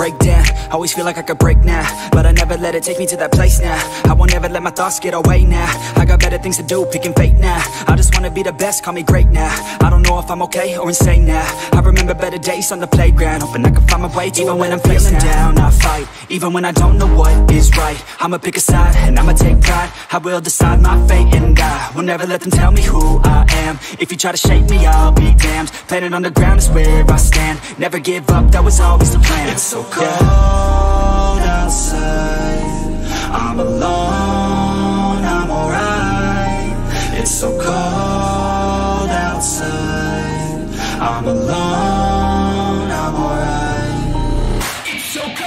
break down Always feel like I could break now But I never let it take me to that place now I won't ever let my thoughts get away now I got better things to do, picking fate now I just wanna be the best, call me great now I don't know if I'm okay or insane now I remember better days on the playground Hoping I can find my way even when I'm feeling down I fight, even when I don't know what is right I'ma pick a side, and I'ma take pride I will decide my fate and I will never let them tell me who I am If you try to shape me, I'll be damned Planet on the ground is where I stand Never give up, that was always the plan It's so cold outside I'm alone, I'm alright It's so cold outside I'm alone, I'm alright It's so cold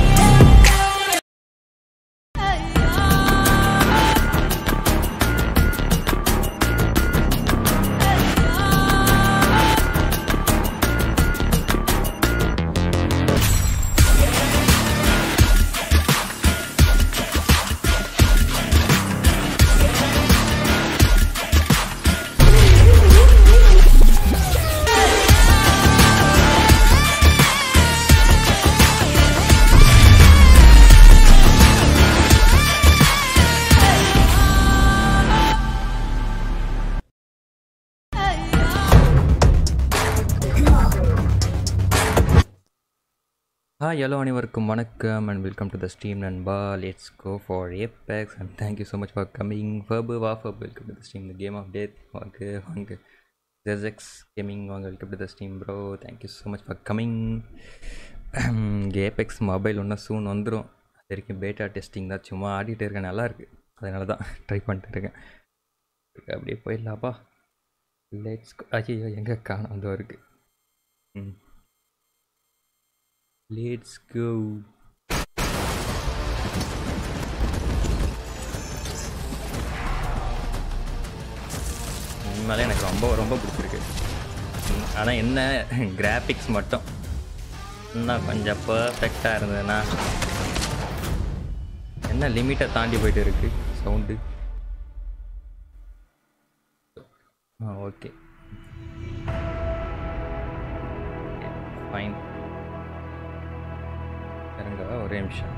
hi hello அனைவருக்கும் வணக்கம் and welcome to the stream நண்பா let's go for Apex and thank you so much for coming ஃபர்பு வா ஃபர்பு welcome to the stream the game of death வாங்க வாங்க ஜெஸ்எக்ஸ் gaming வாங்க welcome to the stream bro thank you so much for coming Apex mobile ஒன்றும் soon வந்துடும் அது வரைக்கும் பேட்டா டெஸ்டிங் தான் சும்மா ஆடிட்டு இருக்கேன் நல்லா இருக்கு அதனால தான் ட்ரை பண்ணிட்டு இருக்கேன் அப்படியே போயிடலாப்பா லெட்ஸ் ஐயோ எங்கே காணும் வந்து இருக்கு ம் Let's go. உண்மையிலே எனக்கு ரொம்ப ரொம்ப பிடிச்சிருக்கு ஆனால் என்ன கிராஃபிக்ஸ் மட்டும் இன்னும் கொஞ்சம் பர்ஃபெக்டாக இருந்ததுன்னா என்ன லிமிட்டை தாண்டி போயிட்டு இருக்கு சவுண்டு ஆ ஓகே ஃபைன் இருங்க ஒரே நிமிஷம்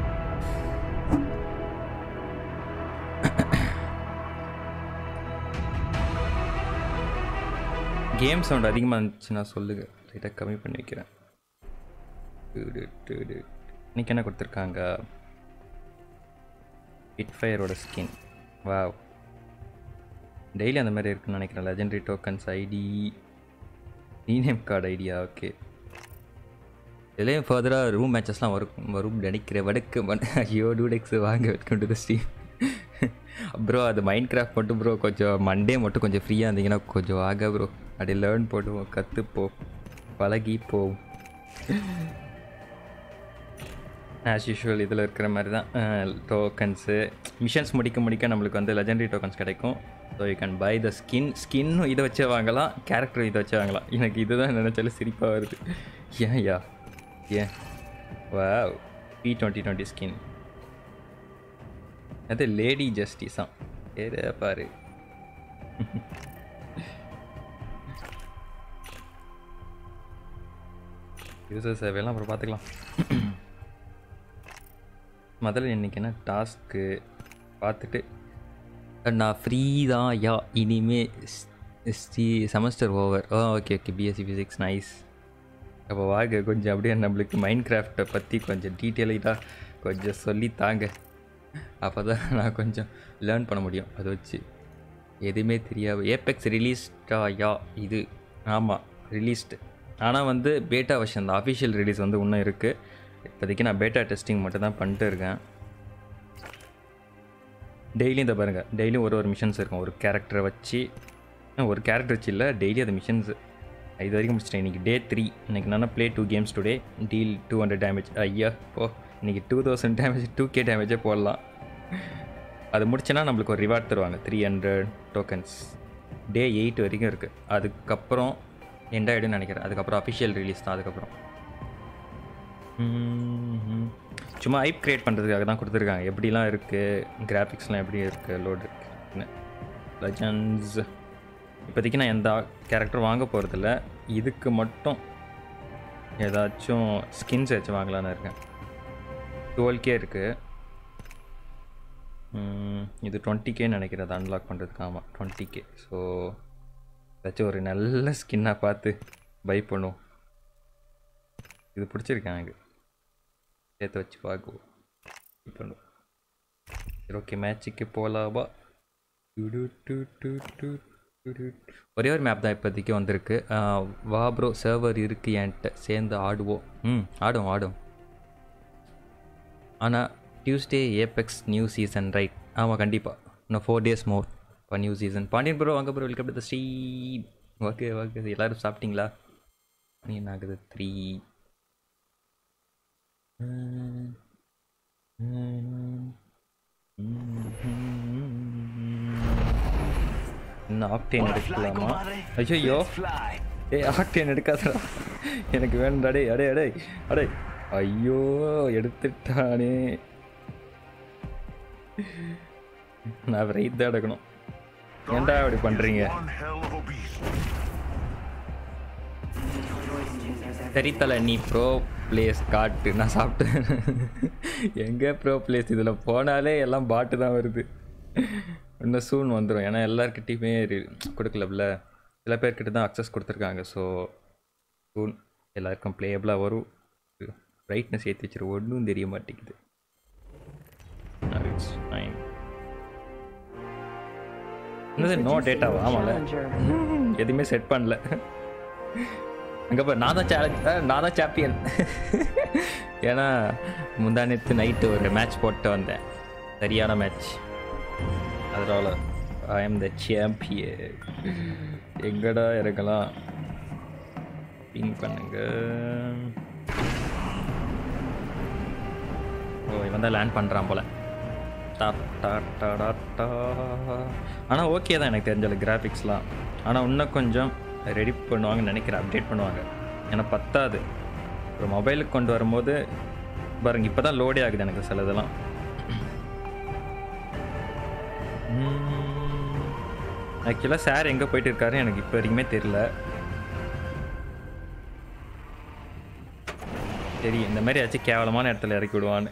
கேம் சவுண்ட் அதிகமாக இருந்துச்சுன்னா சொல்லுங்க லைட்டாக கம்மி பண்ணி வைக்கிறேன் டுடு, டுடு. இன்னைக்கு என்ன கொடுத்துருக்காங்க ஃபயரோட ஸ்கின் வாவ் டெய்லி அந்த மாதிரி இருக்குன்னு நினைக்கிறேன் legendary tokens ID rename card idea okay இதுலேயும் ஃபர்தராக ரூம் மேட்சஸ்லாம் வரும் வரும் நினைக்கிறேன் வடக்கு வட- ஐயோ டூடெக்ஸ் வாங்க welcome to the stream bro அது மைண்ட் கிராஃப்ட் மட்டும் ப்ரோ கொஞ்சம் மண்டே மட்டும் கொஞ்சம் ஃப்ரீயாக இருந்தீங்கன்னா கொஞ்சம் ஆக ப்ரோ அப்படியே லேர்ன் போடுவோம் கற்றுப்போம் பழகி போவோம் ஆஸ் யூஷுவல் இதில் இருக்கிற மாதிரி தான் டோக்கன்ஸு மிஷன்ஸ் முடிக்க முடிக்க நம்மளுக்கு வந்து லெஜெண்டரி டோக்கன்ஸ் கிடைக்கும் so you can buy the skin ஸ்கின்னும் இதை வச்சே வாங்கலாம் கேரக்டர் இதை வச்சே வாங்கலாம் எனக்கு இதுதான் நினச்சாலும் சிரிப்பாக வருது ஏன் யா ஏன் வா பி டுவெண்ட்டி டுவெண்ட்டி ஸ்கின் அது லேடி ஜஸ்டிஸாம் ஏறு பாரு யூசர் சேவையெல்லாம் அப்புறம் பார்த்துக்கலாம் முதல்ல இன்னைக்கு என்ன டாஸ்க்கு பார்த்துட்டு நான் ஃப்ரீ தான் யா இனிமே செமஸ்டர் ஓவர் ஓ okay okay BSc physics nice அப்போ வாங்க கொஞ்சம் அப்படியே நம்மளுக்கு மைண்ட் கிராஃப்டை பற்றி கொஞ்சம் டீட்டெயிலாக கொஞ்சம் சொல்லி தாங்க அப்போ தான் நான் கொஞ்சம் லேர்ன் பண்ண முடியும் அதை வச்சு எதுவுமே தெரியாது ஏபெக்ஸ் ரிலீஸ்டா யா இது ஆமாம் ரிலீஸ்டு ஆனால் வந்து பேட்டா வெர்ஷன் தான் அஃபிஷியல் ரிலீஸ் வந்து இன்னும் இருக்குது இப்போதைக்கு நான் பேட்டா டெஸ்டிங் மட்டும் தான் பண்ணிட்டு இருக்கேன் டெய்லியும் இந்த பாருங்கள் டெய்லியும் ஒரு ஒரு மிஷன்ஸ் இருக்கும் ஒரு கேரக்டரை வச்சு அஹ் ஒரு கேரக்டர் வச்சு இல்லை டெய்லி அது மிஷன்ஸ் இது வரைக்கும் முடிச்சிட்டேன் இன்றைக்கி டே த்ரீ இன்றைக்கி நான் play two games today deal two hundred damage ஐயா போ இன்றைக்கி two thousand damage two K டேமேஜே போடலாம் அது முடிச்சேன்னா நம்மளுக்கு ஒரு ரிவார்ட் தருவாங்க three hundred tokens day eight வரைக்கும் இருக்குது அதுக்கப்புறம் எண்ட் ஆகிடும்னு நினைக்கிறேன் அதுக்கப்புறம் அஃபிஷியல் ரிலீஸ் தான் அதுக்கப்புறம் ம்ஹும். சும்மா ஐப் கிரியேட் பண்ணுறதுக்காக தான் கொடுத்துருக்காங்க எப்படிலாம் இருக்குது கிராஃபிக்ஸ்லாம் எப்படி இருக்குது லோடு இருக்குன்னு லெஜண்ட்ஸ் இப்போதைக்கு நான் எந்த கேரக்டர் வாங்க போகிறதில்ல இதுக்கு மட்டும் ஏதாச்சும் ஸ்கின்ஸ் வச்சு வாங்கலான்னு இருக்கேன் டுவெல் கே இருக்குது இது டுவெண்ட்டி கேன்னு நினைக்கிறேன் அதை அன்லாக் பண்ணுறதுக்கு ஆமாம் டுவெண்ட்டி கே ஸோ ஏதாச்சும் ஒரு நல்ல ஸ்கின்னாக பார்த்து பை பண்ணுவோம் இது பிடிச்சிருக்கேன் எனக்கு சேர்த்து வச்சு பார்க்குவோம் இது பண்ணுவோம் சரி ஓகே மேட்சுக்கு போகலாமா டு டு டு டு டு டு. ஒரே ஒரு மேப் தான் இப்போதைக்கு வந்திருக்கு ஆஹ், வா ப்ரோ சர்வர் இருக்கு என்கிட்ட சேர்ந்து ஆடுவோம் ம் ஆடும் ஆடும் ஆனால் Tuesday Apex new season right ஆமாம் கண்டிப்பாக இன்னும் ஃபோர் டேஸ் மோர் இப்போ நியூ சீசன் பாண்டியன் ப்ரோ வாங்க bro welcome to the stream okay okay எல்லோரும் சாப்பிட்டீங்களா மணி என்ன ஆகுது த்ரீ இன்னும் ஆக்டேன் எடுக்கலாமா ஐயோ ஏய் ஆக்டேன் எடுக்காதடா எனக்கு வேணும்டா டேய் அடே அடே அடே ஐயோ எடுத்துட்டானே நான் ரைட் தான் எடுக்கணும் ஏன்டா இப்படி பண்ணுறீங்க One hell of a beast. சரி தலை நீ ப்ரோ பிளேஸ் காட்டு நான் சாப்பிட்டேன் எங்கே ப்ரோ பிளேஸ் இதில் போனாலே எல்லாம் பாட்டு தான் வருது இன்னும் சூன் வந்துடும் ஏன்னா எல்லாருக்கிட்டையுமே ரி- கொடுக்கலப்ல சில பேர்கிட்ட தான் அக்சஸ் கொடுத்துருக்காங்க ஸோ சூன் எல்லாருக்கும் ப்ளேயபிளாக வரும் பிரைட்னஸ் ஏற்றி வச்சிரு ஒன்றும் தெரிய மாட்டேங்குது ஃபைன் என்னது நோ டேட்டாவா ஆமாம்ல எதுவுமே செட் பண்ணல அங்கே போய் நான் தான் சேலஞ்ச் நான் தான் சாம்பியன் ஏன்னா முந்தானத்து நைட்டு ஒரு மேட்ச் போட்டு வந்தேன் சரியான மேட்ச் அதனால ஐ எம் த சாம்பியன் எங்கடா இறங்கலாம் பிங் பண்ணுங்க ஓ இவன் தான் லேண்ட் பண்ணுறான் போல டா டா டா டா டா ஆனால் ஓகே தான் எனக்கு தெரிஞ்ச கிராஃபிக்ஸ்லாம் ஆனால் இன்னும் கொஞ்சம் ரெடி பண்ணுவாங்கன்னு நினைக்கிறேன் அப்டேட் பண்ணுவாங்க ஏன்னா பத்தாது ஒரு மொபைலுக்கு கொண்டு வரும்போது பாருங்க இப்போ தான் லோடே ஆகுது எனக்கு சில இதெல்லாம் ஆக்சுவலாக சார் எங்கே போயிட்டு இருக்காரு எனக்கு இப்போ வரைக்குமே தெரியல சரி இந்த மாதிரி ஆச்சு கேவலமான இடத்துல இறக்கி விடுவான்னு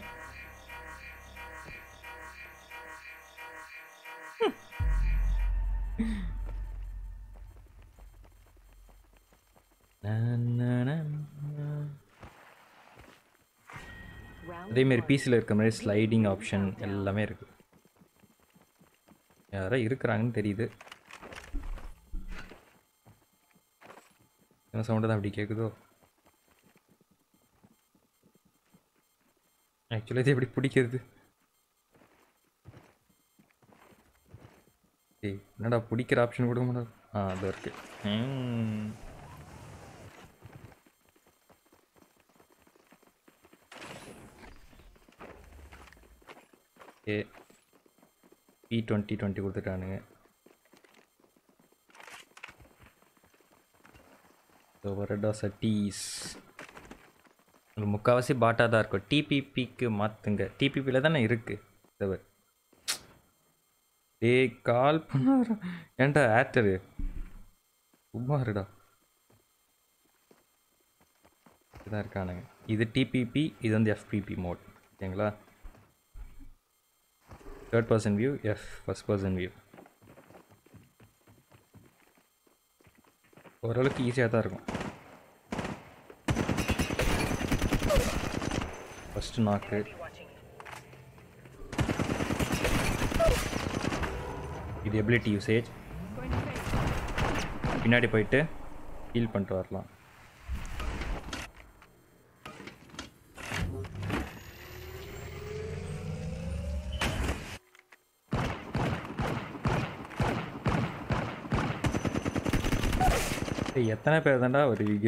அதேமாரி பிசியில் இருக்க மாதிரி ஸ்லைடிங் ஆப்ஷன் எல்லாமே இருக்கு யாரோ இருக்கிறாங்கன்னு தெரியுது என்ன சவுண்டு தான் அப்படி கேட்குதோ ஆக்சுவலாக இது எப்படி பிடிக்கிறது ஏய் என்னடா பிடிக்கிற ஆப்ஷன் கொடுக்க முடியாது ஆ அது இருக்கு ம். ஏ பி டுவெண்ட்டி டுவெண்ட்டி கொடுத்துட்டானுங்க ஸோ வரடா சட்டீஸ் ஒரு முக்கால்வாசி பாட்டாக தான் இருக்கும் டிபிபிக்கு மாற்றுங்க டிபிபியில் தானே இருக்குது சவர் டேய் கால் பண்ணாரா ஏன்டா ஆக்டரு சும்மா இருடா இதான் இருக்கானுங்க இது டிபிபி இது வந்து எஃபிபி மோட் ஓகேங்களா third person view F first person view ஓரளவுக்கு ஈஸியாக தான் இருக்கும் ஃபஸ்ட்டு நாக்கு இது எபிலிட்டி யூசேஜ் பின்னாடி போயிட்டு ஹீல் பண்ணிட்டு வரலாம் ஏய், எத்தனை பேர் தான்டா வருவீங்க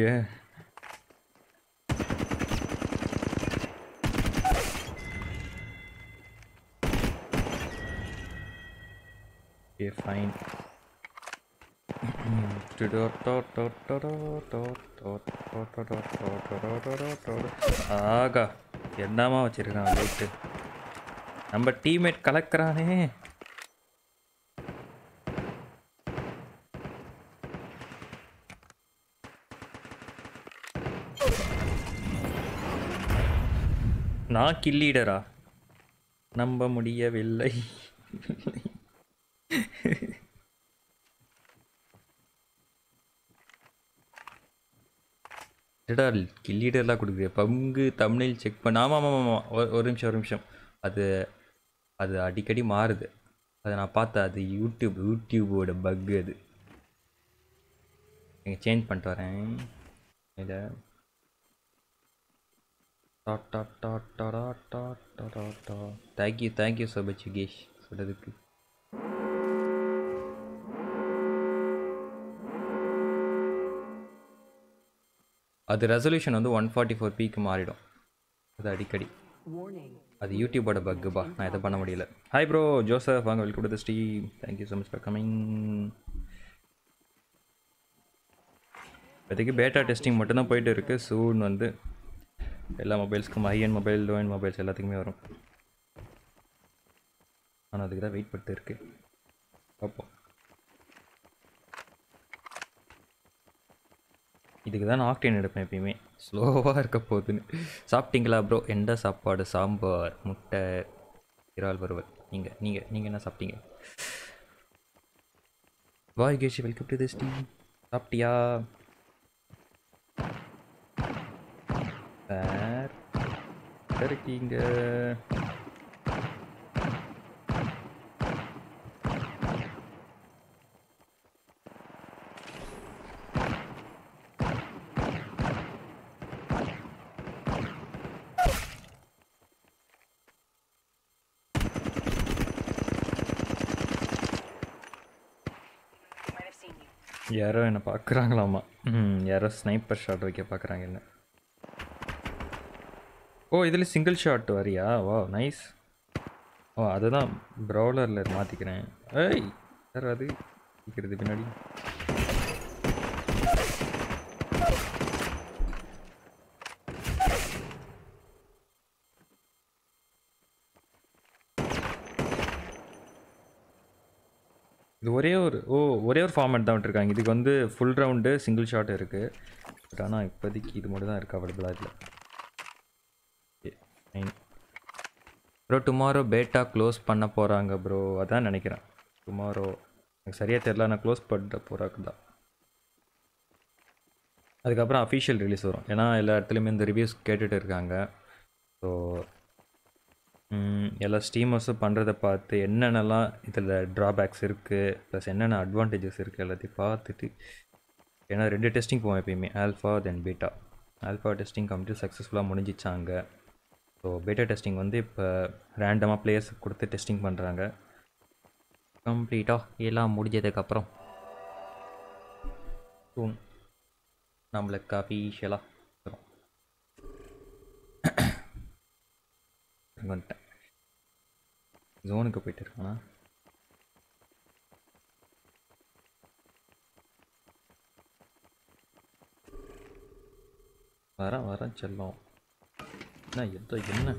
Okay, fine. ஆகா என்னமா வச்சிருக்கான் லைட்டு நம்ம டீம்மேட் கலக்குறானே நான் கில்லீடரா நம்ப முடியவில்லை என்னடா கில்லீடர்லாம் கொடுக்குறிய பங்கு தமிழில் செக் பண்ண ஆமாம் ஆமாம் ஆமாம் ஒரு ஒரு நிமிஷம் ஒரு நிமிஷம் அது அது அடிக்கடி மாறுது அதை நான் பார்த்தேன் அது யூடியூப் யூடியூபோட பக் அது நீங்கள் சேஞ்ச் பண்ணிட்டு வரேன் இதை thank you thank you so much Yugesh சொல்கிறதுக்கு அது ரெசல்யூஷன் வந்து ஒன் ஃபார்ட்டி ஃபோர் பிக்கு மாறிடும் அது அடிக்கடி அது யூடியூபோட பக்குப்பா நான் எதை பண்ண முடியல ஹாய் ப்ரோ ஜோசப் வாங்க welcome to stream thank you so much for coming இப்போதைக்கு பேட்டா டெஸ்டிங் மட்டும்தான் போயிட்டு இருக்குது சூன் வந்து எல்லா மொபைல்ஸ்க்கும் high and mobile low and mobiles எல்லாத்துக்குமே வரும் ஆனால் அதுக்கு தான் வெயிட் பண்ணிட்டு இருக்கு பார்ப்போம் இதுக்கு தான் நான் ஆக்டேன் எடுப்பேன் எப்பயுமே ஸ்லோவாக இருக்க போகுதுன்னு சாப்பிட்டீங்களா ப்ரோ எந்த சாப்பாடு சாம்பார் முட்டை இறால் வறுவல் நீங்கள் நீங்கள் நீங்கள் என்ன சாப்பிட்டீங்க வாய் கேஷி வெல்கம் டு திஸ் டீ சாப்பிட்டியா சார் இருக்கீங்க யாரோ என்னை பார்க்குறாங்களாமா ம் யாரோ ஸ்னைப்பர் ஷாட் வைக்க பார்க்குறாங்க என்ன ஓ இதில் சிங்கிள் ஷாட் வரியா வா நைஸ் ஓ அதுதான் ப்ரௌலரில் மாற்றிக்கிறேன் ஏய் சார் அது இருக்கிறது பின்னாடி இது ஒரே ஒரு ஓ ஒரே ஒரு ஃபார்மேட் தான் விட்டுருக்காங்க இதுக்கு வந்து ஃபுல் ரவுண்டு சிங்கிள் ஷாட் இருக்குது பட் ஆனால் இப்போதைக்கு இது மட்டும் தான் இருக்குது அவைலபிளாக இதில் fine bro tomorrow beta close பண்ண போகிறாங்க ப்ரோ அதான் நினைக்கிறேன் டுமாரோ எனக்கு சரியாக தெரில நான் க்ளோஸ் பண்ண போகிறாக்கு தான் அதுக்கப்புறம் அஃபிஷியல் ரிலீஸ் வரும் ஏன்னா எல்லா இடத்துலையுமே இந்த ரிவ்யூஸ் கேட்டுட்டு இருக்காங்க ஸோ எல்லா ஸ்டீமர்ஸும் பண்ணுறத பார்த்து என்னென்னலாம் இதில் ட்ராபேக்ஸ் இருக்குது ப்ளஸ் என்னென்ன அட்வான்டேஜஸ் இருக்குது எல்லாத்தையும் பார்த்துட்டு ஏன்னா ரெண்டு டெஸ்டிங் போவோம் எப்பயுமே alpha then beta alpha testing complete சக்ஸஸ்ஃபுல்லாக முடிஞ்சிச்சாங்க ஸோ பீட்டா டெஸ்டிங் வந்து இப்போ ரேண்டமாக பிளேயர்ஸ் கொடுத்து டெஸ்டிங் பண்ணுறாங்க கம்ப்ளீட்டாக எல்லாம் முடிஞ்சதுக்கப்புறம் சூன் நம்மளுக்கு அஃபீஷியலாக வரும் வந்துட்டேன் ஜோனுக்கு போயிட்டு இருக்கானா வரேன் வரேன் செல்லம் என்ன எதோ என்ன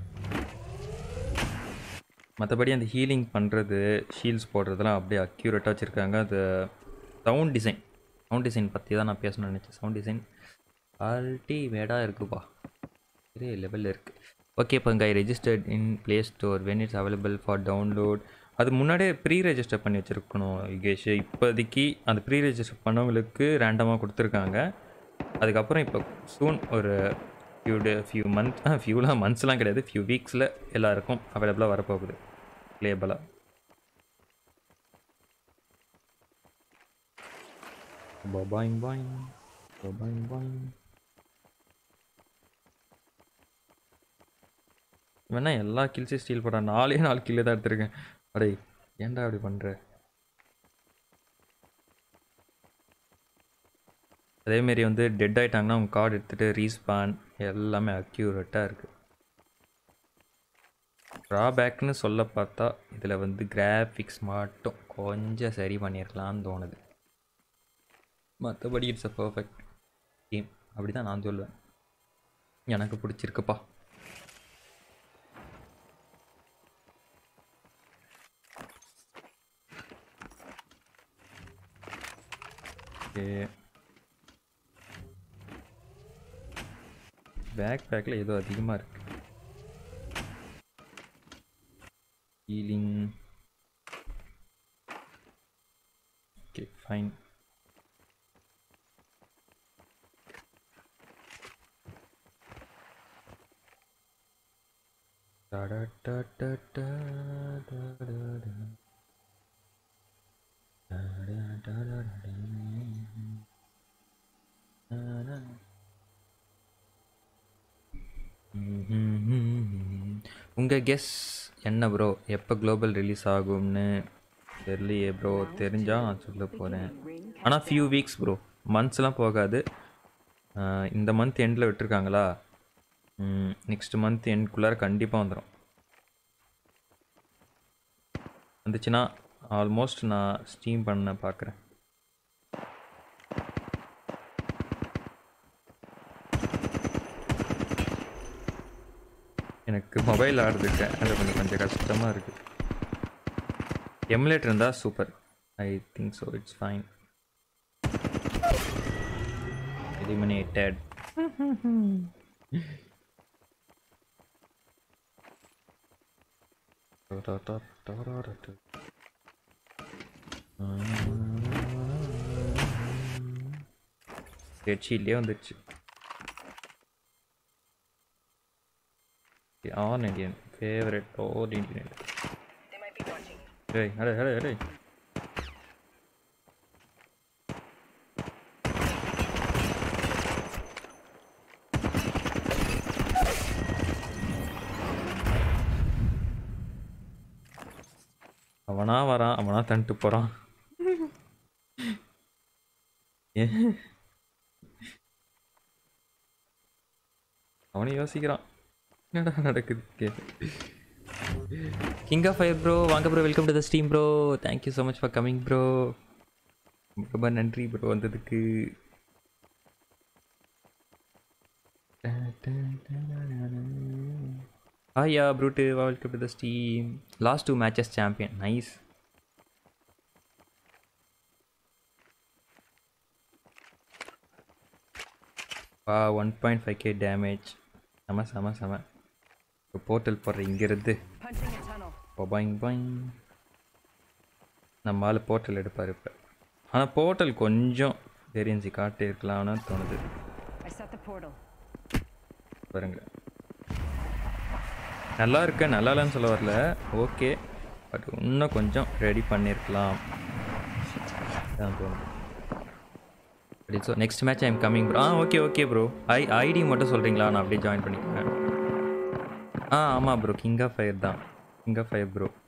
மற்றபடி அந்த ஹீலிங் பண்ணுறது ஷீல்ஸ் போடுறதெல்லாம் அப்படியே அக்யூரேட்டாக வச்சுருக்காங்க அது சவுண்ட் டிசைன் சவுண்ட் டிசைன் பற்றி தான் நான் பேசணும்னு நினச்சேன் சவுண்ட் டிசைன் அல்டிமேட்டாக இருக்குப்பா பெரிய லெவலில் இருக்குது ஓகே இப்போ இங்கே registered in Play Store when it's available for download அது முன்னாடியே ப்ரீ ரெஜிஸ்டர் பண்ணி வச்சுருக்கணும் யுகேஷ் இப்போதைக்கு அந்த ப்ரீ ரெஜிஸ்டர் பண்ணவங்களுக்கு ரேண்டமாக கொடுத்துருக்காங்க அதுக்கப்புறம் இப்போ சூன் ஒரு ஃபியூ டே ஃபியூ மந்த் ஃபியூலாம் மந்த்ஸ்லாம் கிடையாது ஃபியூ வீக்ஸில் எல்லாருக்கும் அவைலபிளாக வரப்போகுது லேபலாக பாயிங் பாயிங் பாயிங் பாயிங் வேணா எல்லா கில்ஸையும் ஸ்டீல் பண்ணுறேன் நாலே நாலு கில்லே தான் எடுத்திருக்கேன் அடே ஏன்டா அப்படி பண்ணுற அதேமாரி வந்து டெட் ஆகிட்டாங்கன்னா அவங்க கார்டு எடுத்துகிட்டு ரீஸ்பான் எல்லாமே அக்யூரேட்டாக இருக்குது ட்ராபேக்னு சொல்ல பார்த்தா இதில் வந்து கிராஃபிக்ஸ் மட்டும் கொஞ்சம் சரி பண்ணியிருக்கலாம்னு தோணுது மற்றபடி இட்ஸ் அ பர்ஃபெக்ட் கேம் அப்படி தான் நான் சொல்லுவேன் எனக்கு பிடிச்சிருக்குப்பா ஓகே பேக் பேக்கில் ஏதோ அதிகமாக இருக்குது healing okay fine Da da da da da da da da. Da da da da da da da. உங்கள் கெஸ் என்ன ப்ரோ எப்போ குளோபல் ரிலீஸ் ஆகும்னு தெரியலையே ப்ரோ தெரிஞ்சால் நான் சொல்ல போகிறேன் ஆனால் ஃபியூ வீக்ஸ் ப்ரோ மந்த்ஸ்லாம் போகாது ஆஹ் இந்த மந்த் எண்டில் விட்டுருக்காங்களா நெக்ஸ்ட் மந்த் எண்ட்குள்ளார கண்டிப்பாக வந்துடும் வந்துச்சுன்னா ஆல்மோஸ்ட் நான் ஸ்டீம் பண்ண பார்க்குறேன் எனக்கு மொபைல் ஆடுறதுக்கு அது கொஞ்சம் கொஞ்சம் கஷ்டமாக இருக்குது எமுலேட் இருந்தால் super I think so it's fine eliminated ஹெட்ஷீட்லேயே வந்துடுச்சு on Indian favourite or Indian டேய் அடே அடே அடே அவனா வரான் அவனா தந்துட்டு போறான் ஏன்? அவனும் யோசிக்கிறான் என்னடா நடக்குது கேட்டு கிங் ஆஃப் ஃபயர் ப்ரோ வாங்க bro welcome to the stream bro thank you so much for coming bro ரொம்ப நன்றி ப்ரோ வந்ததுக்கு ஹாயா ப்ரூட்டு welcome to the stream last two matches champion nice வா one point five K damage செம செம செம இப்போ போர்ட்டல் போடுற இங்கேருந்து Punching a tunnel. பாயிங் பாயிங் நம்ம ஆள் போர்ட்டல் எடுப்பார் இப்போ ஆனால் போர்ட்டல் கொஞ்சம் வேரியன்சி காட்டி இருக்கலாம்னு தோணுது I set the portal. பாருங்க நல்லா இருக்க நல்லா இல்லைன்னு சொல்ல வரல ஓகே பட் இன்னும் கொஞ்சம் ரெடி பண்ணியிருக்கலாம் தான் தோணுது so next match I'm coming bro ஆ okay okay bro I ID மட்டும் சொல்கிறீங்களா நான் அப்படியே ஜாயின் பண்ணிக்கிறேன் ஆ ஆமாம் ப்ரோ கிங் ஆஃப் ஃபயர் தான் கிங் ஆஃப் ஃபயர் ப்ரோ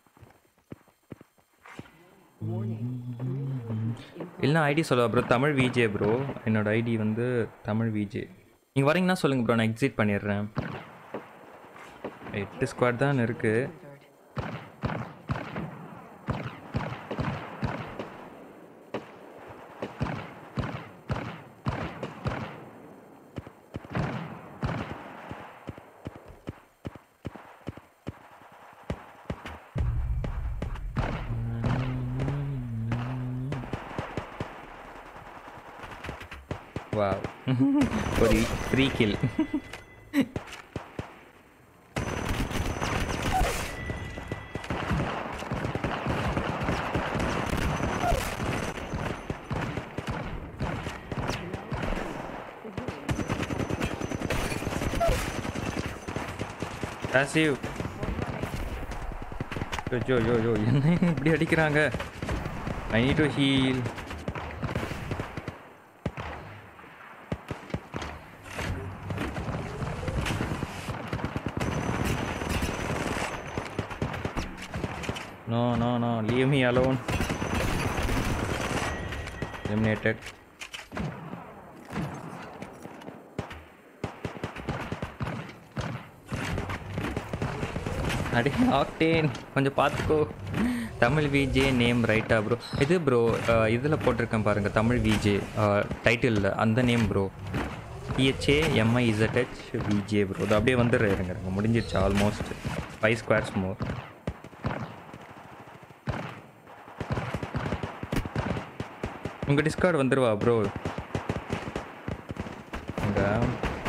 இல்லைனா ஐடி சொல்லுவா ப்ரோ தமிழ் விஜே ப்ரோ என்னோட ஐடி வந்து தமிழ் விஜே நீங்கள் வரீங்கன்னா சொல்லுங்கள் ப்ரோ நான் எக்ஸிட் பண்ணிடுறேன் எட்டு ஸ்குவாட் தான் இருக்குது Delivered. வாவ் ஒரு ஃப்ரீ கில் பாசிவ் ஐயோ யோ யோ என்ன இப்படி அடிக்கிறாங்க I need to heal No, no, no. Leave me alone. Eliminated. அடே ஆக்டேன் கொஞ்சம் பார்த்துக்கோ தமிழ் விஜே நேம் ரைட்டா ப்ரோ இது ப்ரோ இதில் போட்டிருக்கேன் பாருங்கள் தமிழ் விஜே டைட்டிலில் அந்த name bro P H A M I Z H VJ bro அது அப்படியே வந்துடுறேன் இருங்க இருங்க முடிஞ்சிருச்சு ஆல்மோஸ்ட் ஃபைவ் ஸ்கொயர்ஸ் மோர் உங்கள் டிஸ்கார்டு வந்துருவா bro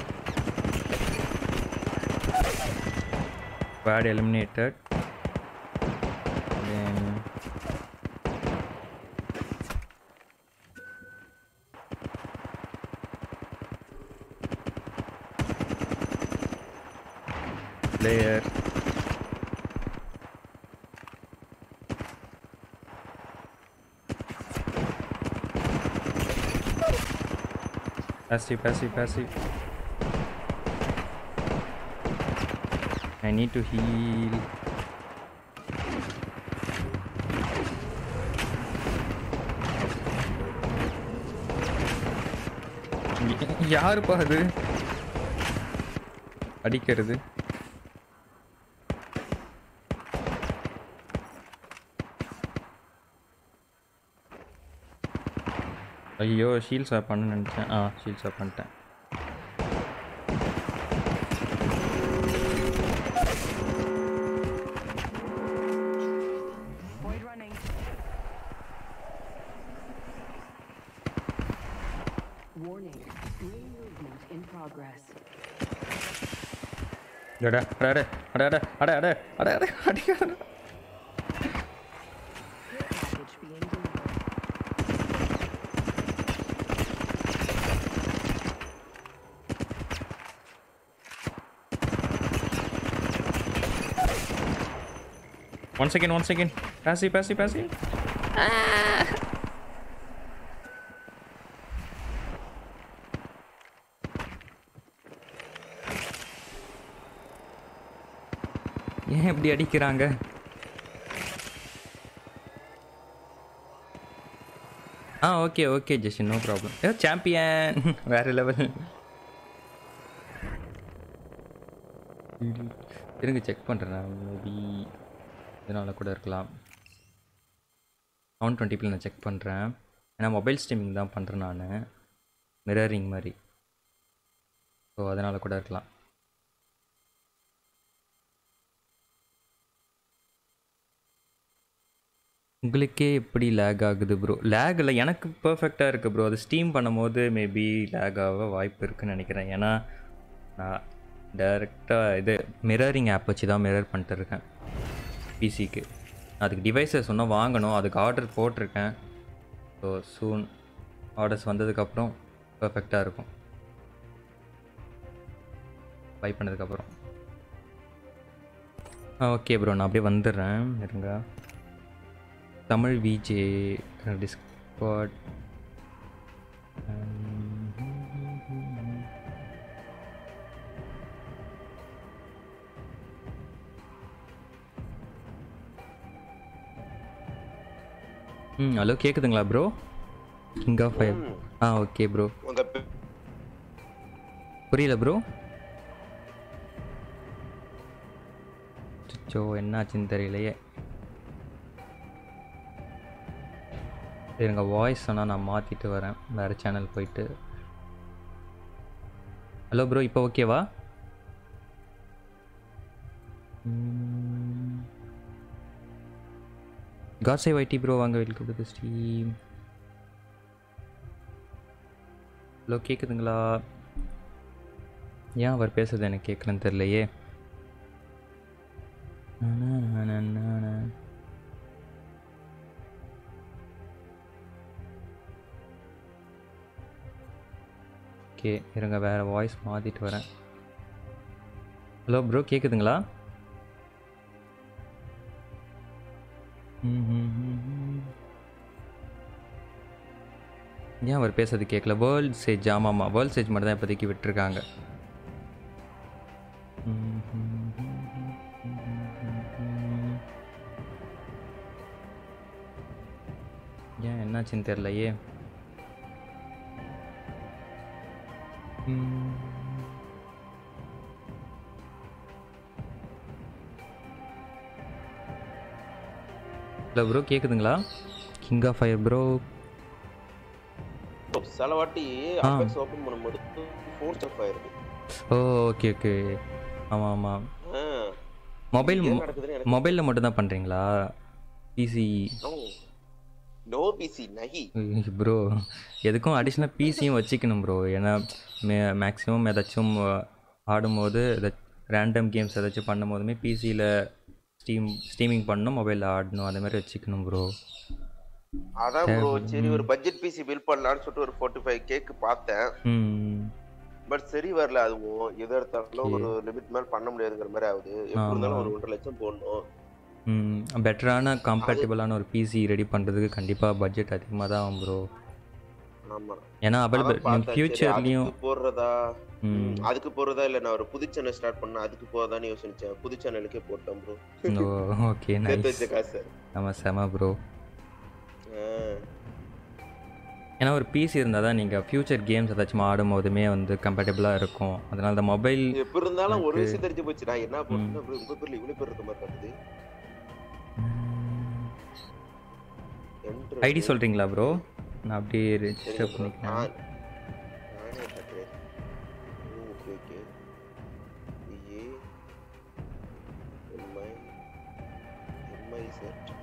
squad eliminated player Passive, passive, passive. I need to heal. ய- யாருப்பா அது அடிக்கிறது ஐயோ ஷீல் ஸ்வாப் பண்ண நினச்சேன் ஆ ஷீல் ஸ்வாப் பண்ணிட்டேன் Void running. Warning. Ring movement in progress. அட அட அட அட அட அட அட அட அடிக்காத Package being delivered. One second one second பேசி பேசி பேசி ஏன் இப்படி அடிக்கிறாங்க ஆ ஓகே ஓகே ஜெஷன் நோ ப்ராப்ளம் ஏ சாம்பியன் வேற லெவல் இருங்க செக் பண்ணுறேன் மேபி இதனால் கூட இருக்கலாம் ஒன் டுவெண்ட்டி நான் செக் பண்ணுறேன் ஏன்னா மொபைல் ஸ்ட்ரீமிங் தான் பண்ணுறேன் நான் மிரரிங் மாதிரி ஸோ அதனால் கூட இருக்கலாம் உங்களுக்கே எப்படி லேக் ஆகுது ப்ரோ லேக் இல்லை எனக்கு பர்ஃபெக்டாக இருக்குது ப்ரோ அது ஸ்டீம் பண்ணும்போது மேபி லேக் ஆக வாய்ப்பு இருக்குன்னு நினைக்கிறேன் ஏன்னா நான் டைரெக்டாக இது மிரரிங் ஆப் வச்சு தான் மிரர் பண்ணிட்டு இருக்கேன் பிசிக்கு அதுக்கு டிவைஸஸ் சொன்னால் வாங்கணும் அதுக்கு ஆர்டர் போட்டிருக்கேன் ஸோ சூன் ஆர்டர்ஸ் வந்ததுக்கப்புறம் பர்ஃபெக்டாக இருக்கும் பை பண்ணதுக்கப்புறம் ஓகே ப்ரோ நான் அப்படியே வந்துடுறேன் இருங்க தமிழ் விஜே டிஸ்கார்ட் ம் ஹலோ கேட்குதுங்களா ப்ரோ கிங் ஆஃப் ஃபைவ் ஆ ஓகே ப்ரோ உங்க பே- புரியல ப்ரோ அச்சோ என்னாச்சுன்னு தெரியலையே இருங்க வாய்ஸ் ஆனால் நான் மாற்றிட்டு வரேன் வேறு சேனல் போயிட்டு ஹலோ ப்ரோ இப்போ ஓகேவா காட்ஸை வைட்டி ப்ரோ வாங்க வெல்கம் டு ஸ்ட்ரீம் ஹலோ கேட்குதுங்களா ஏன் அவர் பேசுறது எனக்கு கேட்கலன்னு தெரியலையே ஓகே இருங்க வேறு வாய்ஸ் மாற்றிட்டு வரேன் ஹலோ ப்ரோ கேட்குதுங்களா ஏன் அவர் பேசுறது கேட்கல வேர்ல்ட் சேஜ் ஆமாம்மா வேர்ல்ட் சேஜ் மட்டும் தான் இப்போதைக்கு விட்டுருக்காங்க ஏன் என்னாச்சுன்னு தெரிலையே ஹலோ ப்ரோ கேட்குதுங்களா கிங் ஆஃப் ஃபயர் ப்ரோ சில வாட்டி ஆ. அபெக்ஸ் ஓபன் பண்ணும்போது ஃபோன் ஸ்டஃப் ஆயிருது ஓ ஓகே ஓகே ஆமாம் ஆமாம் ஆ. மொபைல் ஏன் நடக்குதுன்னு எனக்கு மொபைலில் மட்டும் தான் பண்ணுறீங்களா பிசி நோ நோ பிசி நகி ப்ரோ எதுக்கும் அடிஷ்னல் பிசியும் வச்சுக்கணும் ப்ரோ ஏன்னா மே மேக்ஸிமம் ஏதாச்சும் ஆடும்போது ரேண்டம் கேம்ஸ் ஏதாச்சும் பண்ணும் போதுமே பிசியில் ஸ்டீம் ஸ்ட்ரீமிங் பண்ணணும் மொபைலில் ஆடணும் அந்த மாதிரி வச்சுக்கணும் ப்ரோ அதான் ப்ரோ சரி ஒரு பட்ஜெட் பிசி பில் பண்ணலாம்னு சொல்லிட்டு ஒரு 45 ஃபைவ் கேக்கு பார்த்தேன் ம் பட் சரி வரல அதுவும் எது எடுத்தாலும் ஒரு லிமிட் மேல பண்ண முடியாதுங்கிற மாதிரி ஆகுது எப்படி இருந்தாலும் ஒரு ஒன்றரை லட்சம் போடணும் பெட்டரான கம்பேட்டபிளான ஒரு பிசி ரெடி பண்ணுறதுக்கு கண்டிப்பாக பட்ஜெட் அதிகமாக தான் ஆகும் ப்ரோ ஆமா ஏன்னா அதான் அவைலபிள் பார்த்தேன். சரி, ஃப்யூச்சர்லேயும் அதுக்கு போடுறதா ம் ம், அதுக்கு போறதா இல்ல நான் ஒரு புது சேனல் ஸ்டார்ட் பண்ண அதுக்கு போறதான்னு யோசிச்சேன் புது சேனலுக்கே போட்டேன் ப்ரோ ஓகே சேர்த்து நைஸ் வச்ச காசு ஆமாம் செம ப்ரோ ஆ, ஏன்னா ஒரு பிசி இருந்தால் தான் நீங்கள் ஃப்யூச்சர் கேம்ஸ் ஏதாச்சும் ஆடும் போதுமே வந்து கம்பேட்டபிளாக இருக்கும் அதனால அந்த மொபைல் எப்படி இருந்தாலும் ஒரு விஷயம் தெரிஞ்சு போச்சு நான் என்ன போட்டேன் bro, உங்க பேர்ல இவ்வளவு பேர் இருக்க மாதிரி காட்டுது Enter ஐடி சொல்கிறீங்களா ப்ரோ நான் அப்படியே சரிங்க ரெஜிஸ்டர் bro. பண்ணிக்கிறேன் நான் நானே காட்டுறேன் ம், okay, okay. EA, MI, MIZ,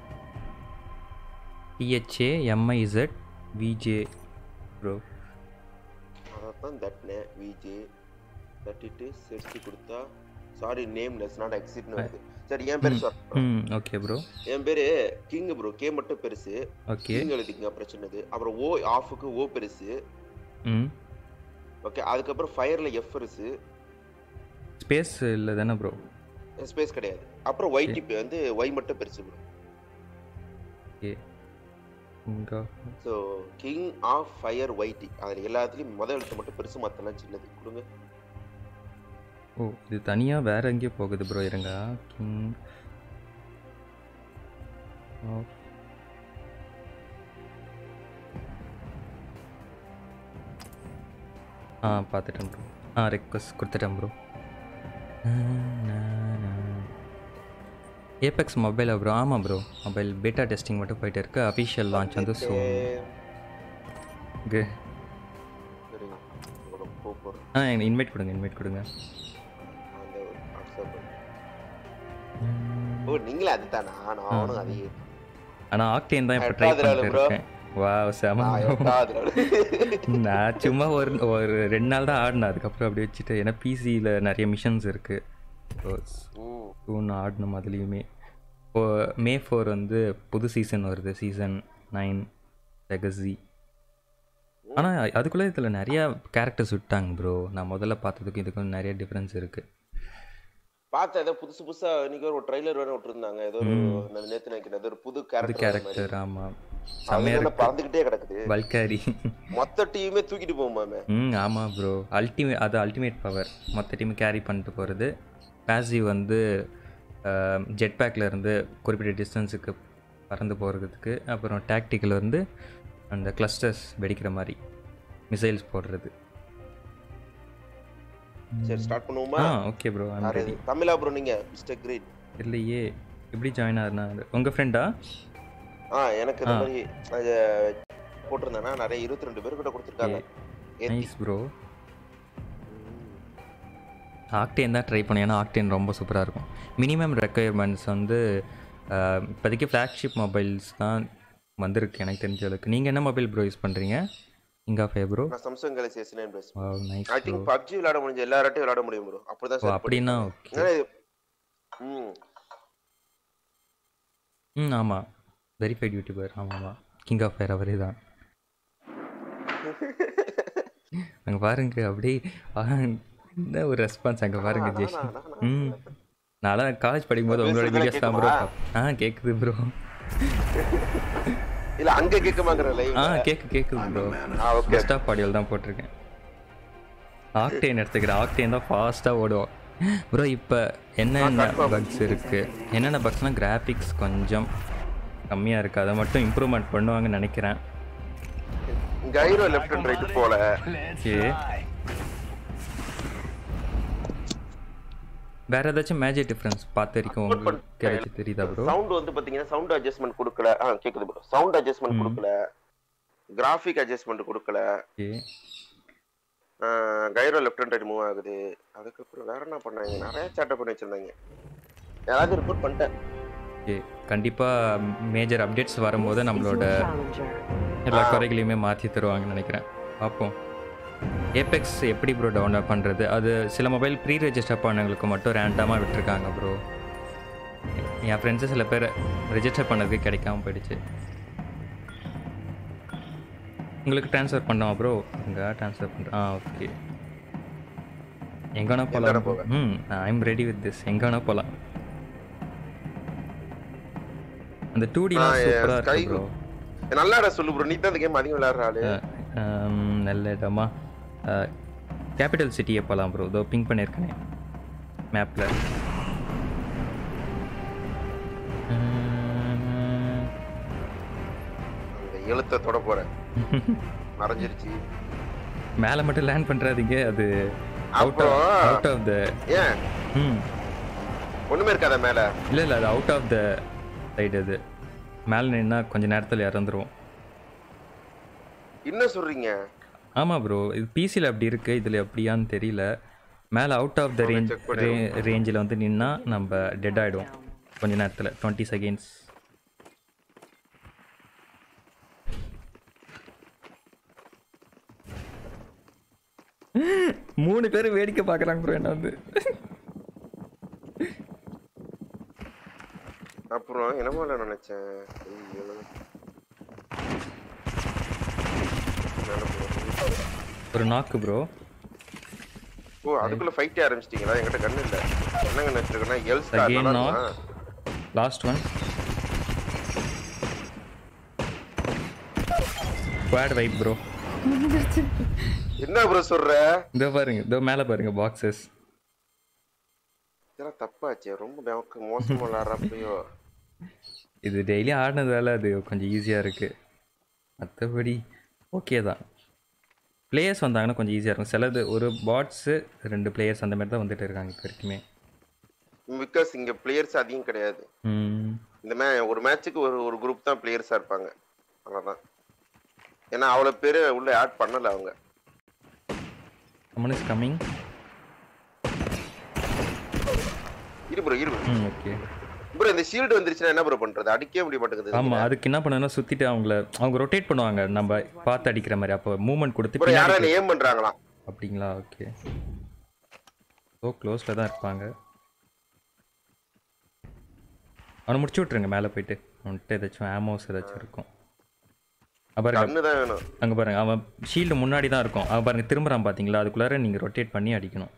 D H A M I Z VJ bro அதான் தட்டினேன் விஜே தட்டிட்டு செர்ச் கொடுத்தா சாரி நேம் லெஸ் நாட் எக்ஸிட்னு வருது சரி என் பேர் சொல்றேன் ம் ஓகே ப்ரோ என் பேரு கிங் ப்ரோ கே மட்டும் பெருசு ஓகே கிங் எழுதிக்கங்க பிரச்சனை இது அப்புறம் ஓ ஆஃபுக்கு ஓ பெருசு ம் ஓகே அதுக்கப்புறம் ஃபயர்ல எஃப் பெருசு ஸ்பேஸ் இல்லை தானே ப்ரோ ஸ்பேஸ் கிடையாது அப்புறம் ஒய் டிபி வந்து ஒய் மட்டும் பெருசு ப்ரோ ஓகே இங்கே so king of fire Y T அதில் எல்லாத்துலேயும் முதல் எழுத்து மட்டும் பெருசு மற்றெல்லாம் சின்னது கொடுங்க ஓ இது தனியாக வேற எங்கேயோ போகுது ப்ரோ இருங்க கிங் ஆஃப் ஆ பார்த்துட்டேன் ப்ரோ ஆ ரெக்வஸ்ட் கொடுத்துட்டேன் ப்ரோ ஏபெக்ஸ் மொபைலா ப்ரோ ஆமாம் ப்ரோ மொபைல் பேட்டா டெஸ்டிங் மட்டும் போயிட்டு இருக்கு அஃபிஷியல் லான்ச் வந்து ஸோ சரிங்க உங்களோட கூப்பிடுறேன் ஆ இன்வைட் கொடுங்க இன்வைட் கொடுங்க அந்த வாட்ஸ்அப் ஓ நீங்களே அதுதானா நானும் அதையே ஆனால் ஆக்டேன் தான் இப்போ ட்ரை எட்டாவது level பண்ணிட்டு bro. இருக்கேன் வா செம நான் bro. எட்டாவது level. நான் சும்மா ஒரு ஒரு ரெண்டு நாள் தான் ஆடினேன் அதுக்கப்புறம் அப்படியே வச்சுட்டு ஏன்னா பிசியில் நிறைய மிஷன்ஸ் இருக்குது ம் டூன்னு ஆடணும் அதுலேயுமே இப்போ மே ஃபோர் வந்து புது சீசன் வருது சீசன் நைன் லெகசி ஆனால் அதுக்குள்ளே இதில் நிறையா கேரக்டர்ஸ் விட்டாங்க ப்ரோ நான் முதல்ல பார்த்ததுக்கும் இதுக்கும் நிறைய டிஃப்ரென்ஸ் இருக்குது பார்த்தேன் ஏதோ புதுசு புதுசா இன்னைக்கு ஒரு ட்ரைலர் வேற விட்டுருந்தாங்க ஏதோ ஒரு நான் நேத்து நினைக்கிறேன் ஏதோ ஒரு புது புது கேரக்டர் கேரக்டர் ஆமாம் அது செமையாக என்ன இருக்கு பறந்துகிட்டே கிடக்குது வல்காரி மொத்த டீமே தூக்கிட்டு போகுமாமே ம் ஆமாம் ப்ரோ அல்டிமே அது அல்டிமேட் பவர் மொத்த டீம் கேரி பண்ணிட்டு போகிறது பேசிவ் வந்து ஜெட் பேக்கில் இருந்து குறிப்பிட்ட டிஸ்டன்ஸுக்கு பறந்து போகிறதுக்கு அப்புறம் tactical வந்து அந்த கிளஸ்டர்ஸ் வெடிக்கிற மாதிரி மிசைல்ஸ் போடுறது சரி ஸ்டார்ட் பண்ணுவோமா ஆ ஓகே ப்ரோ ஐம் யாரு ரெடி இது? தமிழா ப்ரோ நீங்க மிஸ்டர் கிரேட் இல்லையே எப்படி ஜாயின் ஆகுனா உங்கள் ஃப்ரெண்டா ஆ எனக்கு இந்த ஆ. மாதிரி அது போட்டிருந்தேன்னா நிறைய இருபத்தி ரெண்டு பேர் கிட்ட கொடுத்துருக்காங்க ஏத்தி. நைஸ் ப்ரோ ஆக்டேன் தான் ட்ரை பண்ணேன் ஏன்னா ஆக்டேன் ரொம்ப சூப்பராக இருக்கும் மினிமம் ரெக்குயர்மெண்ட்ஸ் வந்து ஆஹ், இப்போதைக்கு ஃப்ளாக்ஷிப் மொபைல்ஸ் தான் வந்திருக்கு எனக்கு தெரிஞ்ச அளவுக்கு நீங்கள் என்ன மொபைல் ப்ரோ யூஸ் பண்ணுறீங்க இங்கா ஃபே ப்ரோ நான் Samsung Galaxy S nine plus nice I bro think PUBG விளையாட முடிஞ்ச எல்லார்ட்டையும் விளையாட முடியும் ப்ரோ அப்படிதான் ஓ set அப்படின்னா ஓகே பண்ணிருக்காங்க. ஏன்னா இது- ம் ம் ஆமாம் வெரிஃபைட் யூடியூபர் ஆமாம் ஆமாம் கிங் ஆஃப் ஃபயர் அவரே தான் அங்கே பாருங்க அப்படியே ஆ, என்ன ஒரு ரெஸ்பான்ஸ் அங்கே பாருங்க ஜெஷ் நானா, நானா? ம் நான்லாம் காலேஜ் படிக்கும்போது உங்களோட பேசுறதெல்லாம் வீடியோஸ் தான் ப்ரோ கேக்குமா? ஆ கேட்குது ப்ரோ இல்ல அங்க கேட்கமாங்கிற லைவ் ஆ கேக்கு கேட்குது ப்ரோ ஆ ஓகே பெஸ்ட் ஆஃப் ஆடியோவில் தான் போட்டிருக்கேன் ஆக்டேன் எடுத்துக்கிறேன் ஆக்டேன் தான் ஃபாஸ்ட்டாக ஓடும் ப்ரோ இப்போ என்னென்ன பக்ஸ் இருக்குது என்னென்ன பக்ஸ்னால் கிராஃபிக்ஸ் கொஞ்சம் கம்மியாக இருக்குது அதை மட்டும் இம்ப்ரூவ்மெண்ட் பண்ணுவாங்கன்னு நினைக்கிறேன் கைரோ லெஃப்ட் அண்ட் ரைட் போல ஓகே வேற ஏதாச்சும் மேஜிக் டிஃப்ரென்ஸ் பார்த்த வரைக்கும் உங்களுக்கு ஏதாச்சும் தெரியுதா ப்ரோ சவுண்ட் வந்து பாத்தீங்கன்னா சவுண்ட் அட்ஜஸ்ட்மெண்ட் கொடுக்கல ஆ கேக்குது ப்ரோ சவுண்ட் அட்ஜஸ்ட்மெண்ட் கொடுக்கல கிராஃபிக் அட்ஜஸ்ட்மெண்ட் கொடுக்கல okay gyro left and right move ஆகுது அதுக்கப்புறம் வேற என்ன பண்ணாங்க நிறைய சேட்டை பண்ணி வச்சிருந்தாங்க யாராவது ரிப்போர்ட் பண்ணிட்டேன் ஓகே கண்டிப்பாக மேஜர் அப்டேட்ஸ் வரும்போது நம்மளோட Challenger. எல்லா குறைகளையுமே மாற்றி தருவாங்கன்னு நினைக்கிறேன் பார்ப்போம் ஏபெக்ஸ் எப்படி ப்ரோ டவுன்லோட் பண்ணுறது அது சில மொபைல் ப்ரீ ரெஜிஸ்டர் பண்ணவங்களுக்கு மட்டும் ரேண்டமாக விட்டுருக்காங்க ப்ரோ என் ஃப்ரெண்ட்ஸு சில பேர் ரெஜிஸ்டர் பண்ணதுக்கு கிடைக்காம போயிடுச்சு உங்களுக்கு ட்ரான்ஸ்ஃபர் பண்ணோம் ப்ரோ இங்கே ட்ரான்ஸ்ஃபர் பண்ணுறேன் ஆ ஓகே எங்க வேணா எந்த இடம் போகலாம் ம் I am ready with this எங்க வேணா போகலாம் அந்த டூ டிலாம் ஆ, சூப்பரா Sky இருக்கு ப்ரோ நல்லா இடம் சொல்லு ப்ரோ நீ தான் இந்த கேம் அதிகம் விளையாடுற ஆளு நல்ல இடமா கேபிட்டல் சிட்டியை போகலாம் ப்ரோ இதோ பிங்க் பண்ணியிருக்கேனே மேப்பில் அந்த எழுத்தை தொட போறேன் மறைஞ்சிருச்சு மேலே மட்டும் லேண்ட் பண்ணுறாதீங்க அது அவுட் ஆஃப் அப்புறம் அவுட் ஆஃப் த ஏன் ம் ஒண்ணுமே இருக்காத மேல இல்லை இல்லை அது அவுட் ஆஃப் த சைடு அது மேலே நின்னா கொஞ்ச நேரத்தில் இறந்துருவோம் என்ன சொல்றீங்க ஆமாம் ப்ரோ இது பிசியில் அப்படி இருக்குது இதில் எப்படியான்னு தெரியல மேலே out of the Okay, range check பண்ணி ரேஞ்சில் வந்து நின்னா நம்ம டெட் ஆகிடுவோம் கொஞ்ச நேரத்தில் டுவெண்ட்டி செகண்ட்ஸ் மூணு பேர் வேடிக்கை பார்க்குறாங்க ப்ரோ என்ன வந்து அப்புறம் என்னமோ நான் நினைச்சேன் ஐயோ. மேல போகுது. ஒரு நாக்கு ப்ரோ ஓ அதுக்குள்ள ஃபைட்டே ஆரம்பிச்சிட்டீங்களா என்கிட்ட கண்ணு இல்ல என்ன கண்ணு வச்சிருக்கேன்னா எல் Again star knock. Last one squad wipe bro என்ன ப்ரோ சொல்ற இதோ பாருங்க இதோ மேலே பாருங்க பாக்ஸஸ் இதெல்லாம் தப்பாச்சே ரொம்ப நமக்கு மோசமா விளாடுறப்பையோ இது டெய்லி ஆடினதால அது கொஞ்சம் ஈஸியாக இருக்குது மற்றபடி ஓகே தான் பிளேயர்ஸ் வந்தாங்கன்னா கொஞ்சம் ஈஸியாக இருக்கும் சிலது ஒரு பாட்ஸு ரெண்டு பிளேயர்ஸ் அந்த மாதிரி தான் வந்துட்டு இருக்காங்க இப்போ வரைக்குமே பிகாஸ் இங்க பிளேயர்ஸ் அதிகம் கிடையாது ம் இந்த மே ஒரு மேட்ச்சுக்கு ஒரு ஒரு குரூப் தான் பிளேயர்ஸா இருப்பாங்க அவ்வளவுதான் ஏன்னா அவ்வளவு பேர் உள்ள ஆட் பண்ணல அவங்க someone is coming இரு ப்ரோ இரு ம் ஓகே ப்ரோ இந்த ஷீல்டு வந்துருச்சுன்னா என்ன ப்ரோ பண்றது அடிக்கவே முடிய மாட்டேங்குது ஆமாம் அதுக்கு என்ன பண்ணணும்னா சுற்றிட்டு அவங்கள அவங்க ரொட்டேட் பண்ணுவாங்க நம்ம பார்த்து அடிக்கிற மாதிரி அப்போ மூவ்மெண்ட் கொடுத்து ப்ரோ யாரும் பின்னாடி என்ன ஏம் பண்றாங்களாம் அப்படிங்களா ஓகே ஸோ க்ளோஸில் தான் இருப்பாங்க அவனை முடிச்சு விட்ருங்க மேலே போயிட்டு அவன்கிட்ட ஏதாச்சும் ஆமோஸ் ஏதாச்சும் இருக்கும் அஹ் பாருங்க கண்ணு தான் வேணும் அங்கே பாருங்க அவன் ஷீல்டு முன்னாடி தான் இருக்கும் அவன் பாருங்க திரும்புறான் பார்த்தீங்களா அதுக்குள்ளார நீங்கள் ரொட்டேட் பண்ணி அடிக்கணும்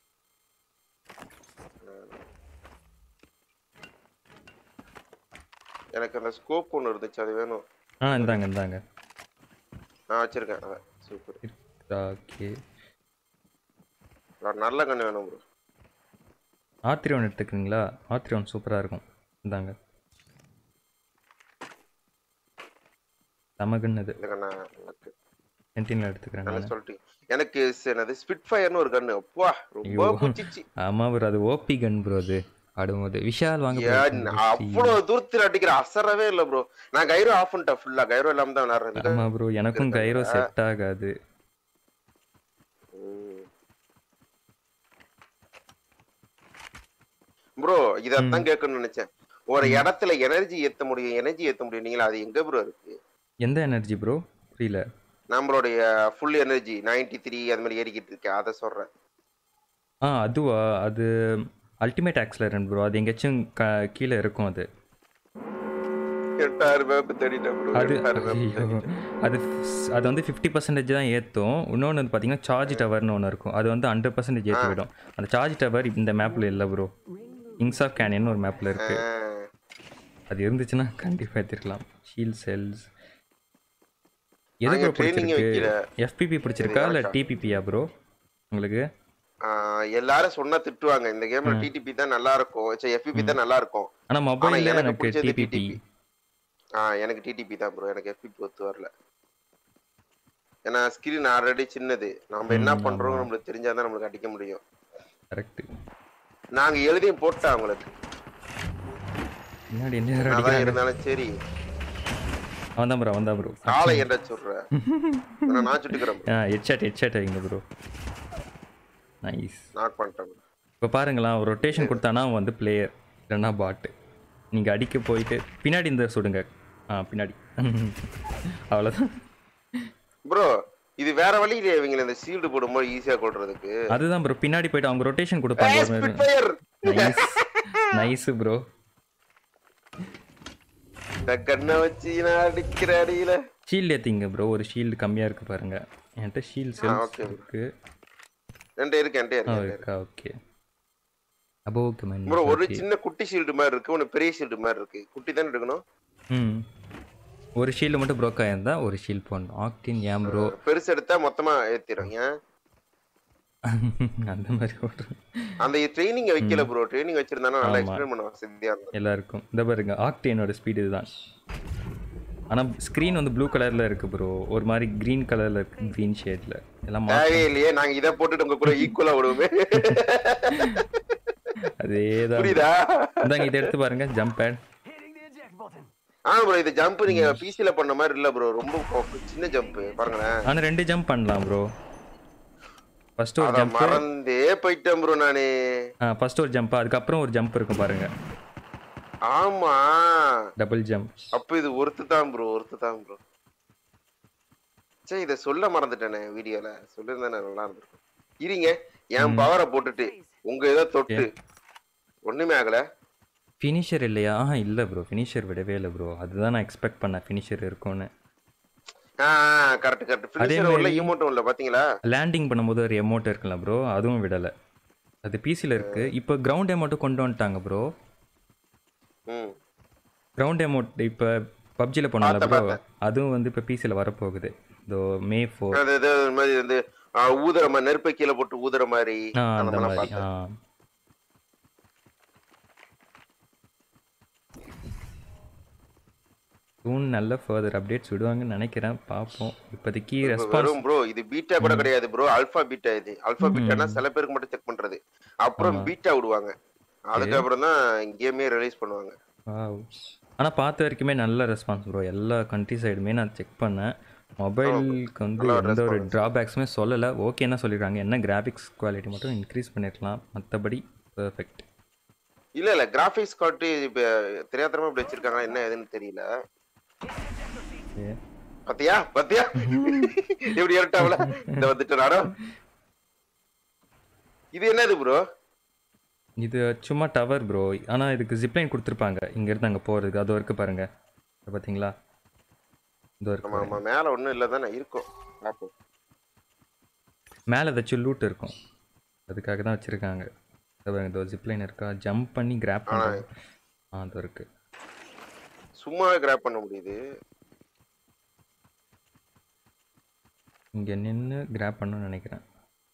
எனக்கு அந்த ஸ்கோப் ஒன்று இருந்துச்சு அது வேணும் ஆ இந்தாங்க இந்தாங்க நான் வச்சிருக்கேன் அதான் சூப்பர் ஓகே நல்ல கண்ணு வேணும் ப்ரோ ஆத்ரி ஒன் எடுத்துக்கிறீங்களா ஆத்ரி ஒன் சூப்பராக இருக்கும் இந்தாங்க செமகுன்னு அது இந்த கண்ணா எனக்கு சென்டீனில் எடுத்துக்கிறேன் நல்லா நான் சொல்லிட்டீங்க எனக்கு ஸ் என்னது ஸ்பிட் ஃபயர்னு ஒரு கண்ணு அப்பா ரொம்ப ஐயோ. பிடிச்சிச்சு ஆமாம் ப்ரோ அது ஓபி கன் ப்ரோ அது ஆடும்போது விஷால் வாங்க ஏன் அவ்வளவு தூரத்தில் அடிக்கிற அசரவே இல்ல ப்ரோ நான் கைரோ ஆஃப் பண்ணிட்டேன் ஃபுல்லா கைரோ இல்லாம தான் விளையாடுறது ஆமாம் ப்ரோ எனக்கும் கைரோ செட் ஆகாது ப்ரோ இதத்தான் கேட்கணும்னு நினைச்சேன் ஒரு இடத்துல எனர்ஜி ஏத்த முடியும் எனர்ஜி ஏத்த முடியும் நீங்களா அது எங்க ப்ரோ இருக்கு எந்த எனர்ஜி ப்ரோ புரியல நம்மளுடைய ஃபுல் எனர்ஜி 93 த்ரீ அது மாதிரி ஏறிக்கிட்டு இருக்கேன் அதை சொல்றேன் ஆ அதுவா அது அல்டிமேட் ஆக்ஸ்லரன் ப்ரோ அது எங்கேயாச்சும் க கீழே இருக்கும் அது எட்டாயிரம் ரூபாய்க்கு தேடிட்டேன் ப்ரோ அது எட்டாயிரம் ரூபாய்க்கு ஐயோ. தேடிட்டேன். அது ஃப்- அது வந்து ஃபிஃப்டி பர்சன்டேஜ் தான் ஏற்றும் இன்னொன்று வந்து பார்த்தீங்கன்னா சார்ஜ் டவர்னு ஒன்று இருக்கும் அது வந்து ஹண்ட்ரட் பர்சன்டேஜ் ஏற்றி விடும் அந்த சார்ஜ் டவர் இந்த மேப்பில் இல்லை ப்ரோ கிங்ஸ் ஆஃப் கேனியன் ஒரு மேப்பில் இருக்குது ஆ, அது இருந்துச்சுன்னா கண்டிப்பாக ஏற்றிருக்கலாம் ஷீல் செல்ஸ் எது நாங்க ப்ரோ training ஏ பிடிச்சிருக்கு வைக்கல. எஃபிபி பிடிச்சிருக்கா இல்லை டிபிபியா ப்ரோ உங்களுக்கு ஆ, எல்லாரும் சொன்னா திட்டுவாங்க இந்த கேம்ல டிடிபி தான் நல்லா இருக்கும் சரி எஃபிபி தான் நல்லா இருக்கும் ஆனால் மொபைலில் எனக்கு எனக்கு பிடிச்சது டிபிபி TTP. ஆ எனக்கு டிடிபி தான் ப்ரோ எனக்கு எஃபிபி ஒத்து வரல ஏன்னா ஸ்கிரீன் ஆல்ரெடி சின்னது நம்ம என்ன பண்றோம் நம்மளுக்கு தெரிஞ்சாதான் நம்மளுக்கு அடிக்க முடியும் கரெக்டு நாங்க எழுதியும் போட்டோம் அவங்களுக்கு முன்னாடி என்ன அதான் அடிக்கிறாங்க இருந்தாலும் சரி அவன் தான் ப்ரோ அவன் தான் ப்ரோ காலை என்ன சொல்ற ஆனா நான் சுட்டுக்கிறேன் ஆ ஹெட்ஷாட் ஹெட்ஷாட் வைங்க ப்ரோ நைஸ் நாக் பண்ணிட்டேன் bro. இப்போ பாருங்களேன் ஒரு ரொட்டேஷன் கொடுத்தானா அவன் வந்து பிளேயர் இல்லைன்னா பாட்டு நீங்கள் அடிக்க போயிட்டு பின்னாடி இந்த சுடுங்க ஆ பின்னாடி அவ்வளோதான் ப்ரோ இது வேற வழி இல்லையா இவங்க இந்த ஷீல்டு போடும்போது ஈஸியா கொள்றதுக்கு அதுதான் ப்ரோ பின்னாடி போயிட்டு அவங்க ரொட்டேஷன் கொடுப்பாங்க ஒரு மாதிரி Spitfire! நைஸ் நைஸ் ப்ரோ இந்த கண்ணை வச்சு நான் அடிக்கிற அடியில ஷீல்டு ஏற்றிங்க ப்ரோ ஒரு ஷீல்டு கம்மியாக இருக்குது பாருங்க என்கிட்ட ஷீல்ட் செல்ஸ் okay bro. இருக்கு என்கிட்ட இருக்கு என்கிட்ட ஆ இருக்கு இருக்கா ஓகே அபோவ் கமெண்ட் ப்ரோ ஒரு சின்ன குட்டி ஷீல்டு மாதிரி இருக்கு ஒன்று பெரிய ஷீல்டு மாதிரி இருக்கு குட்டி தானே எடுக்கணும் ம் ஒரு ஷீல்டு மட்டும் ப்ரோக் ஆயிருந்தா ஒரு ஷீல்ட் போடணும் ஆக்டின் ஏன் ப்ரோ பெருசு எடுத்தா மொத்தமா ஏத்திரும் ஏன் அந்த மாதிரி ஒரு அந்த ட்ரைனிங் வைக்கல ப்ரோ ட்ரைனிங் வச்சிருந்தானா நல்லா ஆமா. எக்ஸ்பிளைன் பண்ண வசதியா இருந்தது எல்லாருக்கும் இந்த பாருங்க ஆக்டேனோட ஸ்பீடு இதுதான் ஆனால் ஸ்க்ரீன் வந்து ப்ளூ கலரில் இருக்கு ப்ரோ ஒரு மாதிரி க்ரீன் கலரில் இருக்கு க்ரீன் ஷேடில் எல்லாம் மா தேவையே இல்லையே நாங்க இதை போட்டுட்டு உங்க கூட ஈக்குவலா விடுவோமே அதே தான் புரியுதா இந்தாங்க இதை எடுத்து பாருங்க ஜம்ப் பேட் ஆ ப்ரோ இது ஜம்ப் நீங்க பிசில பண்ண மாதிரி இல்ல ப்ரோ ரொம்ப கொ- சின்ன ஜம்ப் பாருங்களேன் ஆனால் ரெண்டு ஜம்ப் பண்ணலாம் ப்ரோ ஃபர்ஸ்ட் ஒரு அத ஜம்ப் மறந்தே போயிட்டேன் ப்ரோ நானு ஃபர்ஸ்ட் ஒரு ஜம்ப் அதுக்கப்புறம் ஒரு ஜம்ப் இருக்கும் பாருங்க ஆமா டபுள் ஜம்ப் அப்ப இது ஒருத்து தான் ப்ரோ ஒருத்து தான் ப்ரோ சே இத சொல்ல மறந்துட்டேனே வீடியோல சொல்லிருந்தா நல்லா இருந்திருக்கும் இருங்க என் பவரை போட்டுட்டு உங்க இதை தொட்டு ஒண்ணுமே ஆகல ஃபினிஷர் இல்லையா ஆஹா இல்லை ப்ரோ ஃபினிஷர் விடவே இல்லை ப்ரோ அதுதான் நான் எக்ஸ்பெக்ட் பண்ணேன் ஃபினிஷர் இருக்கும்னு ஆ கரெக்ட் கரெக்ட் அதே ஃபினிஷர் உள்ள மாதிரி- ஈமோட்டும் இல்ல பாத்தீங்களா லேண்டிங் பண்ணும்போது ஒரு எமௌண்ட் இருக்குல்ல ப்ரோ அதுவும் விடலை அது பிசியில் இருக்குது இப்போ கிரவுண்ட் எமௌண்ட்டும் கொண்டு வந்துட்டாங்க ப்ரோ ம் கிரவுண்ட் அமௌண்ட் இப்போ பப்ஜியில் போனால பார்த்தேன், ப்ரோ அதுவும் வந்து இப்போ பிசியில் வரப்போகுது இதோ மே ஃபோர் அது இது ஒரு மாதிரி வந்து ஆ, ஊதுற மாதிரி நெருப்பை கீழே போட்டு ஊதுற மாதிரி ஆ அந்த அந்த மாதிரிலாம் மாதிரி ஆ பார்த்தேன் சூன் நல்ல ஃபர்தர் அப்டேட்ஸ் விடுவாங்கன்னு நினைக்கிறேன் பார்ப்போம் இப்போதைக்கு ரெஸ்பான்ஸ் வெறும் ப்ரோ இது பீட்டா கூட கிடையாது ப்ரோ ஆல்பா பீட்டா இது ஆல்பா பீட்டானா சில பேருக்கு மட்டும் செக் பண்றது அப்புறம் பீட்டா விடுவாங்க அதுக்கப்புறம் தான் கேமே ரிலீஸ் பண்ணுவாங்க வாவ் ஆனால் பார்த்த வரைக்குமே நல்ல ரெஸ்பான்ஸ் ப்ரோ எல்லா கண்ட்ரி சைடுமே நான் செக் பண்ணேன் மொபைலுக்கு வந்து நல்ல எந்த ஒரு response. ட்ராபேக்ஸுமே சொல்லலை ஓகேன்னா சொல்லிடுறாங்க என்ன கிராஃபிக்ஸ் குவாலிட்டி மட்டும் இன்க்ரீஸ் பண்ணிருக்கலாம் மற்றபடி பெர்ஃபெக்ட் இல்ல இல்ல கிராபிக்ஸ் கார்டு இப்ப தெரியாதரமா இப்படி வச்சிருக்காங்க என்ன ஏதுன்னு தெரியல பாத்தியா பாத்தியா எப்படி இரட்டாவல இந்த வந்துட்டு நானும் இது என்னது ப்ரோ இது சும்மா டவர் ப்ரோ ஆனால் இதுக்கு ஜிப்லைன் கொடுத்துருப்பாங்க இங்கேருந்து அங்கே போகிறதுக்கு அது இருக்கு பாருங்க இது பார்த்தீங்களா இது ஆமா இருக்கு ஆமா மேல ஒண்ணும் இல்ல தானே இருக்கும் பாப்போம் மேலே ஏதாச்சும் லூட் இருக்கும் அதுக்காக தான் வச்சுருக்காங்க இதோ ஜிப்லைன் இருக்கா ஜம்ப் பண்ணி கிராப் பண்ணுறாங்க ஆ அது இருக்கு சும்மாவே கிராப் பண்ண முடியுது இங்கே நின்று கிராப் பண்ணணும்னு நினைக்கிறேன்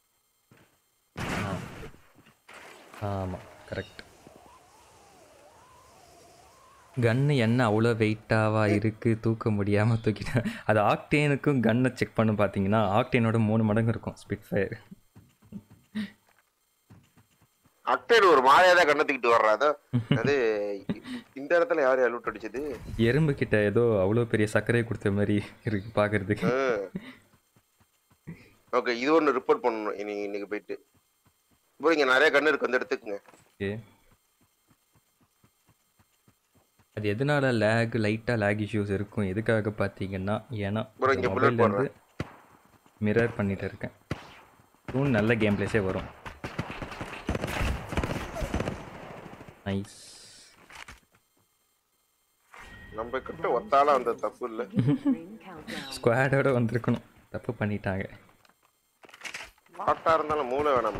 ஆமாம் கரெக்ட் கன்னு என்ன அவ்வளோ வெயிட்டாவா இருக்குது தூக்க முடியாமல் தூக்கிட்டேன் அது ஆக்டேனுக்கும் கன்னை செக் பண்ண பார்த்தீங்கன்னா ஆக்டேனோட மூணு மடங்கு இருக்கும் ஸ்பிட் ஃபயர் அக்டேட் ஒரு மாதிரியா தான் கண்ணத்துக்கிட்டு வர்றாதோ அது இந்த இடத்துல யார் லூட் அடிச்சது எறும்பு கிட்ட ஏதோ அவ்வளோ பெரிய சர்க்கரையை கொடுத்த மாதிரி இருக்கு பார்க்கறதுக்கு ஓகே இது ஒன்று ரிப்போர்ட் பண்ணணும் இனி இன்னைக்கு போயிட்டு ப்ரோ இங்க நிறைய கண்ணு இருக்கு வந்து எடுத்துக்கங்க ஓகே அது எதனால லேக் லைட்டாக லேக் இஷ்யூஸ் இருக்கும் எதுக்காக பார்த்தீங்கன்னா ஏன்னா Bro, இங்க bullet மொபைல் வந்து மிரர் பண்ணிட்டு இருக்கேன் சூன் நல்ல கேம் பிளேஸே வரும் நைஸ் நம்ம கிட்ட ஒத்தால அந்த தப்பு இல்ல Ring countdown. ஸ்குவாடோட வந்திருக்கணும் தப்பு பண்ணிட்டாங்க பாட்டா இருந்தாலும் மூளை வேணாம்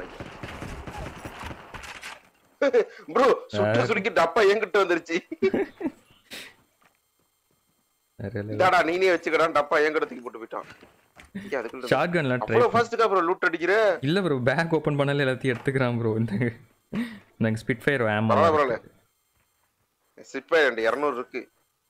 ப்ரோ சுட்டு சுடுக்கி டப்பா என்கிட்ட வந்துருச்சு இதாடா நீனே வச்சுக்கடா டப்பா என்கிட்ட தூக்கி போட்டு போயிட்டான் இங்க அதுக்குள்ள இருந்து- ஷார்ட் கன்லாம் ட்ரை அவ்வளவு ஃபர்ஸ்ட்டுக்கு அப்புறம் லூட் அடிக்கிற இல்லை ப்ரோ பேக் ஓப்பன் பண்ணாலே எல்லாத்தையும் எடுத்துக்கிறான் ப்ரோ இந்த நாங்கள் ஸ்பிட் ஃபயர் ஆமா பரவாயில்ல பரவாயில்ல சிட் ரெண்டு இரநூறு இருக்கு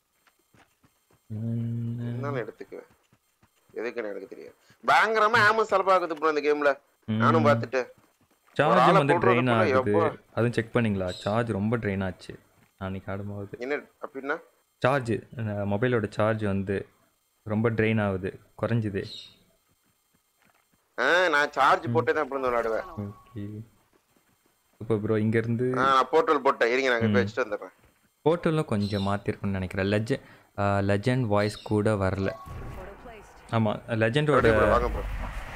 இருந்தாலும் எடுத்துக்குவேன் எதுக்குன்னு எனக்கு தெரியாது பயங்கரமா ஆம செலவாகுது ப்ரோ இந்த கேம்ல நானும் பார்த்துட்டேன் ஒரு சார்ஜ் ஆளை வந்து ட்ரெயின் போடுறதுக்குள்ள ஆகுது எப்பா. அதுவும் செக் பண்ணீங்களா சார்ஜ் ரொம்ப ட்ரெயின் ஆச்சு அன்னைக்கு ஆடும்போது என்ன அப்படின்னா சார்ஜ் மொபைலோட சார்ஜ் வந்து ரொம்ப ட்ரெயின் ஆகுது குறைஞ்சுது ஆ நான் சார்ஜ் போட்டே தான் இப்படி விளையாடுவேன் ஓகே இப்போ ப்ரோ இங்கேருந்து ஆ, நான் போர்ட்டல் போட்டேன் இருங்க நாங்க இப்ப வச்சுட்டு வந்துடுறேன் போர்ட்டலும் கொஞ்சம் மாற்றிருக்குன்னு நினைக்கிறேன் லெஜ லெஜண்ட் வாய்ஸ் கூட வரல Portal placed. ஆமாம் லெஜண்டோட அப்படியே bro, வாங்க ப்ரோ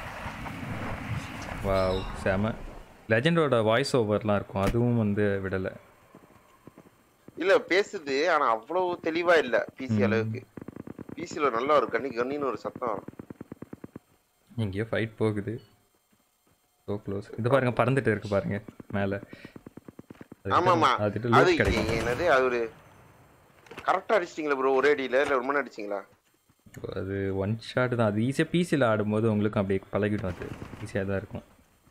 வாவ் செம லெஜண்டோட வாய்ஸ் ஓவர்லாம் இருக்கும் அதுவும் வந்து விடலை இல்ல பேசுது ஆனா அவ்வளவு தெளிவா இல்ல பிசி அளவுக்கு பிசில நல்ல ஒரு கண்ணி கண்ணின்னு ஒரு சத்தம் வரும் எங்கேயோ ஃபைட் போகுது ஸோ க்ளோஸ் இது பாருங்க பறந்துட்டு இருக்கு பாருங்க மேலே ஆமா ஆமா அதுக்கிட்ட அது லூட் கிடைக்கும் என்னது அது ஒரு கரெக்டா அடிச்சிட்டீங்களா ப்ரோ ஒரே அடியில இல்ல ரொம்ப நேரம் அடிச்சிங்களா அது ஒன் ஷாட் தான் அது ஈஸியாக பிசியில் ஆடும்போது உங்களுக்கு அப்படியே பழகிடும் அது ஈஸியாக தான் இருக்கும்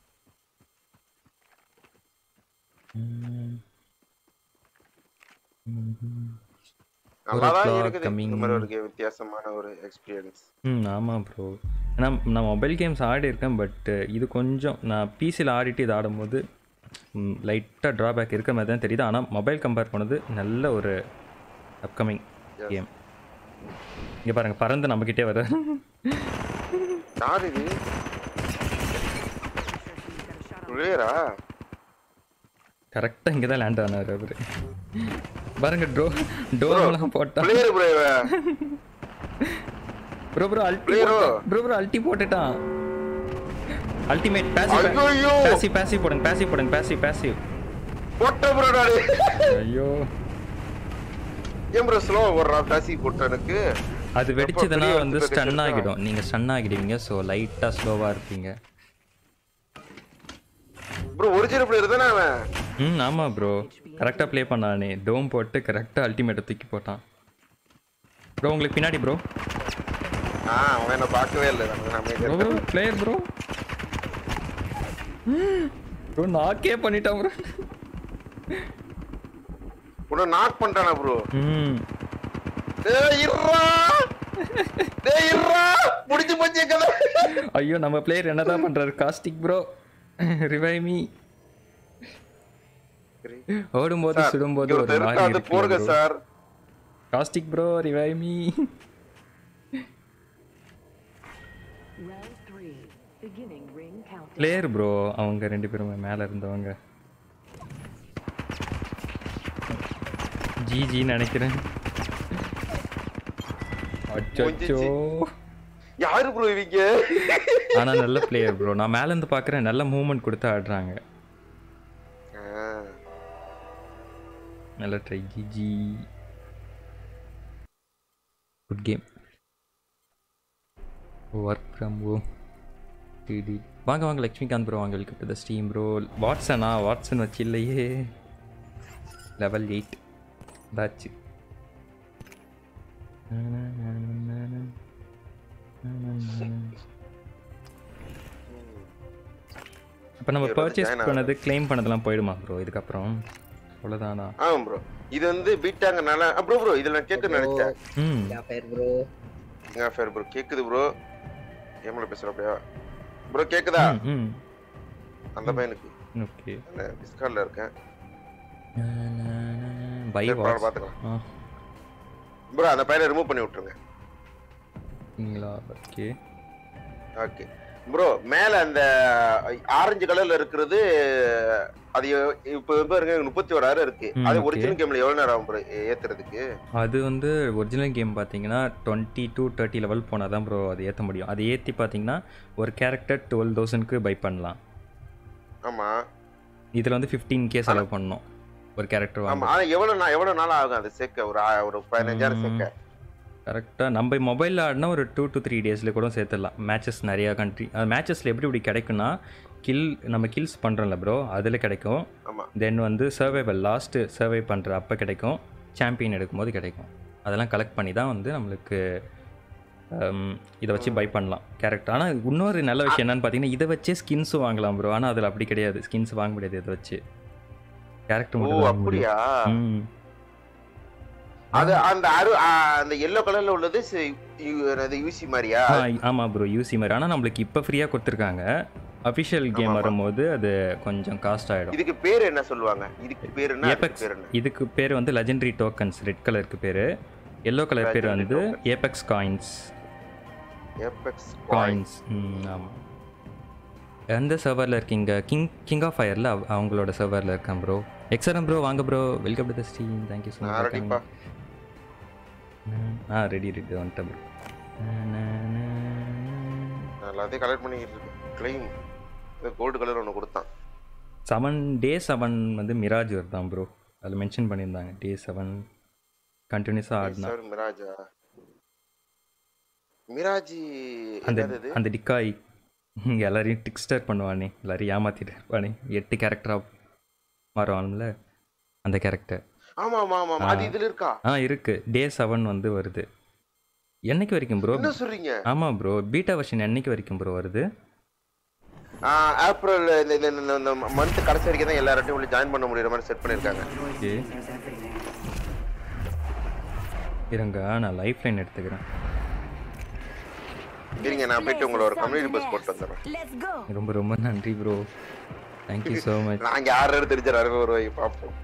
நல்லா தான் o'clock இருக்குது coming. இந்த மாதிரி ஒரு game, வித்தியாசமான ஒரு எக்ஸ்பீரியன்ஸ் ம் ஆமாம் ப்ரோ ஏன்னா நான் மொபைல் கேம்ஸ் ஆடி இருக்கேன் பட் இது கொஞ்சம் நான் பிசியில் ஆடிட்டு இது ஆடும்போது லைட்டாக ட்ராபேக் இருக்க மாதிரி தான் தெரியுது ஆனால் மொபைல் கம்பேர் பண்ணது நல்ல ஒரு அப்கமிங் கேம் இங்கே பாருங்கள் பறந்து நம்மக்கிட்டே வர யார் இது பிளேயரா கரெக்டாக இங்கே தான் லேண்ட் ஆனார் அவர் பாருங்க ட்ரோ டோர்லாம் போட்டா player bro bro bro ulti Player-ஓ? ப்ரோ ப்ரோ அல்டி போட்டுட்டான் அல்டிமேட் பேசி ஐயோ பேசி பேசி போடுங்க பேசி போடுங்க பேசி பேசி போட்ட ப்ரோ நானு ஐயோ ஏன் ப்ரோ ஸ்லோ ஓடுறான் பேசி போட்ட எனக்கு அது வெடிச்சதுன்னா பெரிய வந்து இடத்துல ஸ்டன் வெடிச்சிருக்கா? ஆகிடும் நீங்க ஸ்டன் ஆகிடுவீங்க ஸோ லைட்டா ஸ்லோவா இருப்பீங்க ப்ரோ ஒரிஜினல் பிளேயர் தானே அவன் ம் ஆமா ப்ரோ கரெக்டா ப்ளே பண்ணானே டோம் போட்டு கரெக்டா அல்டிமேட்டை தூக்கி போட்டான் ப்ரோ உங்களுக்கு பின்னாடி ப்ரோ ஆ அவன் என்ன பார்க்கவே இல்லை நம்ம அமைதியா ப்ரோ இருக்கேன். பிளேயர் ப்ரோ ப்ரோ நாக்கே பண்ணிட்டான் ப்ரோ உன்னை நாக் பண்ணிட்டானா ப்ரோ ம் டேய் இருடா டேய் இருடா முடிஞ்சு போச்சு கதை ஐயோ நம்ம பிளேயர் என்னதான் பண்றாரு காஸ்டிக் ப்ரோ ரிவைவ் மீ ஓடும்போது சார், சுடும்போது இங்க ஒரு ஒருத்தர் மாதிரி இருக்கான், அது போடுங்க இருக்கு sir Caustic bro revive me Round three. Beginning ring countdown. Player bro அவங்க ரெண்டு பேருமே மேல இருந்தவங்க ஜிஜி நினைக்கிறேன் அச்சோ யாரு ப்ரோ இவங்க ஆனா நல்ல பிளேயர் ப்ரோ நான் மேல இருந்து பாக்குறேன் நல்ல மூவ்மெண்ட் கொடுத்து ஆடுறாங்க ஆ, நல்ல try G G good game work from home D D வாங்க வாங்க லக்ஷ்மிகாந்த் ப்ரோ வாங்க welcome to the steam bro வாட்ஸனா வாட்ஸன் வச்சு இல்லையே லெவல் எயிட் தாச்சு அப்போ நம்ம இவர் வந்து பர்ச்சேஸ் join பண்ணது கிளைம் பண்ணதெல்லாம் போயிடுமா ப்ரோ இதுக்கப்புறம் அவ்வளோதானா ஆமா ப்ரோ இது வந்து பீட்டாங்கனால ப்ரோ ப்ரோ இதுல நான் கேட்க நினைச்சேன் ம் क्या पैर ब्रो எங்க ஃபேர் ப்ரோ கேக்குது ப்ரோ ஏமல பேசுற அப்படியா ப்ரோ கேக்குதா ம் அந்த பையனுக்கு ஓகே நான் டிஸ்கார்ட்ல இருக்கேன் பை சரி, வாட்ஸ் பாத்துக்கலாம். ஆ ப்ரோ அந்த பையனை ரிமூவ் பண்ணி விட்டுருங்க சரிங்களா ஓகே ஓகே ப்ரோ மேல அந்த ஆரஞ்சு கலர்ல இருக்கிறது அது எ- இப்ப பாருங்க முப்பத்தி ஓராயிரம் இருக்கு ம், அது okay. ஒரிஜினல் கேம்ல எவ்வளவு நேரம் ஆகும் ப்ரோ ஏத்துறதுக்கு அது வந்து ஒரிஜினல் கேம் பார்த்தீங்கன்னா டுவெண்ட்டி டு தேர்ட்டி லெவல் போனால் தான் ப்ரோ அது ஏற்ற முடியும் அது ஏற்றி பார்த்தீங்கன்னா ஒரு கேரக்டர் டுவெல் தௌசண்ட்க்கு பை பண்ணலாம் ஆமா இதில் வந்து ஃபிஃப்டீன் கே செலவு பண்ணணும் ஒரு கேரக்டர் ஆமா வாங்க ஆனா எவ்வளவு நா- எவ்வளவு நாள் ஆகும் அது சேர்க்க ஒரு ஆ- ஒரு பதினஞ்சாயிரம் சேர்க்க கரெக்டாக நம்ம மொபைலில் ஆடினா ஒரு டூ டு த்ரீ டேஸில் கூட சேர்த்துடலாம் மேட்சஸ் நிறையா கண்ட்ரி அது மேட்சஸில் எப்படி இப்படி கிடைக்குன்னா கில் நம்ம கில்ஸ் பண்ணுறோம்ல ப்ரோ அதில் கிடைக்கும் ஆமா தென் வந்து சர்வைவல் லாஸ்ட்டு சர்வை பண்ணுற அப்போ கிடைக்கும் சாம்பியன் எடுக்கும்போது கிடைக்கும் அதெல்லாம் கலெக்ட் பண்ணி தான் வந்து நம்மளுக்கு ஹம், இதை வச்சு பை பண்ணலாம் கேரக்டர் ஆனால் இன்னொரு நல்ல விஷயம் என்னன்னு பார்த்தீங்கன்னா இதை வச்சே ஸ்கின்ஸும் வாங்கலாம் ப்ரோ ஆனால் அதில் அப்படி கிடையாது ஸ்கின்ஸ் வாங்க முடியாது இதை வச்சு கேரக்டர் ஓ மட்டும் தான் வாங்க முடியும். அப்படியா ம் அது அந்த அரு ஆ, அந்த எல்லோ கலர்ல உள்ளது யூசி மாதிரியா ஆ, ஆமா ப்ரோ யூசி மாதிரி ஆனால் நம்மளுக்கு இப்போ ஃப்ரீயாக கொடுத்துருக்காங்க அஃபிஷியல் கேம் ஆமா. வரும்போது அது கொஞ்சம் காஸ்ட் ஆகிடும் இதுக்கு பேர் என்ன சொல்லுவாங்க இதுக்கு பேர் என்ன அதுக்கு ஏபெக்ஸ் பேர் என்ன இதுக்கு பேர் வந்து லெஜெண்டரி டோக்கன்ஸ் ரெட் கலருக்கு பேர் எல்லோ கலர் பேர் Legendary வந்து tokens. Apex coins Apex coins ம் ஆமாம் எந்த சர்வரில் இருக்கீங்க கிங் கிங் ஆஃப் ஃபயரில் அவங்களோட சர்வரில் இருக்கேன் ப்ரோ எக்ஸரம் ப்ரோ வாங்க bro welcome to the steam thank you so நான் ரெடிப்பா மச் ஆ ரெடி ரெடி வந்துட்டேன் ப்ரோ நான் எல்லாத்தையும் கலெக்ட் பண்ணிக்கிட்டு இருக்கேன் கிளைம் கோல்டு கலர் ஒன்று கொடுத்தான் செவன் டே செவன் வந்து மிராஜ் வருதான் ப்ரோ அதில் மென்ஷன் பண்ணியிருந்தாங்க டே செவன் கண்டினியூஸாக ஆடினா சார் மிராஜா மிராஜி அந்த என்னது இது அந்த டிக்காய் இங்கே எல்லாரையும் டிக்ஸ்டர் பண்ணுவானே எல்லாரையும் ஏமாத்திட்டு இருப்பானே எட்டு கேரக்டராக மாறுவான்ல அந்த கேரக்டர் ஆமா ஆமா ஆமா ஆமா. அது இதுல இருக்கா ஆ இருக்கு டே செவன் வந்து வருது என்னைக்கு வரைக்கும் ப்ரோ என்ன சொல்றீங்க ஆமாம் ப்ரோ பீட்டா வெர்ஷன் என்னைக்கு வரைக்கும் ப்ரோ வருது ஆ, ஏப்ரல் இந்த இந்த- இந்த- இந்த மந்த் கடைசி வரைக்கும் தான் எல்லார்ட்டையும் உள்ள ஜாயின் பண்ண முடியுற மாதிரி செட் பண்ணிருக்காங்க ஓகே இருங்க நான் லைஃப் லைன் எடுத்துக்கிறேன் இருங்க நான் போயிட்டு உங்களோட ஒரு கம்யூனிட்டி பஸ் போட்டு வந்துடுறேன் Let's go. ரொம்ப ரொம்ப நன்றி ப்ரோ தேங்க்யூ ஸோ மச் நாங்க யாரும் தெரிஞ்ச அறுபது ரூபாய் பார்ப்போம்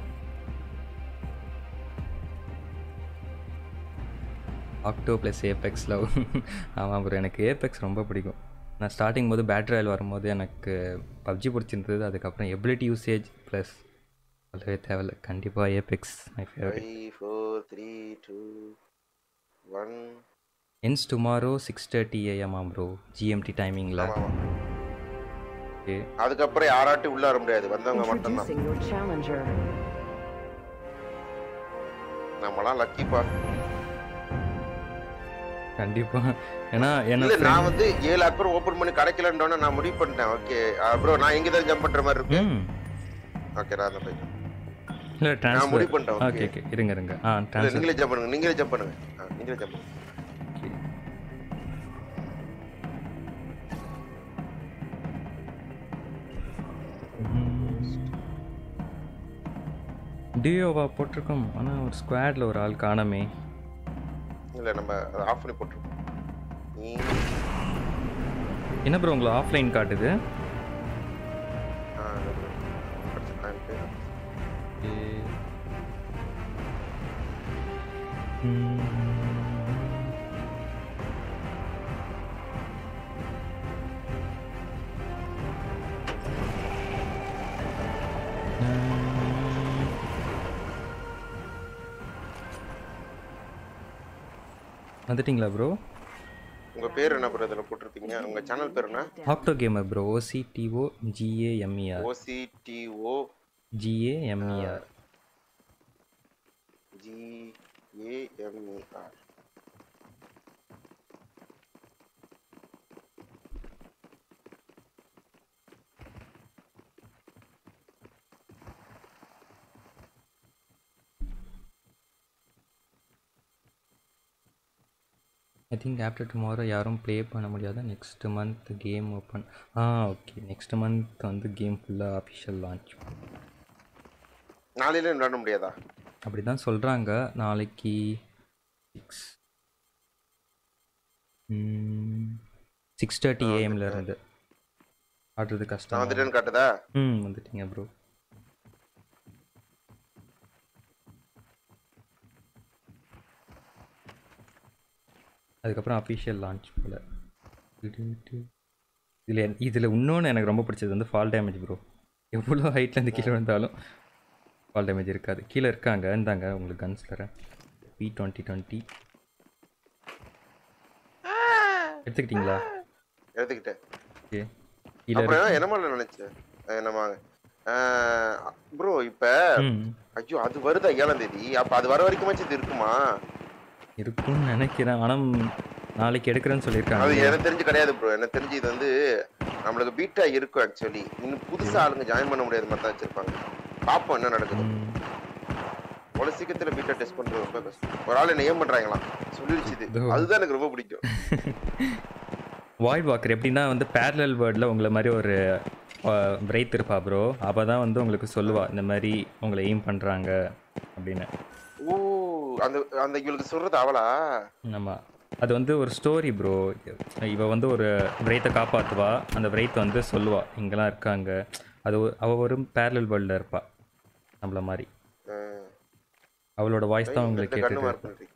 ஆக்டோ ப்ளஸ் ஏபெக்ஸ் லவ் ஆமாம் ப்ரோ எனக்கு ஏபெக்ஸ் ரொம்ப பிடிக்கும் நான் ஸ்டார்டிங் போது பேட்டரி ஆயில் வரும்போது எனக்கு பப்ஜி பிடிச்சிருந்தது அதுக்கப்புறம் எபிலிட்டி யூசேஜ் ப்ளஸ் சொல்லவே தேவையில்ல கண்டிப்பாக Apex my favourite five four three two one ends tomorrow six thirty ஏஎம்மா ப்ரோ ஜிஎம்டி டைமிங்கில் ஆமா ஆமா ஓகே அதுக்கப்புறம் யாராட்டும் உள்ள வர முடியாது வந்தவங்க மட்டும்தான் Introducing your challenger. நம்மளாம் லக்கிப்பா கண்டிப்பாக ஏன்னா இல்ல என்ன நான் வந்து ஏழு அக்கௌண்ட் ஓபன் பண்ணி கிடைக்கலன்றோன்னு நான் முடிவு பண்ணிட்டேன் ஓகே ப்ரோ நான் எங்க தான் ஜம்ப் பண்ற மாதிரி இருக்கு ம் ஓகே நான் அந்த போயிட்டேன் இல்லை முடிவு ட்ரான்ஸ்ஃபர் பண்ணிட்டேன், ஓகே okay. ஓகே இருங்க இருங்க ஆ இல்ல, ட்ரான்ஸ்ஃபர் நீங்களே ஜம்ப் பண்ணுங்க நீங்களே ஜம்ப் பண்ணுங்க ஆ, நீங்களே ஜம்ப் பண்ணுங்க டியோவா போட்டிருக்கோம் ஆனால் ஒரு ஸ்குவாடில் ஒரு ஆள் காணமே இல்ல நம்ம அதை ஆஃப் பண்ணி போட்டுருக்கோம் நீ என்ன ப்ரோ உங்களை ஆஃப்லைன் காட்டுது ஆ, அடுத்து நான் போய் வந்துட்டீங்களா ப்ரோ உங்க பேர் என்ன ப்ரோ இதுல போட்டிருக்கீங்க உங்க சேனல் பேர் என்ன Octo gamer bro O C T O G A M E R O C T O G A M E R G A M E R I think after tomorrow யாரும் ப்ளே பண்ண முடியாத நெக்ஸ்ட் மந்த் கேம் ஓப்பன் ஆ ஓகே நெக்ஸ்ட் மந்த் வந்து கேம் ஃபுல்லாக அஃபிஷியல் லான்ச் நாளையில விளையாட முடியாதா அப்படி தான் சொல்கிறாங்க நாளைக்கு சிக்ஸ் சிக்ஸ் தேர்ட்டி ஏஎம்ல இருந்து ஆடுறது நான் கஷ்டம் வந்துட்டேன்னு காட்டுதா ம் வந்துட்டீங்க ப்ரோ அதுக்கப்புறம் அஃபிஷியல் லான்ச் போல் இதில் இதில் இன்னொன்று எனக்கு ரொம்ப பிடிச்சது வந்து ஃபால் டேமேஜ் ப்ரோ எவ்வளோ ஹைட்லேருந்து கீழே வந்தாலும் ஃபால் டேமேஜ் இருக்காது கீழே இருக்காங்க இருந்தாங்க உங்களுக்கு கன்ஸ் தரேன் பி டுவெண்ட்டி டுவெண்ட்டி எடுத்துக்கிட்டீங்களா எடுத்துக்கிட்டேன் ஓகே கீழே அப்புறம் என்ன மாதிரி நினைச்சேன் அஹ் நம்ம ப்ரோ இப்ப ம் ஐயோ அது வருதா ஏழாம் தேதி அப்ப அது வர வரைக்குமாச்சும் இது இருக்குமா இருக்கும்னு நினைக்கிறேன் ஆனால் நாளைக்கு எடுக்கிறேன்னு அது சொல்லியிருக்காங்க எனக்கு தெரிஞ்சு கிடையாது ப்ரோ எனக்கு தெரிஞ்சு இது வந்து நம்மளுக்கு பீட்டா இருக்கும் ஆக்சுவலி இன்னும் புதுசா ஆளுங்க ஜாயின் பண்ண முடியாத மாதிரி தான் வச்சிருப்பாங்க பாப்போம் என்ன நடக்குது ம். அவ்வளவு சீக்கிரத்துல பீட்டா டெஸ்ட் பண்றது ரொம்ப கஷ்டம் ஒரு ஆள் என்ன ஏன் பண்றாங்களாம் சொல்லிடுச்சு இது இதோ. அதுதான் எனக்கு ரொம்ப பிடிக்கும் வாய்ட் வாக்கர் எப்படின்னா வந்து பேரலல் வேர்டில் உங்களை மாதிரி ஒரு பிரைத் இருப்பா ப்ரோ அப்போ தான் வந்து உங்களுக்கு சொல்லுவா இந்த மாதிரி உங்களை எய்ம் பண்ணுறாங்க அப்படின்னு ஓ அந்த அந்த இவளுக்கு சொல்றது அவளா ஆமாம் அது வந்து ஒரு ஸ்டோரி ப்ரோ இவ வந்து ஒரு பிரைத்தை காப்பாற்றுவா அந்த பிரைத் வந்து சொல்லுவா இங்கெல்லாம் இருக்காங்க அது ஒரு- அவ ஒரு பேரலல் வேர்ல்டில் இருப்பா நம்மள மாதிரி அஹ், அவளோட வாய்ஸ் தான் உங்களுக்கு இந்த கண்ணு கேட்டுட்டு மார்க் பண்ணிருக்கீங்க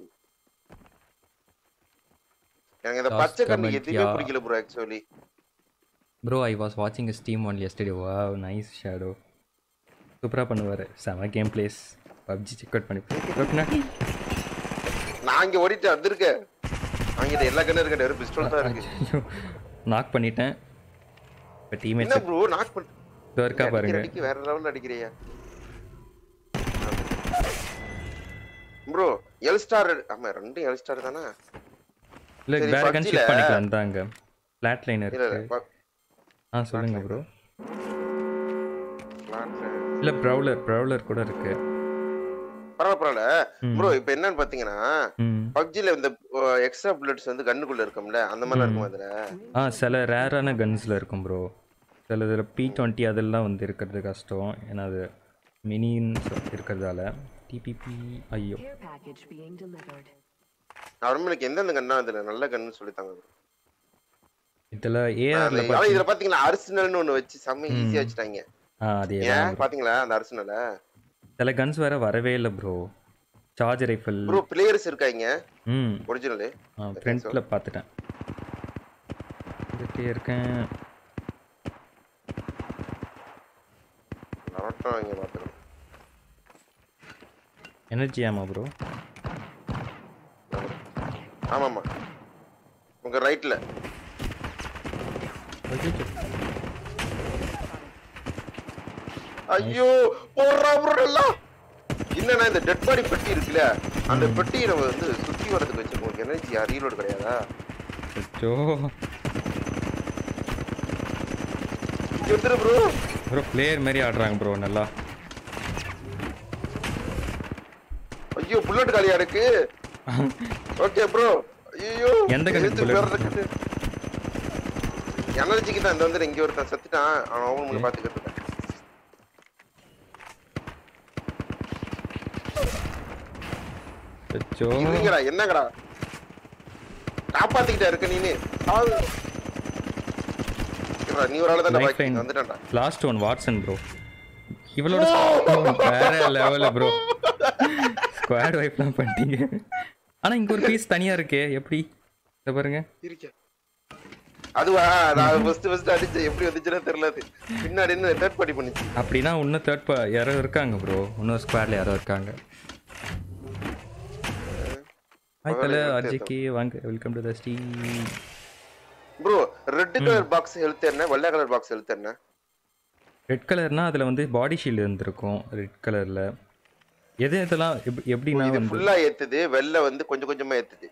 எனக்கு இந்த Last பச்சை கண்ணு comment, எதுவுமே yeah. பிடிக்கல bro actually bro I was வாட்சிங் ஸ்டீம் ஒன் எஸ்டே வா நைஸ் ஷேடோ சூப்பராக பண்ணுவார் செம game plays PUBG check out பண்ணி bro, பின்னாடி நான் இங்க ஓடிட்டு வந்திருக்கேன் அங்கிட்ட எல்லா கண்ணும் இருக்க வெறும் பிஸ்டல் தான் இருக்கு நாக் பண்ணிட்டேன் இப்போ என்ன டீமேட்ஸ் ப்ரோ நாக் பண்ண இதோ இருக்கா பாருங்க அடிக்க வேற லெவல்ல அடிக்கிறியா ப்ரோ எல் ஸ்டார் ஆமா ரெண்டும் எல் ஸ்டார் தானே இல்லை சரி, வேற கன் PUBG ல- ஷிஃப்ட் பண்ணிக்கலாம் தாங்க ஃப்ளாட் லைன் இல்ல இல்ல இருக்கு ஆ சொல்லுங்க ப்ரோ ஃபிளாட் இல்லை ப்ரௌலர் ப்ரௌலர் கூட இருக்கு பரவாயில்ல பரவாயில்ல ம். ப்ரோ இப்போ என்னன்னு பாத்தீங்கன்னா ம் பப்ஜில இந்த எக்ஸ்ட்ரா புல்லட்ஸ் வந்து கண்ணுக்குள்ள இருக்கும்ல அந்த மாதிரிலாம் இருக்கும் அதுல ஆ சில ரேரான கன்ஸில் இருக்கும் ப்ரோ சில இதில் பி டுவெண்ட்டி அதெல்லாம் வந்து இருக்கிறது கஷ்டம் ஏன்னா அது மினின்னு இருக்கிறதால டிபிபி ஐயோ Care package being delivered. நார்மலுக்கு எந்தெந்த கண்ணா அதுல நல்ல கன்னு சொல்லித்தாங்க இதில் ஏஆரில் ஆனா இதுல பாத்தீங்களா அரிசினல்னு ஒண்ணு வச்சு செம்ம ஈஸியா வச்சுட்டாங்க ஆ அதே ஏன் பாத்தீங்களா அந்த அரிசினல சில கன்ஸ் வேற வரவே இல்லை bro charge rifle bro players இருக்காங்க ம் ஒரிஜினலு ஆ ஃப்ரண்ட்டில் பார்த்துட்டேன் இதுக்கே இருக்கேன் நரட்டம் இங்க பாத்துறோம் எனர்ஜி ஆமா ப்ரோ ஆமாமா உங்க ரைட்ல ஐயோ போடுறா ப்ரோ எல்லாம் என்னன்னா இந்த டெட் பாடி பெட்டி இருக்குல்ல அந்த பெட்டியை நம்ம வந்து சுத்தி வரதுக்கு வச்சிருக்கோம் எனர்ஜி ரீலோடு கிடையாதா அச்சோ எத்தனை ப்ரோ ப்ரோ பிளேயர் மாதிரி ஆடுறாங்க ப்ரோ நல்லா ஐயோ புல்லட் காலியா இருக்கு ஓகே ப்ரோ ஐயோ எந்த கண்ணுக்கு bullet? எனர்ஜிக்கு தான் இந்த வந்து இங்க ஒருத்தன் செத்துட்டான் அவன் அவன் முன்ன பாத்துக்கிட்டு இருக்கேன் அச்சோ இருங்கடா என்னங்கடா காப்பாத்திக்கிட்டே இருக்க நீனு சாவு. இருடா, நீ ஒரு ஆளு தான் Lifeline. பாக்கி வந்துட்டேன்டா லாஸ்ட் ஒன் வாட்சன் ப்ரோ இவளோட வேற லெவலில் ப்ரோ ஸ்குவாட் வைப்லாம் பண்ணிட்டீங்க ஆனா இங்க ஒரு பீஸ் தனியா இருக்கே எப்படி இதை பாருங்க இருக்க அதுவா நான் ஃபர்ஸ்ட் ஃபர்ஸ்ட் அடிச்சேன் எப்படி வந்துச்சுன்னா தெரியல அது பின்னாடி இருந்து தேர்ட் பார்ட்டி பண்ணிச்சு அப்படின்னா இன்னும் தேர்ட் பா யாரோ இருக்காங்க ப்ரோ இன்னும் ஸ்குவாட்ல யாரோ இருக்காங்க ஹாய் தல அர்ஜிக்கு வாங்க welcome to the steam bro red colour box health என்ன வெள்ளை கலர் பாக்ஸ் ஹெல்த் என்ன ரெட் கலர்னா அதில் வந்து பாடி ஷீல்டு இருந்திருக்கும் ரெட் கலரில் எது எதெல்லாம் எப் எப்படின்னா இது வந்து ஃபுல்லா ஏத்துது வெள்ளை வந்து கொஞ்சம் கொஞ்சமா ஏத்துது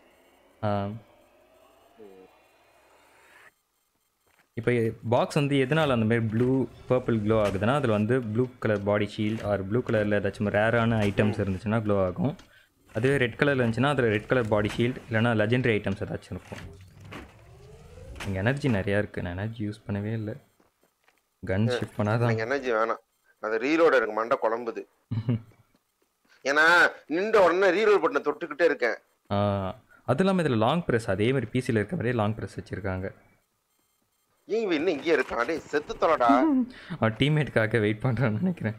இப்போ பாக்ஸ் வந்து எதனால் அந்த மாதிரி ப்ளூ பர்பிள் க்ளோ ஆகுதுன்னா அதில் வந்து blue colour body shield or blue கலரில் ஏதாச்சும் ரேரான ஐட்டம்ஸ் இருந்துச்சுன்னா க்ளோ ஆகும் அதுவே ரெட் கலரில் இருந்துச்சுன்னா அதில் ரெட் கலர் பாடி ஷீல்ட் இல்லைனா லெஜெண்டரி ஐட்டம்ஸ் ஏதாச்சும் இருக்கும் இங்கே எனர்ஜி நிறையா இருக்குது நான் எனர்ஜி யூஸ் பண்ணவே இல்லை கன் ஷிஃப்ட் பண்ணாதான் எனக்கு எனர்ஜி வேணாம் அது ரீலோட எனக்கு மண்டை குழம்புது ஏன்னா நின்ற உடனே ரீலோட் பண்ண தொட்டுக்கிட்டே இருக்கேன் ஆ, அது இல்லாமல் இதில் லாங் ப்ரெஸ் அதே மாதிரி பிசியில் இருக்க மாதிரியே லாங் ப்ரெஸ் வச்சுருக்காங்க ஏன் இவன் இன்னும் இங்கேயே இருக்கான் டேய் செத்து தொலைடா அவன் டீம்மேட்டுக்காக வெயிட் பண்ணுறான்னு நினைக்கிறேன்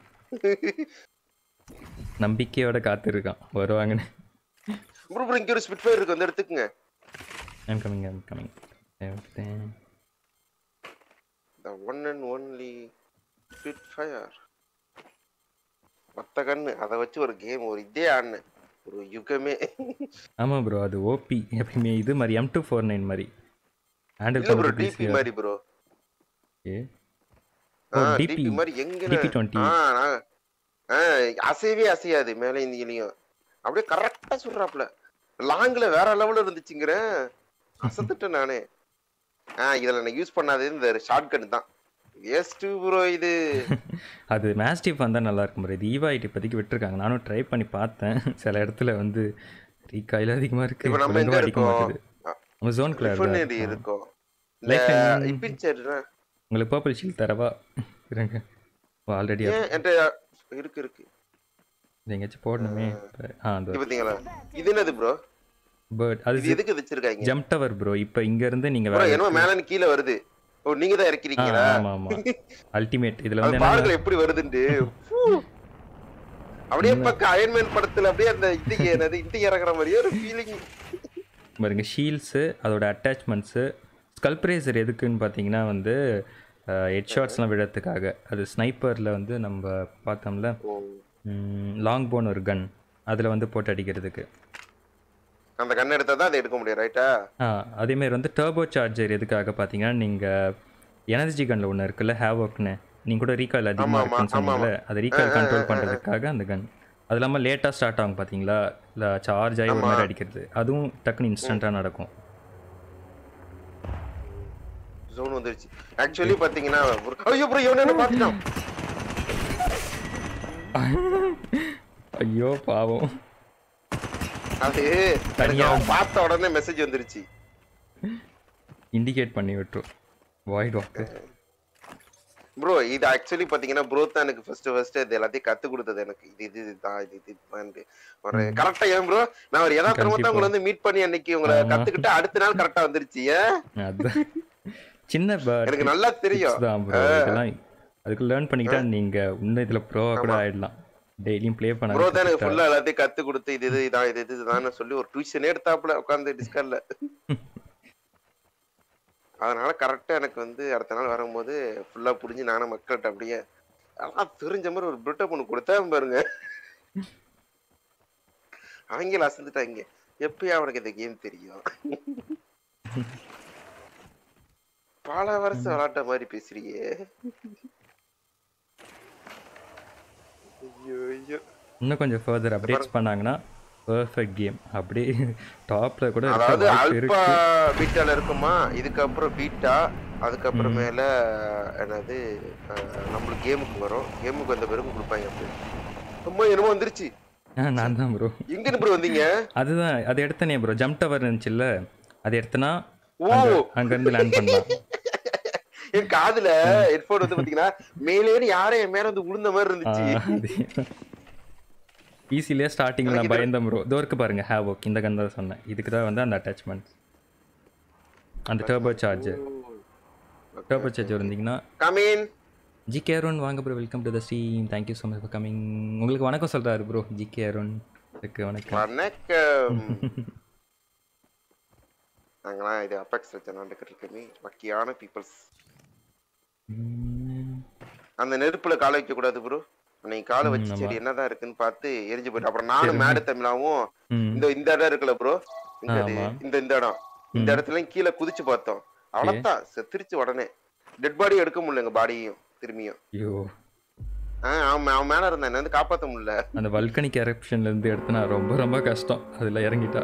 நம்பிக்கையோட காத்திருக்கான் வருவாங்கன்னு ப்ரோ ப்ரோ இங்க ஒரு ஸ்பிட் ஃபயர் இருக்கு வந்து எடுத்துக்குங்க I'm coming I'm coming the one and only Spitfire மத்த கண்ணு அதை வச்சு ஒரு கேம் ஒரு இதே ஆடினேன் ஒரு யுகமே ஆமாம் ப்ரோ அது ஓபி எப்பயுமே இது மாதிரி எம் டூ ஃபோர் நைன் மாதிரி ஹேண்டில் இல்ல ப்ரோ பண்ணுறது டிபி மாதிரி ப்ரோ ஓகே ஆ ஓ, டிபி DP. மாதிரி எங்க DP20. ஆ நான் ஆ அசையவே அசையாது மேலே இந்தியிலையும் அப்படியே கரெக்டா சொல்றாப்ல லாங்ல வேற லெவல்ல இருந்துச்சுங்கிறேன் அசத்துட்டேன் நானே ஆ இதுல நான் யூஸ் பண்ணாதது இந்த ஷார்ட் கன் தான் வேஸ்ட் ப்ரோ இது அது மேஸ்டிப் வந்தால் நல்லா இருக்கும் ப்ரோ இது ஈவாயிட்டு இப்போதைக்கு விட்டுருக்காங்க நானும் ட்ரை பண்ணி பார்த்தேன் சில இடத்துல வந்து ரீகாயில் அதிகமாக இருக்கு இப்ப நம்ம எங்க ஒழுங்கா அடிக்க இருக்கோம் மாட்டுது நம்ம ஜோன் ரிஃபைனரி கிளியர் இருக்கோம் Life இந்த line- இப்பின் சரிண்ணா உங்களுக்கு பர்பிள் ஷீல் தரவா இருங்க ஆல்ரெடி ஏன் என்கிட்ட இருக்கு இருக்கு இது எங்கேயாச்சும் போடணுமே இப்ப- ஆ அந்த இது பாத்தீங்களா இது என்னது ப்ரோ பேர்ட் இது அது எதுக்கு வச்சிருக்காங்க ஜம்ப் டவர் ப்ரோ இப்போ இங்கேருந்து நீங்கள் ப்ரோ வேற என்னமோ மேல இருந்து கீழே வருது ஓ நீங்க தான் ஆ இறக்கிறீங்களா ஆமாம் ஆமாம் அல்டிமேட் இதில் அது வந்து என்ன பாருங்க எப்படி வருதுண்டு ஃபூ. அப்படியே பக்கம் அயன்மேன் படத்துல அப்படியே அந்த இது என்னது இது இறங்குற மாதிரியே ஒரு ஃபீலிங் பாருங்க ஷீல்ட்ஸு அதோட அட்டாச்மெண்ட்ஸு ஸ்கல்ப்ரேசர் எதுக்குன்னு பார்த்தீங்கன்னா வந்து ஹெட் ஷாட்ஸ்லாம் விழறதுக்காக அது ஸ்னைப்பரில் வந்து நம்ம பார்த்தோம்ல லாங் போன் ஒரு கன் அதில் வந்து போட்டு அடிக்கிறதுக்கு அந்த கண்ணை எடுத்தா தான் அதை எடுக்க முடியும் ரைட்டா ஆ அதேமாரி வந்து டர்போ சார்ஜர் எதுக்காக பார்த்தீங்கன்னா நீங்கள் எனர்ஜி கன்னில் ஒன்று இருக்குல்ல ஹேவோக்னு நீங்கள் கூட ரீகால் அதிகமாக ஆமா, இருக்குன்னு ஆமா, சொன்னீங்கல்ல அதை ரீகால் கண்ட்ரோல் பண்ணுறதுக்காக அந்த கன் அது இல்லாமல் லேட்டாக ஸ்டார்ட் ஆகும் பார்த்தீங்களா இல்லை சார்ஜ் ஆகி ஒரு மாதிரி அடிக்கிறது அதுவும் டக்குன்னு இன்ஸ்டண்ட்டாக நடக்கும் ஜோன் வந்துருச்சு ஆக்சுவலி பாத்தீங்கன்னா ஒரு- ஐயோ ப்ரோ இவன் என்ன பாத்துட்டான் ஐயோ பாவம் அது எனக்கு தனியா- அவன் பார்த்த உடனே மெசேஜ் வந்துருச்சு இண்டிகேட் பண்ணி விட்டுரும் வாய்ட் வாக்கு ப்ரோ இது ஆக்சுவலி பாத்தீங்கன்னா ப்ரோ தான் எனக்கு ஃபர்ஸ்ட் ஃபர்ஸ்ட் இது எல்லாத்தையும் கத்து கொடுத்தது எனக்கு இது இது இதுதான் இது இது இதுதான் ஒரு கரெக்டா ஏன் ப்ரோ நான் ஒரு யதார்த்தமா தான் கண்டிப்பா. உங்களை வந்து மீட் பண்ணி அன்னைக்கு உங்களை ஆமா. கத்துக்கிட்டு அடுத்த நாள் கரெக்டா வந்துருச்சு ஏன் அதான் சின்ன bird எனக்கு நல்லா தெரியும் tips தான் ப்ரோ இதெல்லாம் அதுக்கு லேர்ன் பண்ணிக்கிட்டா நீங்க இன்னும் இதுல ப்ரோவா கூட ஆயிடலாம் டெய்லியும் ப்ளே பண்ண ப்ரோ தான் எனக்கு ஃபுல்லா எல்லாத்தையும் கத்து கொடுத்து இது இது இதான் இது இது இதுதான் சொல்லி ஒரு டியூஷன் எடுத்தாப்புல உட்காந்து டிஸ்கர்ல அதனால கரெக்டா எனக்கு வந்து அடுத்த நாள் வரும்போது ஃபுல்லா புரிஞ்சு நானும் மக்கள்கிட்ட அப்படியே அதான் தெரிஞ்ச மாதிரி ஒரு பிரிட்ட பொண்ணு கொடுத்தா பாருங்க அவங்கள அசந்துட்டாங்க எப்பயும் அவனுக்கு இந்த கேம் தெரியும் பல வருஷம் விளாட்ட மாதிரி பேசுறியே ஐயோ ஐயோ இன்னும் கொஞ்சம் ஃபர்தர் அப்டேட்ஸ் பண்ணாங்கன்னா பெர்ஃபெக்ட் கேம் அப்படியே டாப்ல கூட இருக்க அதாவது வாய்ப்பு அல்பா இருக்கு பீட்டால இருக்குமா இதுக்கப்புறம் பீட்டா அதுக்கப்புறமேல என்னது அஹ், நம்மளுக்கு கேமுக்கு வரும் கேமுக்கு வந்த பிறகு கொடுப்பாங்க அப்படி அம்மா என்னமோ வந்துருச்சு ஆ, நான் தான் ப்ரோ எங்க இருந்து bro வந்தீங்க அதுதான் அது எடுத்தனே ப்ரோ ஜம்ப் டவர் இருந்துச்சுல்ல அது எடுத்தனா ஓ அங்க இருந்து லேண்ட் பண்ணலாம் என் காதுல ஹெட்போன் வந்து பாத்தீங்கன்னா மேலே யாரோ என் மேல வந்து விழுந்த மாதிரி இருந்துச்சு ஈஸிலே ஸ்டார்டிங்ல நான் பயந்தேன் ப்ரோ இதோ இருக்கு பாருங்க ஹேவ் ஒர்க் இந்த கன் தான் சொன்னேன் இதுக்கு தான் வந்து அந்த அட்டாச்மெண்ட் அந்த டர்போ சார்ஜ் டர்போ சார்ஜ் இருந்தீங்கன்னா கமீன் ஜிகே அருண் வாங்க bro welcome to the stream thank you so much for coming உங்களுக்கு வணக்கம் சொல்றாரு ப்ரோ ஜிகே அருண் இருக்கு வணக்கம் வணக்கம் நாங்களாம் இது அபெக்ஸ் வச்சு நடந்துக்கிட்டு இருக்கமே லக்கியான பீப்புள்ஸ் உம், அந்த நெருப்புல கால வைக்க கூடாது ப்ரோ அன்னைக்கு காலை வச்சு ஆமா. சரி என்னதான் இருக்குன்னு பார்த்து எரிஞ்சு போயிட்டு அப்புறம் நானும் மேடு தமிழாவும் ம், இந்த இந்த இடம் இருக்குல்ல ப்ரோ இந்த இது- ஆமா. இந்த இந்த இடம் இந்த இடத்துல கீழே குதிச்சு பார்த்தோம் அவ்வளவுதான் செத்துருச்சு உடனே டெட் பாடி எடுக்க முடியல எங்க பாடியையும் திரும்பியும் ஐயோ ஆஹ் அவன் அவன் மேல இருந்தான் என்ன வந்து காப்பாத்த முடியல அந்த வல்கனிக் எரப்ஷன்ல இருந்து எடுத்தனா ரொம்ப ரொம்ப கஷ்டம் அதுல இறங்கிட்டா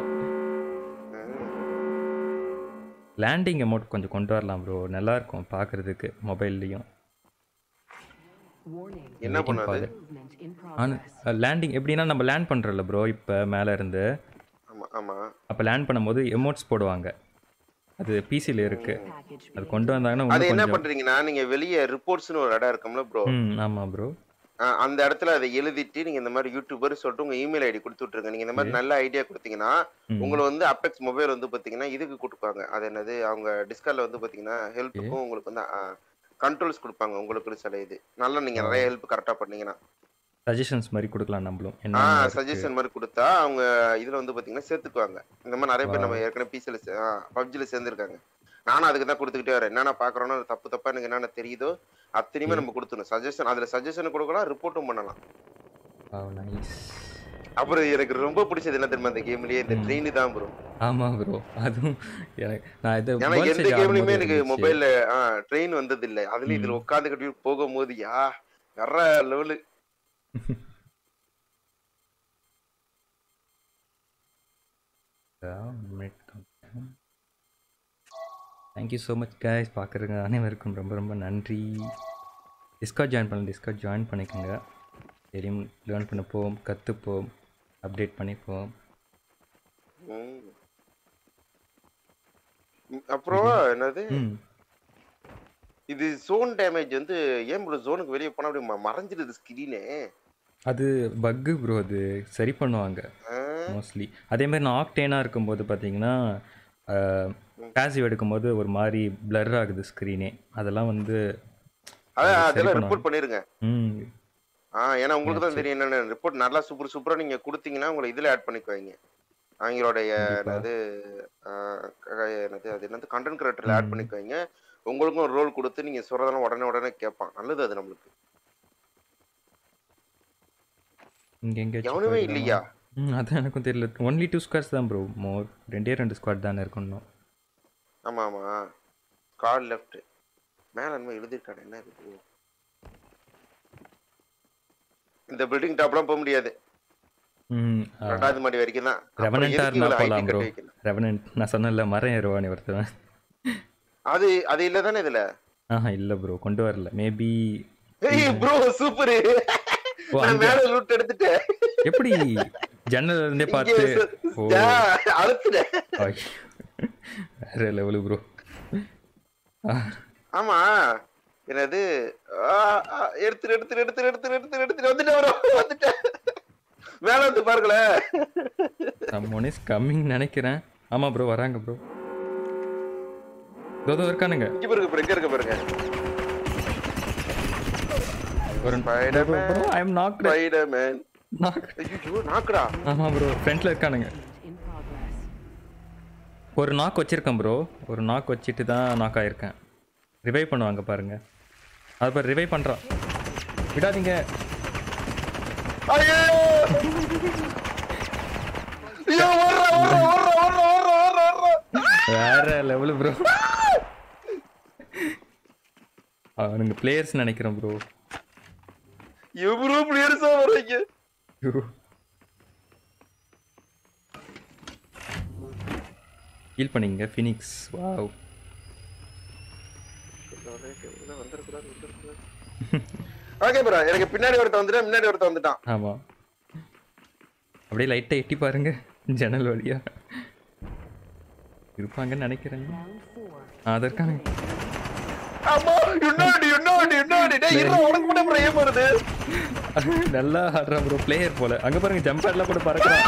லேண்டிங் அமௌண்ட் கொஞ்சம் கொண்டு வரலாம் ப்ரோ நல்லா இருக்கும் பார்க்கிறதுக்கு மொபைல்லையும் Warning. என்ன பண்ணாது Movement in progress. லேண்டிங் எப்படின்னா நம்ம லேண்ட் பண்ணுறோம்ல ப்ரோ இப்போ மேலே இருந்து ஆமா ஆமா அப்போ லேண்ட் பண்ணும்போது எமோட்ஸ் போடுவாங்க அது பிசியில் இருக்கு Package அது கொண்டு வந்தாங்கன்னா அது இன்னும் என்ன கொஞ்சம் பண்றீங்கன்னா நீங்க வெளியே ரிப்போர்ட்ஸ்னு ஒரு இடம் இருக்கும்ல ப்ரோ ம் ஆமாம் ப்ரோ அந்த இடத்துல அதை எழுதிட்டு நீங்க இந்த மாதிரி யூடியூபர் சொல்லிட்டு உங்க இமெயில் ஐடி கொடுத்து விட்டுருங்க நீங்க இந்த மாதிரி நல்ல ஐடியா கொடுத்தீங்கன்னா உங்களை வந்து அபெக்ஸ் மொபைல் வந்து பாத்தீங்கன்னா இதுக்கு கொடுப்பாங்க அது என்னது அவங்க டிஸ்கார்ட்ல வந்து பாத்தீங்கன்னா ஹெல்ப்புக்கும் உங்களுக்கு வந்து கண்ட்ரோல்ஸ் கொடுப்பாங்க உங்களுக்கு சில இது நல்லா நீங்க நிறைய ஹெல்ப் கரெக்டா பண்ணீங்கன்னா சஜஷன்ஸ் மாதிரி கொடுக்கலாம் நம்மளும் ஆ என்ன சஜஷன் மாதிரி கொடுத்தா அவங்க இதுல வந்து பாத்தீங்கன்னா சேர்த்துக்குவாங்க இந்த மாதிரி நிறைய பேர் நம்ம ஏற்கனவே பிசில பப்ஜில சேர்ந்துருக்காங்க நானும் அதுக்கு தான் கொடுத்துக்கிட்டே வரேன் என்னென்ன பாக்குறோம்னா அது தப்பு தப்பா எனக்கு என்னென்ன தெரியுதோ அத்தனையுமே நம்ம கொடுத்துணும் சஜஷன் அதுல சஜஷன் கொடுக்கலாம் ரிப்போர்ட்டும் பண்ணலாம் நைஸ் அப்புறம் எனக்கு ரொம்ப பிடிச்சது என்ன தெரியுமா இந்த கேம்லயே இந்த ட்ரெயின் தான் ப்ரோ ஆமாம் ப்ரோ அதுவும் எனக்கு நான் இது ஏன்னா World எந்த Stage கேம்லயுமே ஆடும்போது எனக்கு இருந்துச்சு. மொபைல்ல ட்ரெயின் வந்தது இல்ல அதுலயும் இதுல உட்காந்துக்கிட்டு போகும்போது யா வர்ற level thank you so much guys பார்க்குறங்க அனைவருக்கும் ரொம்ப ரொம்ப நன்றி டிஸ்கார்ட் ஜாயின் பண்ண டிஸ்கார்ட் ஜாயின் பண்ணிக்கோங்க தெரியும் லேர்ன் பண்ண போவோம் கற்றுப்போம் அப்டேட் பண்ணிப்போம் ம். ம், அப்புறம் என்னது ம் இது ஜோன் டேமேஜ் வந்து ஏன் ப்ரோ ஜோனுக்கு வெளியே போனா அப்படி ம- மறைஞ்சிடுது ஸ்கிரீனு அது பக்கு ப்ரோ அது சரி பண்ணுவாங்க மோஸ்ட்லி அதே மாதிரி நான் ஆக்டேனாக இருக்கும்போது பார்த்தீங்கன்னா பேசிவ் எடுக்கும்போது ஒரு மாதிரி blur ஆகுது ஸ்க்ரீனே அதெல்லாம் வந்து அதான் சரி அதெல்லாம் பண்ணுவாங்க. ரிப்போர்ட் பண்ணிருங்க ம் ஆ ஏன்னா உங்களுக்கு தான் தெரியும் என்னென்ன ரிப்போர்ட் நல்லா சூப்பர் சூப்பரா நீங்க கொடுத்தீங்கன்னா உங்களை இதுல ஆட் பண்ணிக்குவாங்க அவங்களுடைய என்னது ஆ, க- என்னது அது என்னது கண்டென்ட் கிரியேட்டர்ல ஆட் பண்ணிக்குவாங்க உங்களுக்கும் ஒரு ரோல் கொடுத்து நீங்க சொல்றதெல்லாம் உடனே உடனே கேட்பான் நல்லது அது நம்மளுக்கு இங்கே எங்கேயாச்சும் எவனுமே போயிடலாமா? இல்லையா ம் அதான் எனக்கும் தெரியல ஒன்லி டூ ஸ்குவாட்ஸ் தான் ப்ரோ மோர் ரெண்டே ரெண்டு ஸ்குவாட் தானே இருக்கணும் ஆமா ஆமா கால் லெஃப்ட் மேல என்ன எழுதிருக்கானே என்ன இது இந்த பில்டிங் டாப்லாம் போக முடியாது ம் ரெண்டாவது மாடி வரைக்கும் தான் அப்புறம் ரெவனண்ட்டாக எதுக்கு இருந்தால் இவ்வளவு height போகலாம் ப்ரோ கட்டி வைக்கணும்? ரெவனண்ட் நான் சொன்னேன்ல மரம் ஏறுவானே ஒருத்தவன் அது அது இல்ல தானே இதுல ஆஹா இல்லை ப்ரோ கொண்டு வரல மேபி ஏய் ப்ரோ சூப்பர் ஓ, நான் அங்க. மேல லூட் எடுத்துட்டேன் எப்படி ஜன்னல்ல இருந்தே இங்கே பார்த்து சு- ஓ ஆ, அழுத்துட்டேன் ஐ. வேற லெவலு ப்ரோ ஆமா என்னது ஆ, ஆ, எடுத்துரு எடுத்துரு எடுத்துரு எடுத்துரு எடுத்துரு எடுத்துட்டு வந்துட்டேன் bro வந்துட்டேன் மேல வந்து பாருங்களேன் சம்மோன் இஸ் கம்மிங் நினைக்கிறேன் ஆமா ப்ரோ வராங்க ப்ரோ இதோ இருக்கானுங்க இங்க பாருங்க bro, இங்க இருக்க பாருங்க ஒரு Spider-Man. Bro I am knock Spider-Man knock ஐயோ நாக்குடா ஆமா ப்ரோ ஃப்ரண்ட்ல இருக்கானுங்க In progress. ஒரு நாக் வச்சிருக்கேன் ப்ரோ ஒரு நாக் வச்சுட்டு தான் நாக் ஆயிருக்கேன் ரிவைவ் பண்ணுவாங்க பாருங்க அது பாரு ரிவைவ் பண்றான் விடாதீங்க ஐயோ ஐயோ ஓடுறா ஓடுறா ஓடுறா ஓடுறா ஓடுறா ஓடுறா ஓடுறா வேற லெவலு ப்ரோ அவனுங்க பிளேயர்ஸ் நினைக்கிறேன் ப்ரோ எவ்வளோ பிளேயர்ஸா வர்றீங்க ஹீல் பண்ணீங்க ஃபினிக்ஸ் வாவ் ஓகே ப்ரோ எனக்கு பின்னாடி ஒருத்தன் வந்துட்டான் முன்னாடி ஒருத்தன் வந்துட்டான் ஆமாம் அப்படியே லைட்டாக எட்டி பாருங்க ஜன்னல் வழியா இருப்பாங்கன்னு நினைக்கிறேன் Round four. ஆ, அது இருக்கானுங்க ஆமா இன்னொரு இன்னொரு இன்னொரு டேய் இருடா உனக்கு மட்டும் அப்புறம் ஏன் வருது நல்லா ஆடுறான் ப்ரோ பிளேயர் போல அங்க பாருங்க ஜம்ப் பேட்ல கூட பறக்கிறான்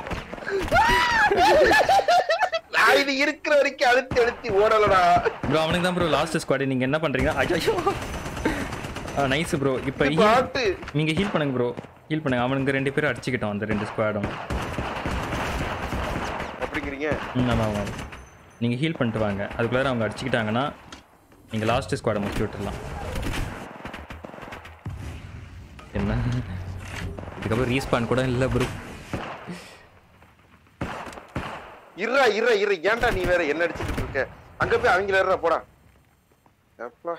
நான் இது இருக்கிற வரைக்கும் அழுத்தி அழுத்தி ஓடலடா ப்ரோ அவனுக்கு தான் ப்ரோ லாஸ்ட் ஸ்குவாட் நீங்க என்ன பண்றீங்க ஐயோ நைஸ் ப்ரோ இப்போ இது பாட்டு நீங்க ஹீல் பண்ணுங்க ப்ரோ ஹீல் பண்ணுங்க அவனுங்க ரெண்டு பேரும் அடிச்சுக்கிட்டோம் அந்த ரெண்டு ஸ்குவாடும் அப்படிங்கிறீங்க ம் ஆமாம் ஆமாம் நீங்கள் ஹீல் பண்ணிட்டு வாங்க அதுக்குள்ளார அவங்க அடிச்சுக்கிட்டாங்கன்னா நீங்கள் லாஸ்ட் ஸ்குவாடை முடிச்சு விட்டுறலாம் என்ன இதுக்கப்புறம் ரீஸ்பான் கூட இல்லை ப்ரோ இருடா இருடா இரு ஏன்டா நீ வேற என்ன அடிச்சுட்டு இருக்க அங்க போய் அவங்கள ஏறா போடா அப்பா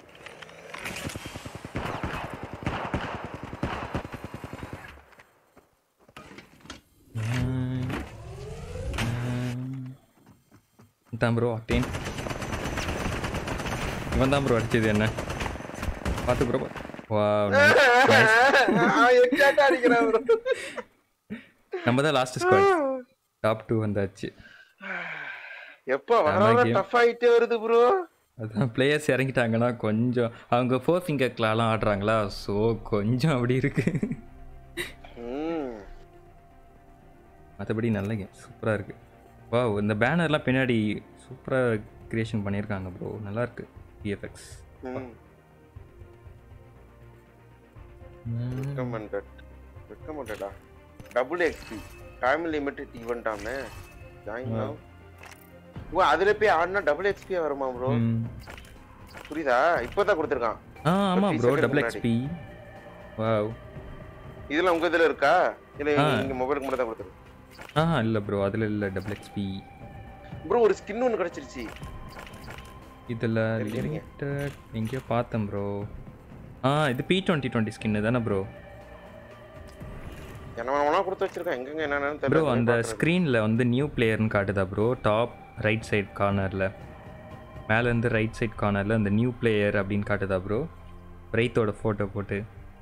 தான் ப்ரோ அட்டேன் இவன் தான் ப்ரோ அடிச்சது என்ன பார்த்து ப்ரோ வா எக்ஸாக்டா அடிக்கிறான் bro. நம்ம தான் லாஸ்ட் ஸ்குவாட் டாப் டூ வந்தாச்சு எப்பா வர வர game. டஃப் ஆயிட்டே வருது ப்ரோ அதான் பிளேயர்ஸ் இறங்கிட்டாங்கன்னா கொஞ்சம் அவங்க ஃபோர் ஃபிங்கர் கிளாலாம் ஆடுறாங்களா ஸோ கொஞ்சம் அப்படி இருக்கு ம் மற்றபடி நல்ல கேம் சூப்பராக இருக்கு வா இந்த பேனர்லாம் பின்னாடி சூப்பராக கிரியேஷன் பண்ணியிருக்காங்க ப்ரோ நல்லா இருக்கு விஎஃப்எக்ஸ் ம் ரெக்கமெண்டட் ரெக்கமெண்டடா டபுள் எக்ஸ்பி டைம் லிமிட்டட் ஈவென்ட்டாமே ஜாயின் நவ் ஓ அதுல போய் ஆடினா டபுள் எக்ஸ்பி வருமா ப்ரோ புரியுதா இப்போதான் கொடுத்துருக்கான் ஆ ஆமாம் ப்ரோ second டபுள் முன்னாடி. எக்ஸ்பி வாவ் இதுல உங்க இதுல இருக்கா இல்ல ஆ. நீங்க மொபைலுக்கு மட்டும் தான் கொடுத்துருக்கு ஆ இல்லை ப்ரோ அதில் இல்லை டபுள் எக்ஸ்பி ப்ரோ ஒரு ஸ்கின் ஒன்று கிடைச்சிருச்சு இதில் இருங்க, இருங்க. லிமிட்டட் எங்கேயோ பார்த்தேன் ப்ரோ ஆ இது பி டுவெண்ட்டி டுவெண்ட்டி ஸ்கின்னு தானே ப்ரோ என்ன வேணா கொடுத்து வச்சிருக்கேன் எங்கெங்க என்னன்னு ப்ரோ தெரியல அந்த பார்க்கறது. ஸ்க்ரீனில் வந்து நியூ பிளேயர்னு காட்டுதா ப்ரோ டாப் ரைட் சைட் கார்னரில் மேலேருந்து ரைட் சைட் கார்னரில் அந்த நியூ பிளேயர் அப்படின்னு காட்டுதா ப்ரோ பிரைத்தோட ஃபோட்டோ போட்டு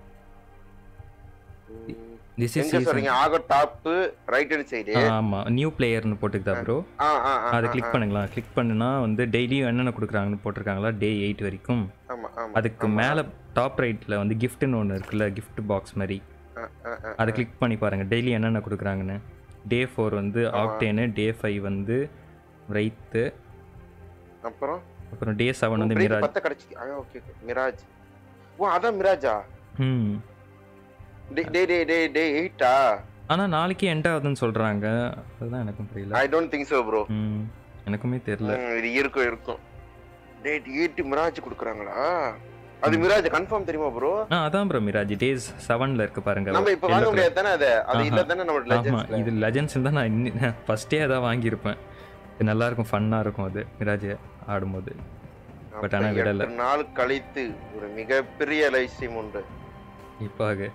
திஸ் இஸ் எங்க சொல்றீங்க ஆக டாப் ரைட் ஹேண்ட் சைடு ஆமாம் நியூ பிளேயர்னு போட்டுக்குதா ப்ரோ ஆ ஆ ஆ அதை கிளிக் பண்ணுங்களா கிளிக் பண்ணுனா வந்து டெய்லியும் என்னென்ன கொடுக்குறாங்கன்னு போட்டிருக்காங்களா டே எயிட் வரைக்கும் ஆமா ஆமா அதுக்கு மேலே டாப் ரைட்டில் வந்து கிஃப்ட்னு ஒன்று இருக்குல்ல gift பாக்ஸ் மாதிரி ஆ, ஆ, ஆ. அதை கிளிக் பண்ணி பாருங்க டெய்லி என்னென்ன கொடுக்குறாங்கன்னு டே ஃபோர் வந்து ஆக்டேனு டே ஃபைவ் வந்து ரைத்து அப்புறம் அப்புறம் டே செவன் வந்து break மிராஜ் பத்த கிடைச்சி ஓகே ஓகே மிராஜ் ஓ அதான் மிராஜா ம் டே டே டே டே டே எயிட்டா ஆனால் நாளைக்கு எண்ட் ஆகுதுன்னு சொல்கிறாங்க அதுதான் எனக்கும் புரியல I don't think so bro ம் எனக்குமே தெரில இது இருக்கும் இருக்கும் டேட் எயிட் மிராஜ் கொடுக்குறாங்களா அது மிராஜ் கன்ஃபார்ம் தெரியுமா ப்ரோ ஆ அதான் ப்ரோ மிராஜ் டேஸ் செவனில் இருக்கு பாருங்க நம்ம இப்ப yellow வாங்க color. முடியாது தானே அது அது இல்ல ஆஹா. தானே நம்ம ஆமா லெஜெண்ட்ஸ்ல இது லெஜெண்ட்ஸ் தான் நான் இன்னி ஃபஸ்ட்டே அதான் வாங்கியிருப்பேன் இது நல்லா இருக்கும் ஃபன்னாக இருக்கும் அது மிராஜ் ஆடும்போது பட் ஆனா விடல. எட்டு நாள் கழித்து ஒரு மிகப்பெரிய லைவ் ஸ்ட்ரீம் உண்டு இப்பாக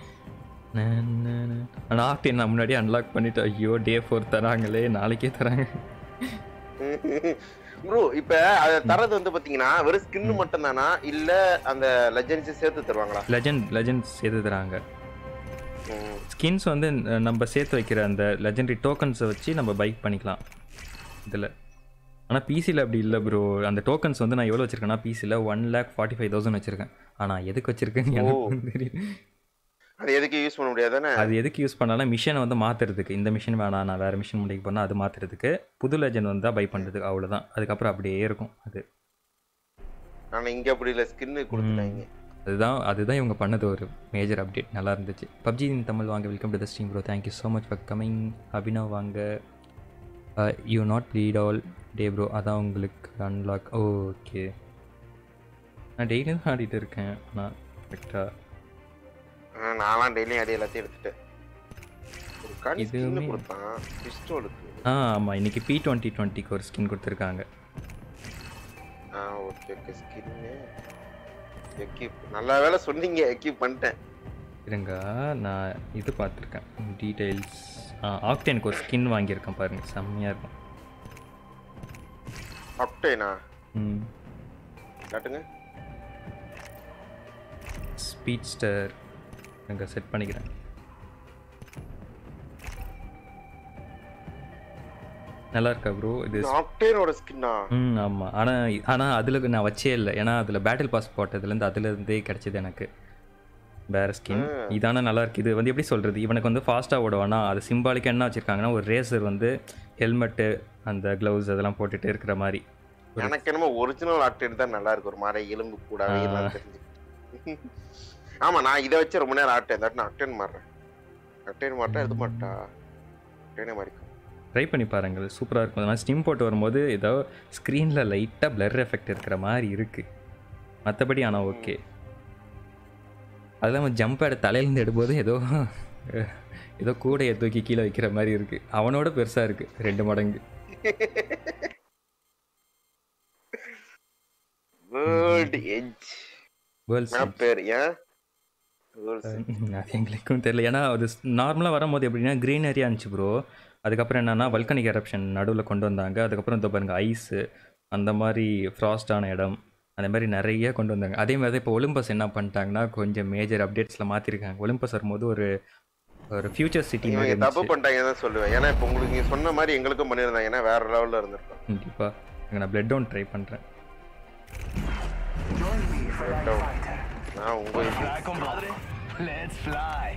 ஆனால் ஆக்டின் நான் முன்னாடியே அன்லாக் பண்ணிட்டு ஐயோ டே ஃபோர் தராங்களே நாளைக்கே தராங்க ப்ரோ இப்ப அத தரது வந்து பாத்தீங்கன்னா வெறும் ஸ்கின் மட்டும் தானா இல்ல அந்த லெஜெண்ட்ஸ் சேர்த்து தருவாங்களா லெஜண்ட் லெஜண்ட்ஸ் சேர்த்து தராங்க ம். ஸ்கின்ஸ் வந்து அஹ், நம்ம சேர்த்து வைக்கிற அந்த லெஜெண்டரி டோக்கன்ஸை வச்சு நம்ம பைக் பண்ணிக்கலாம் இதில் ஆனால் பிசியில் அப்படி இல்லை ப்ரோ அந்த டோக்கன்ஸ் வந்து நான் எவ்வளோ வச்சிருக்கேன்னா பிசியில் one lakh forty five thousand வச்சிருக்கேன் ஆனால் எதுக்கு வச்சிருக்கேன்னு எனக்கு தெரியும் அது எதுக்கு யூஸ் பண்ண முடியாது தானே அது எதுக்கு யூஸ் பண்ணாலும் மிஷினை வந்து மாற்றுறதுக்கு இந்த மிஷின் வேணாம் நான் வேறு மிஷின் முடிக்க போனால் அது மாற்றுறதுக்கு புது லெஜண்ட் வந்து பை பண்ணுறதுக்கு அவ்வளோதான் அதுக்கப்புறம் அப்படியே இருக்கும் அது ஆனா இங்க அப்படி இல்ல ஸ்கின் கொடுத்துட்டாங்க அதுதான் அதுதான் இவங்க பண்ணது ஒரு மேஜர் அப்டேட் நல்லா இருந்துச்சு பப்ஜி இன் தமிழ் வாங்க welcome to the stream bro thank you so much for coming Abhinav வாங்க you not bleed all day bro அதான் உங்களுக்கு அன்லாக் ஓகே நான் டெய்லியும் தான் ஆடிட்டு இருக்கேன் ஆனால் கரெக்டாக ஆ, நான்லாம் டெய்லியும் அடி எல்லாத்தையும் எடுத்துட்டேன் ஒரு கனி இதுவுமே- ஸ்கின் கொடுத்தான் பிஸ்டோலுக்கு ஆ ஆமாம் இன்னைக்கு பி டுவெண்ட்டி டுவெண்ட்டிக்கு ஒரு ஸ்கின் கொடுத்துருக்காங்க ஆ ஓகே ஓகே ஸ்கின்னு எக்யூப் நல்ல வேலை சொன்னீங்க எக்யூப் பண்ணிட்டேன் இருங்க நான் இது பார்த்துருக்கேன் டீட்டெயில்ஸ் ஆக்டேனுக்கு ஒரு ஸ்கின் வாங்கியிருக்கேன் பாருங்கள் செம்மையாக இருக்கும் அப்டேனா ம் காட்டுங்க ஸ்பீட்ஸ்டர் இங்கே செட் பண்ணிக்கிறேன் நல்லா இருக்கா ப்ரோ இது அப்டேனோட ஸ்கின்னா ம் ஆமாம் ஆனால் ஆனால் அதில் நான் வச்சே இல்லை ஏன்னா அதில் பேட்டில் பாஸ் போட்டதுலேருந்து அதுலேருந்தே கிடச்சிது எனக்கு வேறு ஸ்கின் இதான நல்லா இருக்கு இது வந்து எப்படி சொல்கிறது இவனுக்கு வந்து ஃபாஸ்ட்டாக ஓடுவானா அது சிம்பாலிக்காக என்ன வச்சுருக்காங்கன்னா ஒரு ரேசர் வந்து ஹெல்மெட்டு அந்த க்ளவுஸ் அதெல்லாம் போட்டுட்டு இருக்கிற மாதிரி எனக்கு என்னமோ ஒரிஜினல் அப்டேட் தான் நல்லா இருக்கு ஒரு மாதிரி எலும்பு கூடாவே எல்லாம் தெரிஞ்சு ஆமா நான் இதை வச்சு ரொம்ப நேரம் ஆட்டேன் தட் நான் அப்டேன் மாறுறேன் அப்டேன் மாட்டேன் எது மாட்டா அப்டேனே மாறிக்கும் ட்ரை பண்ணி பாருங்கள் சூப்பராக இருக்கும் அதனால் ஸ்டிம் போட்டு வரும்போது ஏதோ ஸ்க்ரீனில் லைட்டாக பிளர் எஃபெக்ட் இருக்கிற மாதிரி இருக்குது மற்றபடி ஆனால் ஓகே அது இல்லாமல் ஜம்ப் ஆட தலையிலேருந்து எடுக்கும்போது ஏதோ ஏதோ கூடையை தூக்கி கீழே வைக்கிற மாதிரி இருக்குது அவனோட பெருசாக இருக்குது ரெண்டு மடங்கு வேர்ல்டு எட்ஜ் வேர்ல்ட்ஸ் நான் பேர் ஏன் வேர்ல்ட்ஸ் அது எங்களுக்கும் தெரியல ஏன்னா அது நார்மலாக வரும்போது எப்படின்னா க்ரீனரியாக இருந்துச்சு ப்ரோ அதுக்கப்புறம் என்னன்னா வல்கனிக் எரப்ஷன் நடுவில் கொண்டு வந்தாங்க அதுக்கப்புறம் இந்த பாருங்க ஐஸு அந்த மாதிரி ஃப்ராஸ்டான இடம் அந்த மாதிரி நிறைய கொண்டு வந்தாங்க அதே மாதிரி தான் இப்போ ஒலிம்பஸ் என்ன பண்ணிட்டாங்கன்னா கொஞ்சம் மேஜர் அப்டேட்ஸில் மாற்றிருக்காங்க ஒலிம்பஸ் வரும்போது ஒரு ஒரு ஃபியூச்சர் சிட்டி மாதிரி இவங்க தப்பு இருந்துச்சு பண்ணிட்டாங்க தான் சொல்லுவேன் ஏன்னா இப்போ உங்களுக்கு நீங்க சொன்ன மாதிரி எங்களுக்கும் பண்ணியிருந்தாங்க ஏன்னா வேற லெவல்ல இருந்திருக்கும் கண்டிப்பாக இங்கே நான் பிளட் டவுன் ட்ரை பண்ணுறேன் நான் உங்க இது compadre. Let's fly.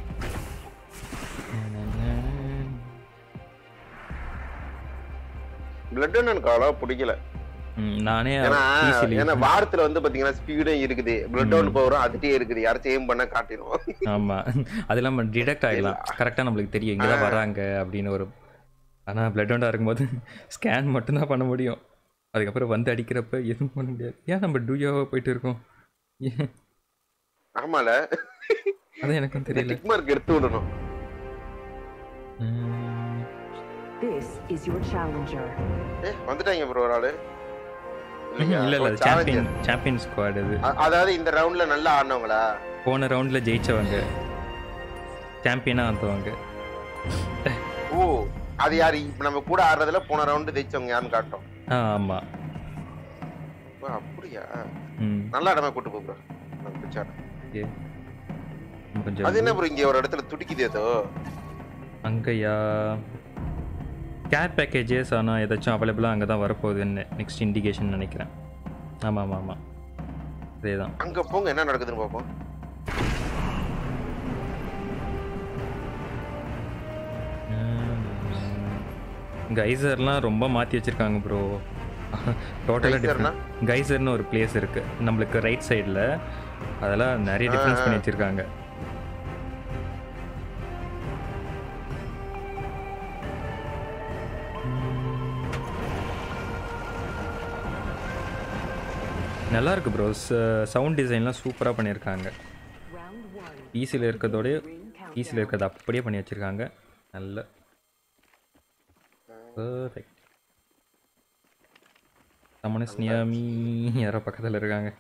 பிளட் எனக்கு அவ்வளவா பிடிக்கல நானே ஏன்னா easily- ஏன்னா வாரத்துல வந்து பாத்தீங்கன்னா ஸ்பீடும் இருக்குது பிளட் டவுன் பவரும் அதுட்டே இருக்குது யாராச்சும் ஏம் பண்ண காட்டிடும் ஆமா அது இல்லாமல் டிடெக்ட் ஆகிடலாம் கரெக்டாக நம்மளுக்கு தெரியும் இங்கே தான் வராங்க அப்படின்னு ஒரு ஆனால் பிளட் ஒண்டா இருக்கும்போது ஸ்கேன் மட்டும்தான் பண்ண முடியும் அதுக்கப்புறம் வந்து அடிக்கிறப்ப எதுவும் பண்ண முடியாது ஏன் நம்ம டூயோவாக போயிட்டு இருக்கோம் ஏன் ஆமால அது எனக்கும் தெரியல டிக் மார்க் எடுத்து விடணும் உம், This is your challenger. ஏ வந்துட்டாங்க ப்ரோ ஒரு ஆளு இல்ல இல்ல ஓ, challenger. சாம்பியன் சாம்பியன் ஸ்குவாட் இது அ- அதாவது இந்த ரவுண்ட்ல நல்லா ஆடினவங்களா போன ரவுண்டில் ஜெயிச்சவங்க சாம்பியனாக வந்தவங்க ஓ அது யாரு இப்ப நம்ம கூட ஆடுறதுல போன ரவுண்டு ஜெயிச்சவங்க யாருன்னு காட்டும் ஆ ஆமாம் ஓ, அப்படியா ம் நல்ல இடமா கூட்டு போ ப்ரோ பிடிச்சாரு ஓகே கொஞ்சம் அது என்ன ப்ரோ இங்க ஒரு இடத்துல துடிக்குது ஏதோ அங்கேயா கேர் பேக்கேஜஸ் ஆனால் ஏதாச்சும் அவைலபிளாக அங்கே தான் வரப்போகுதுன்னு நெக்ஸ்ட் இண்டிகேஷன் நினைக்கிறேன் ஆமாம் ஆமாம் ஆமாம் அதே தான் அங்க போங்க என்ன நடக்குதுன்னு பார்ப்போம் கைசர்லாம் ரொம்ப மாற்றி வச்சுருக்காங்க ப்ரோ டோட்டலாக கைசர்னா? டிஃப்ரெண்ட் கைசர்னு ஒரு பிளேஸ் இருக்குது நம்மளுக்கு ரைட் சைடில் அதெல்லாம் நிறைய டிஃப்ரென்ஸ் பண்ணி வச்சுருக்காங்க நல்லா இருக்கு ப்ரோ சவுண்ட் டிசைன்லாம் சூப்பராக பண்ணியிருக்காங்க Round one. ஈஸியில் இருக்கிறதோடய Ring ஈஸியில் இருக்கிறத அப்படியே பண்ணி வச்சுருக்காங்க நல்ல பர்ஃபெக்ட் சமனஸ் நியாமி யாரோ பக்கத்தில் இருக்காங்க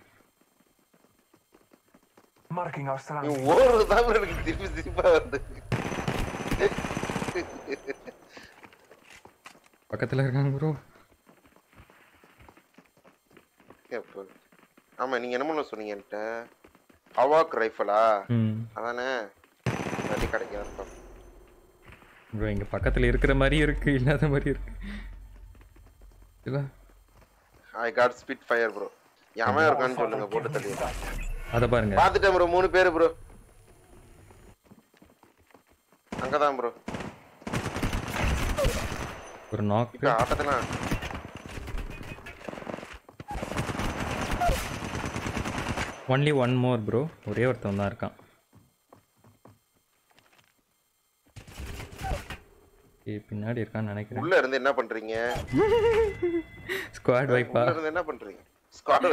Marking our நீ surroundings. ஓடுறது தான் bro எனக்கு திருப்பி திருப்பா வருது பக்கத்தில் இருக்காங்க ப்ரோ எப்போ ஆமா நீங்க என்ன பண்ண சொன்னீங்க என்கிட்ட அவாக் ரைஃபிளா ம் அதானே வண்டி கிடைக்காது இருக்கும் ப்ரோ இங்கே பக்கத்தில் இருக்கிற மாதிரி இருக்கு இல்லாத மாதிரி இருக்கு இல்லை I got spitfire bro எவன் இருக்கான்னு சொல்லுங்க போட்டு தள்ளி அதை பாருங்க பார்த்துட்டேன் ப்ரோ மூணு பேர் ப்ரோ அங்கதான் ப்ரோ ஒரு நாக்கு இப்ப ஆட்டத்தெல்லாம் ஒன்லி ஒன் மோர் ப்ரோ ஒரே ஒருத்தன் தான் இருக்கான் ஏய், பின்னாடி இருக்கான்னு நினைக்கிறேன் உள்ள இருந்து என்ன பண்றீங்க ஸ்குவாட் வைப்பா உள்ள இருந்து என்ன பண்றீங்க ஸ்குவாட்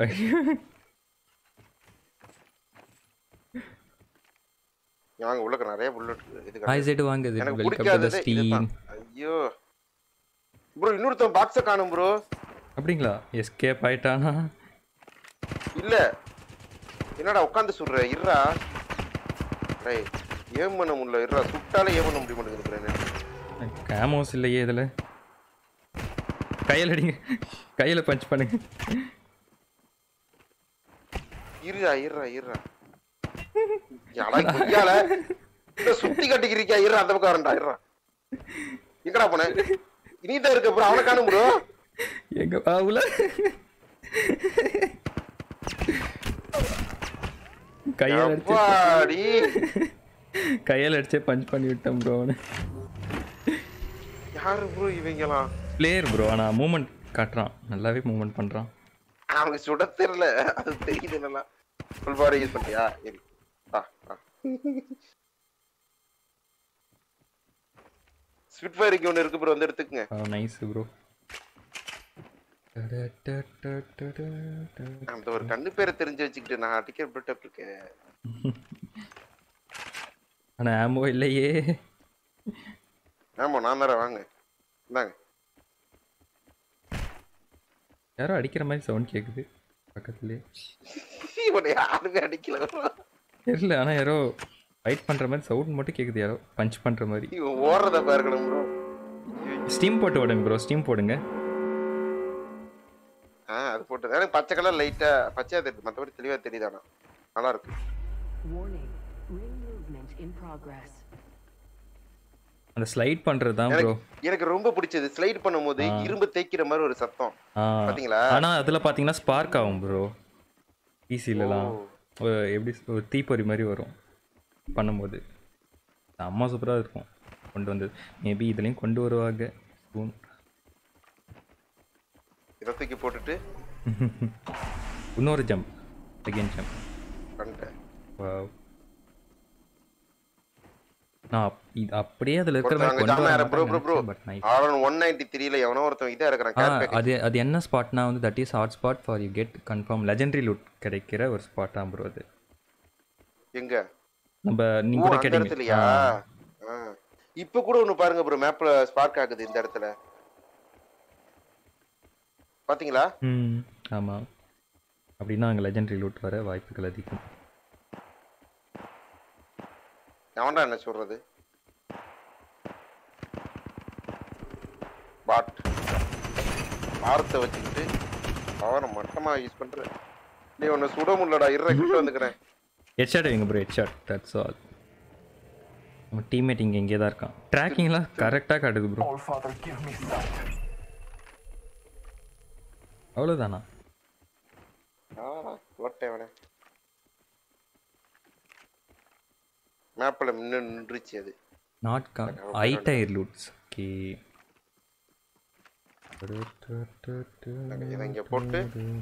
வாங்க உள்ளக்க நிறைய புல்லட் இது ஹாய் சைடு வாங்க எனக்கு வெல்கம் டு த பிடிக்காதது ஸ்டீம் இதுதான் ஐயோ ப்ரோ இன்னொருத்தன் பாக்ஸ காணும் ப்ரோ அப்படிங்களா எஸ்கேப் ஆயிட்டானா இல்ல என்னடா உட்காந்து சுடுற இருடா டேய் ஏம் பண்ண முடியல இருடா சுட்டாலே ஏம் பண்ண முடிய மாட்டேங்குது கேமோஸ் இல்லையே இதில் கையில் அடிங்க கையில் பஞ்ச் பண்ணுங்க இருடா இருடா இருடா யாரா கொய்யால இந்த சுத்தி கட்டிக்கிறிக்கா இருடா அந்த பக்கம் வரண்டா இருடா எங்கடா போன இனிதான் இருக்க ப்ரோ அவனை காணும் ப்ரோ எங்க பாவுல கையால் அடிச்சு அப்பாடி கையால் அடிச்சே பஞ்ச் பண்ணி விட்டேன் ப்ரோ அவனு யாரு ப்ரோ இவங்கலாம் பிளேயர் ப்ரோ ஆனால் மூமெண்ட் காட்டுறான் நல்லாவே மூமெண்ட் பண்ணுறான் அவனுக்கு சுட தெரியல அது தெரியுது நல்லா ஃபுல் பாடி யூஸ் பண்ணியா சரி ஆ ஆ ஸ்பிட் ஃபயருக்கு ஒன்று இருக்கு ப்ரோ வந்து எடுத்துக்கங்க நைஸ் ப்ரோ அந்த ஒரு கண்ணு பேரை தெரிஞ்சு வச்சுக்கிட்டு நான் அடிக்க பில்டப் இருக்கேன் ஆனால் ஆமோ இல்லையே ஆமா நான் தரேன் வாங்க இந்தாங்க யாரோ அடிக்கிற மாதிரி சவுண்ட் கேட்குது பக்கத்துலேயே இவனை யாருமே அடிக்கல bro. தெரியல ஆனால் யாரோ ஃபைட் பண்ணுற மாதிரி சவுண்ட் மட்டும் கேட்குது யாரோ பஞ்ச் பண்ணுற மாதிரி இவன் ஓடுறத பார்க்கணும் ப்ரோ ஸ்டீம் போட்டு விடுங்க ப்ரோ ஸ்டீம் போடுங்க ஆ அது போட்டு எனக்கு பச்சை கலர் லைட்டா பச்சையா தெரியுது மற்றபடி தெளிவா தெரியுதானா நல்லா இருக்கு Warning. Ring movement in progress. அந்த ஸ்லைட் பண்ணுறது தான் ப்ரோ எனக்கு எனக்கு ரொம்ப பிடிச்சது ஸ்லைட் பண்ணும்போது இரும்பு தேய்க்கிற மாதிரி ஒரு சத்தம் பாத்தீங்களா? ஆனால் அதில் பார்த்தீங்கன்னா ஸ்பார்க் ஆகும் ப்ரோ பிசிலலாம் எப்படி சொ- ஒரு தீப்பொறி மாதிரி வரும் பண்ணும்போது அம்மா சூப்பராக இருக்கும் கொண்டு வந்தது மேபி இதுலேயும் கொண்டு வருவாங்க soon. இதை தூக்கி போட்டுட்டு இன்னொரு ஜம்ப் செகண்ட் ஜம்ப் பண்ணிட்டேன் நான் அப்- இது அப்படியே அதில் இருக்கிற மாதிரி ஒருத்தன் கொண்டு அங்க bro bro bro but nice RN one ninety த்ரீல எவனோ ஒருத்தன் இதா இருக்கிறான் ஆ கேர் பேக்கேஜ் அது அது என்ன ஸ்பாட்னா வந்து that is hot spot for you get confirm legendary loot கிடைக்கிற ஒரு ஸ்பாட்டாக ப்ரோ அது எங்க நம்ம ஓ நீங்கள் கூட அந்த கேட்டீங்க இடத்துலயா ஆ. இப்ப கூட ஒண்ணு பாருங்க ப்ரோ மேப்ல ஸ்பார்க் ஆகுது இந்த இடத்துல பாத்தீங்களா ம் ஆமாம் அப்படின்னா அங்கே லெஜெண்டரி லூட் வர வாய்ப்புகள் அதிகம் எவன்டா என்ன சொல்றது பாட் பாரத்தை வச்சுக்கிட்டு அவனை மட்டமா யூஸ் பண்ற நீ உன்னை சுட முடியலடா இருற கிட்ட வந்துக்கிறேன் ஹெட்ஷாட் வைங்க ப்ரோ ஹெட்ஷாட் தட்ஸ் ஆல் நம்ம டீம்மேட் இங்கே இங்கே தான் இருக்கான் ட்ராக்கிங்லாம் கரெக்டாக காட்டுது bro All Father, give me sight. அவ்வளோதானா ஓட்டேன் அவனை மேப்ல நின்று நின்றுச்சு அது நாட் கா ஐ டயர் லூட்ஸ் ஓகே இதை இங்க போட்டு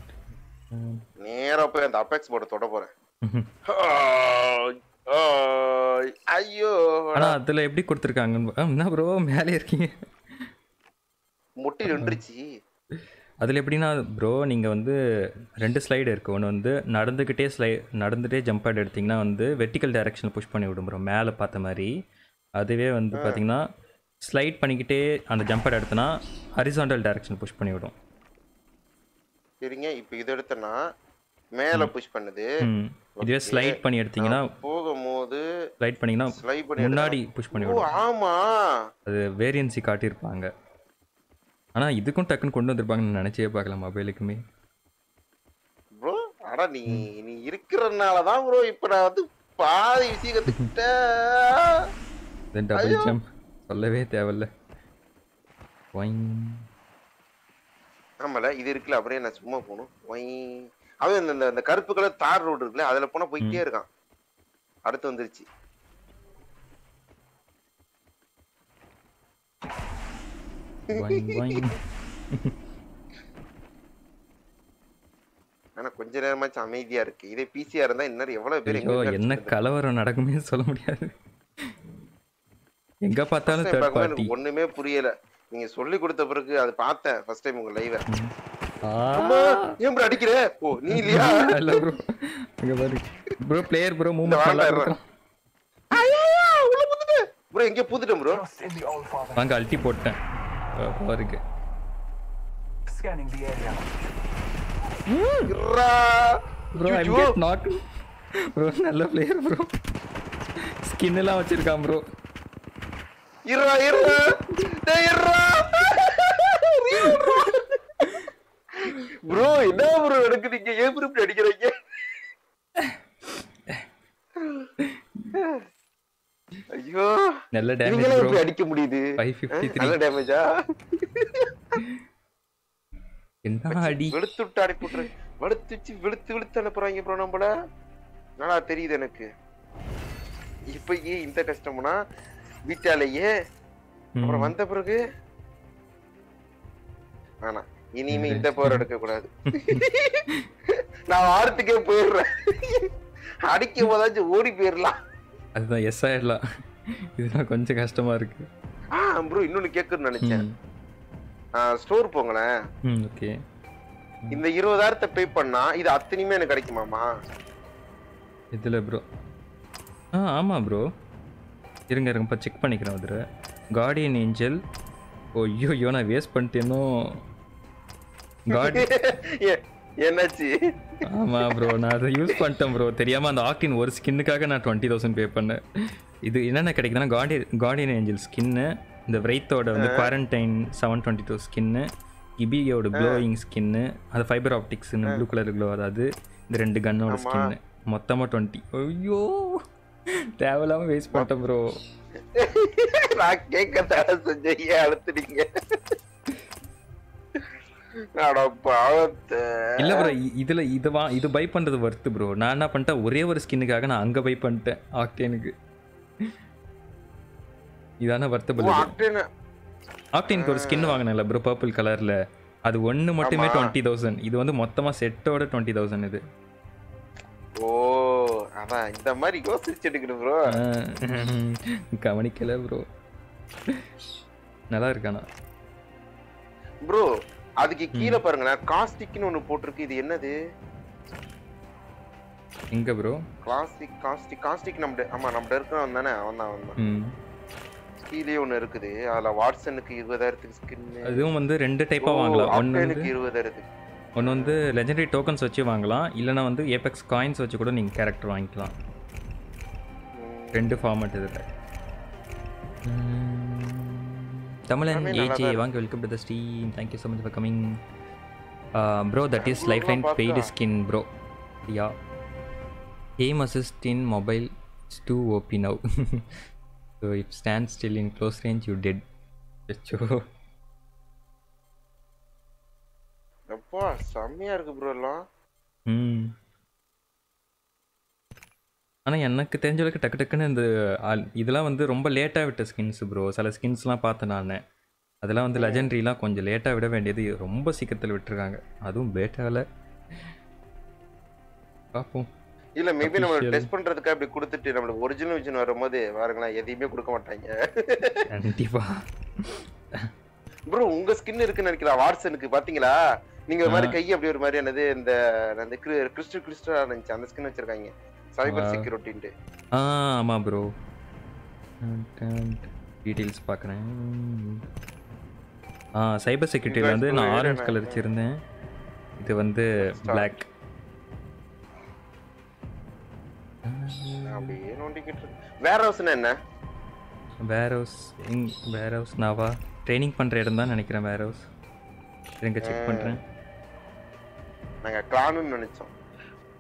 நேரா போய் அந்த அபெக்ஸ் போர்டை தொட போறேன் ஆய், ஆய், ஐயோ ஆனால் அதில் எப்படி கொடுத்துருக்காங்கன்னு ஆ, என்ன ப்ரோ மேலே இருக்கீங்க முட்டி நின்றுச்சு அதில் எப்படின்னா ப்ரோ நீங்கள் வந்து ரெண்டு ஸ்லைடு இருக்குது ஒன்று வந்து நடந்துக்கிட்டே ஸ்லை நடந்துகிட்டே ஜம்ப் ஆட் எடுத்திங்கன்னா வந்து வெர்டிக்கல் டைரக்ஷனில் புஷ் பண்ணி விடும் ப்ரோ மேலே பார்த்த மாதிரி அதுவே வந்து பார்த்தீங்கன்னா ஸ்லைட் பண்ணிக்கிட்டே அந்த ஜம்ப் ஆட் எடுத்தனா ஹரிசாண்டல் டைரக்ஷன் புஷ் பண்ணி விடும் சரிங்க இப்போ இது எடுத்தனா மேல புஷ் பண்ணுது ம் இதுவே ஸ்லைட் பண்ணி எடுத்தீங்கன்னா போகும்போது ஸ்லைட் பண்ணிங்கன்னா ஸ்லைட் பண்ணி முன்னாடி புஷ் பண்ணி ஓ விடும் ஆமா அது வேரியன்சி காட்டியிருப்பாங்க ஆனால் இதுக்கும் டக்குன்னு கொண்டு வந்திருப்பாங்கன்னு நினச்சே பார்க்கலாம் மொபைலுக்குமே அட நீ நீ இருக்கிறதுனாலதான் ப்ரோ இப்ப நான் வந்து பாதி விஷயம் கத்துக்கிட்டேன் தென் டபுள் ஐயோ. ஜம்ப் சொல்லவே தேவையில்ல ஒயின் ஆமால இது இருக்குல்ல அப்படியே நான் சும்மா போகணும் ஒய் அவன் இந்த- இந்த இந்த கருப்பு கலர் தார் ரோடு இருக்குல்ல அதுல போனா போயிட்டே இருக்கான் அடுத்து வந்துருச்சு ஒயின் ஒயின் ஆனா கொஞ்ச நேரமாச்சும் அமைதியா இருக்கு இதே பிசியா இருந்தா இன்னும் எவ்வளவு பேர் ஐயோ எங்க என்ன கலவரம் நடக்குமே சொல்ல முடியாது எங்க பார்த்தாலும் தேர்ட் பார்ட்டி எனக்கு ஒண்ணுமே புரியல நீங்க சொல்லி கொடுத்த பிறகு அது பார்த்தேன் ஃபர்ஸ்ட் டைம் உங்க லைவ ஏன் bro அடிக்கிற ஓ நீ இல்லையா இல்ல ப்ரோ இங்க பாரு ப்ரோ பிளேயர் ப்ரோ இந்த மூவ்மெண்ட் நல்லா வாழ்க்கை இருக்கும் உள்ள புதுட்டு ப்ரோ எங்க புதுட்டேன் bro Just in the old father. வாங்க அல்ட்டி போட்டேன் பாருங்க Scanning the area. இருடா ப்ரோ ஐ ஐயோ. கெட் நாக் ப்ரோ நல்ல பிளேயர் ப்ரோ ஸ்கின் எல்லாம் வச்சிருக்கான் ப்ரோ இருடா இருடா டேய் இருடா ப்ரோ என்ன ப்ரோ நடக்குதுங்க ஏன் ப்ரோ இப்படி அடிக்கிறீங்க ஐயோ நல்ல டேமேஜ் இவங்களே ப்ரோ இப்படி அடிக்க முடியுது 553. நல்ல டேமேஜா என்ன அடி வெளுத்து விட்டு அடி போட்டுரு வெளுத்து வச்சு வெளுத்து வெளுத்து அனுப்புறாங்க ப்ரோ நம்மள நல்லா தெரியுது எனக்கு இப்ப ஏன் இந்த கஷ்டம்னா வீட்டாலேயே அப்புறம் வந்த பிறகு வேணாம் இனிமே இந்த போர் எடுக்க கூடாது நான் வாரத்துக்கே போயிடுறேன் அடிக்கும் போதாச்சும் ஓடி போயிடலாம் அதுதான் எஸ் ஆயிடலாம் இதெல்லாம் கொஞ்சம் கஷ்டமா இருக்கு ஆ ப்ரோ இன்னொன்னு கேட்கணும்னு நினைச்சேன் ம் ஸ்டோர் போங்களேன் ம் ஓகே இந்த இருபதாயிரத்தை பே பண்ணா இது அத்தனையுமே எனக்கு கிடைக்குமாமா இதில் ப்ரோ ஆ ஆமாம் ப்ரோ இருங்க இருங்க இப்போ செக் பண்ணிக்கிறேன் அதில் கார்டியன் ஏஞ்சல் ஓ ஐயோ ஐயோ நான் வேஸ்ட் பண்ணிட்டேனோ கார்டி ஏ- என்னாச்சு ஆமாம் ப்ரோ நான் அதை யூஸ் பண்ணிட்டேன் ப்ரோ தெரியாமல் அந்த ஆக்டின் ஒரு ஸ்கின்னுக்காக நான் டுவெண்ட்டி தௌசண்ட் பே பண்ணேன் இது என்னென்ன கிடைக்குதுன்னா கார்டியன் கார்டியன் ஏஞ்சல் ஸ்கின்னு இந்த விரைத்தோட வந்து குவாரண்டைன் செவன் டுவெண்ட்டி டூ ஸ்கின்னு கிபியோட க்ளோயிங் ஸ்கின்னு அது ஃபைபர் ஆப்டிக்ஸ்னு ப்ளூ கலர் க்ளோ அதாவது இந்த ரெண்டு கன்னோட ஆமா. ஸ்கின்னு மொத்தமாக டுவெண்ட்டி ஐயோ தேவையில்லாமல் வேஸ்ட் பண்ணிட்டேன் ப்ரோ நான் கேட்க தடை செஞ்சேன் ஏன் அழுத்துனீங்க அட பாவத்தை இல்லை ப்ரோ இதில் இது வா இது பை பண்ணுறது வர்த்து ப்ரோ நான் என்ன பண்ணிட்டேன் ஒரே ஒரு ஸ்கின்னுக்காக நான் அங்கே பை பண்ணிட்டேன் ஆக்டேனுக்கு இதான வர்த்தபிள் ஓ, octane- ஆக்டினுக்கு ஒரு ஸ்கின் வாங்கினேன்ல ப்ரோ பர்பிள் கலரில் அது ஒன்று மட்டுமே ஆமா. டுவெண்ட்டி தௌசண்ட் இது வந்து மொத்தமாக செட்டோட டுவெண்ட்டி தௌசண்ட் இது ஓ அதான் இந்த மாதிரி யோசிச்சு எடுக்கணும் ப்ரோ ஆஹ், கவனிக்கல ப்ரோ நல்லா இருக்கானா ப்ரோ அதுக்கு கீழே பாருங்களேன் காஸ்டிக்னு ஒண்ணு போட்டிருக்கு இது என்னது எங்கே ப்ரோ கிளாசிக் காஸ்டிக் காஸ்டிக் நம்ம ஆமா நம்ம இருக்கிறவன் தானே அவன் தான் அவன் தான் ம் கீழே ஒண்ணு இருக்குது அதுல வாட்சனுக்கு இருபதாயிரத்துக்கு ஸ்கின் அதுவும் வந்து ரெண்டு டைப்பாக வாங்கலாம் ஒன்று வந்து எனக்கு இருபதாயிரத்துக்கு ஒன்று வந்து லெஜெண்டரி டோக்கன்ஸ் வச்சு வாங்கலாம் இல்லைனா வந்து ஏபெக்ஸ் காயின்ஸ் வச்சு கூட நீங்கள் கேரக்டர் வாங்கிக்கலாம் ரெண்டு ஃபார்மட் இதில் தமிழன் எல்லாமே நல்லா ஏஜே தான் வாங்க welcome to the steam thank you so much for coming bro that is lifeline பார்த்தா. Paid skin bro yeah game assist in mobile it's too OP now so if stand still in close range you dead அச்சோ அப்பா செம்மையா இருக்கு bro எல்லாம் ம் ஆனால் எனக்கு தெரிஞ்ச அளவுக்கு டக்கு டக்குன்னு இந்த ஆல்- இதெல்லாம் வந்து ரொம்ப லேட்டாக விட்ட ஸ்கின்ஸ் ப்ரோ சில ஸ்கின்ஸ்லாம் பார்த்தேன் நான் அதெல்லாம் வந்து லெஜெண்ட்ரிலாம் கொஞ்சம் லேட்டாக விட வேண்டியது ரொம்ப சீக்கிரத்தில் விட்டுருக்காங்க அதுவும் பேட்டாவில் பார்ப்போம் இல்ல மேபி நம்ம Official. டெஸ்ட் பண்றதுக்கு அப்படி கொடுத்துட்டு நம்மளுக்கு ஒரிஜினல் விஷன் வரும்போது பாருங்களேன் எதையுமே கொடுக்க மாட்டாங்க கண்டிப்பாக ப்ரோ உங்க ஸ்கின் இருக்குன்னு நினைக்கிறேன் வாட்ஸனுக்கு பாத்தீங்களா நீங்க ஒரு மாதிரி கை அப்படி ஒரு மாதிரி என்னது இந்த அந்த கிறிஸ்டல் கிறிஸ்டலா இருந்துச்சு அந்த ஸ்கின் வச்சிருக்காங்க சைபர் Wow. செக்யூரிட்டின்ட்டு ஆ ஆமாம் ப்ரோ டீட்டெயில்ஸ் பார்க்குறேன் ஆ சைபர் செக்யூரிட்டியில் வந்து நான் Guys, ஆரஞ்சு நான் கலர் வச்சுருந்தேன் இது வந்து Start. பிளாக் அப்படியே நோண்டிக்கிட்டு இருக்கு வேற ஹவுஸ்னா என்ன வேர் ஹவுஸ் எங் வேர் ஹவுஸ் நாவா ட்ரைனிங் பண்ணுற இடம் தான் நினைக்கிறேன் வேர் ஹவுஸ் எங்க செக் பண்ணுறேன் நாங்க கிளானுன்னு நினைச்சோம்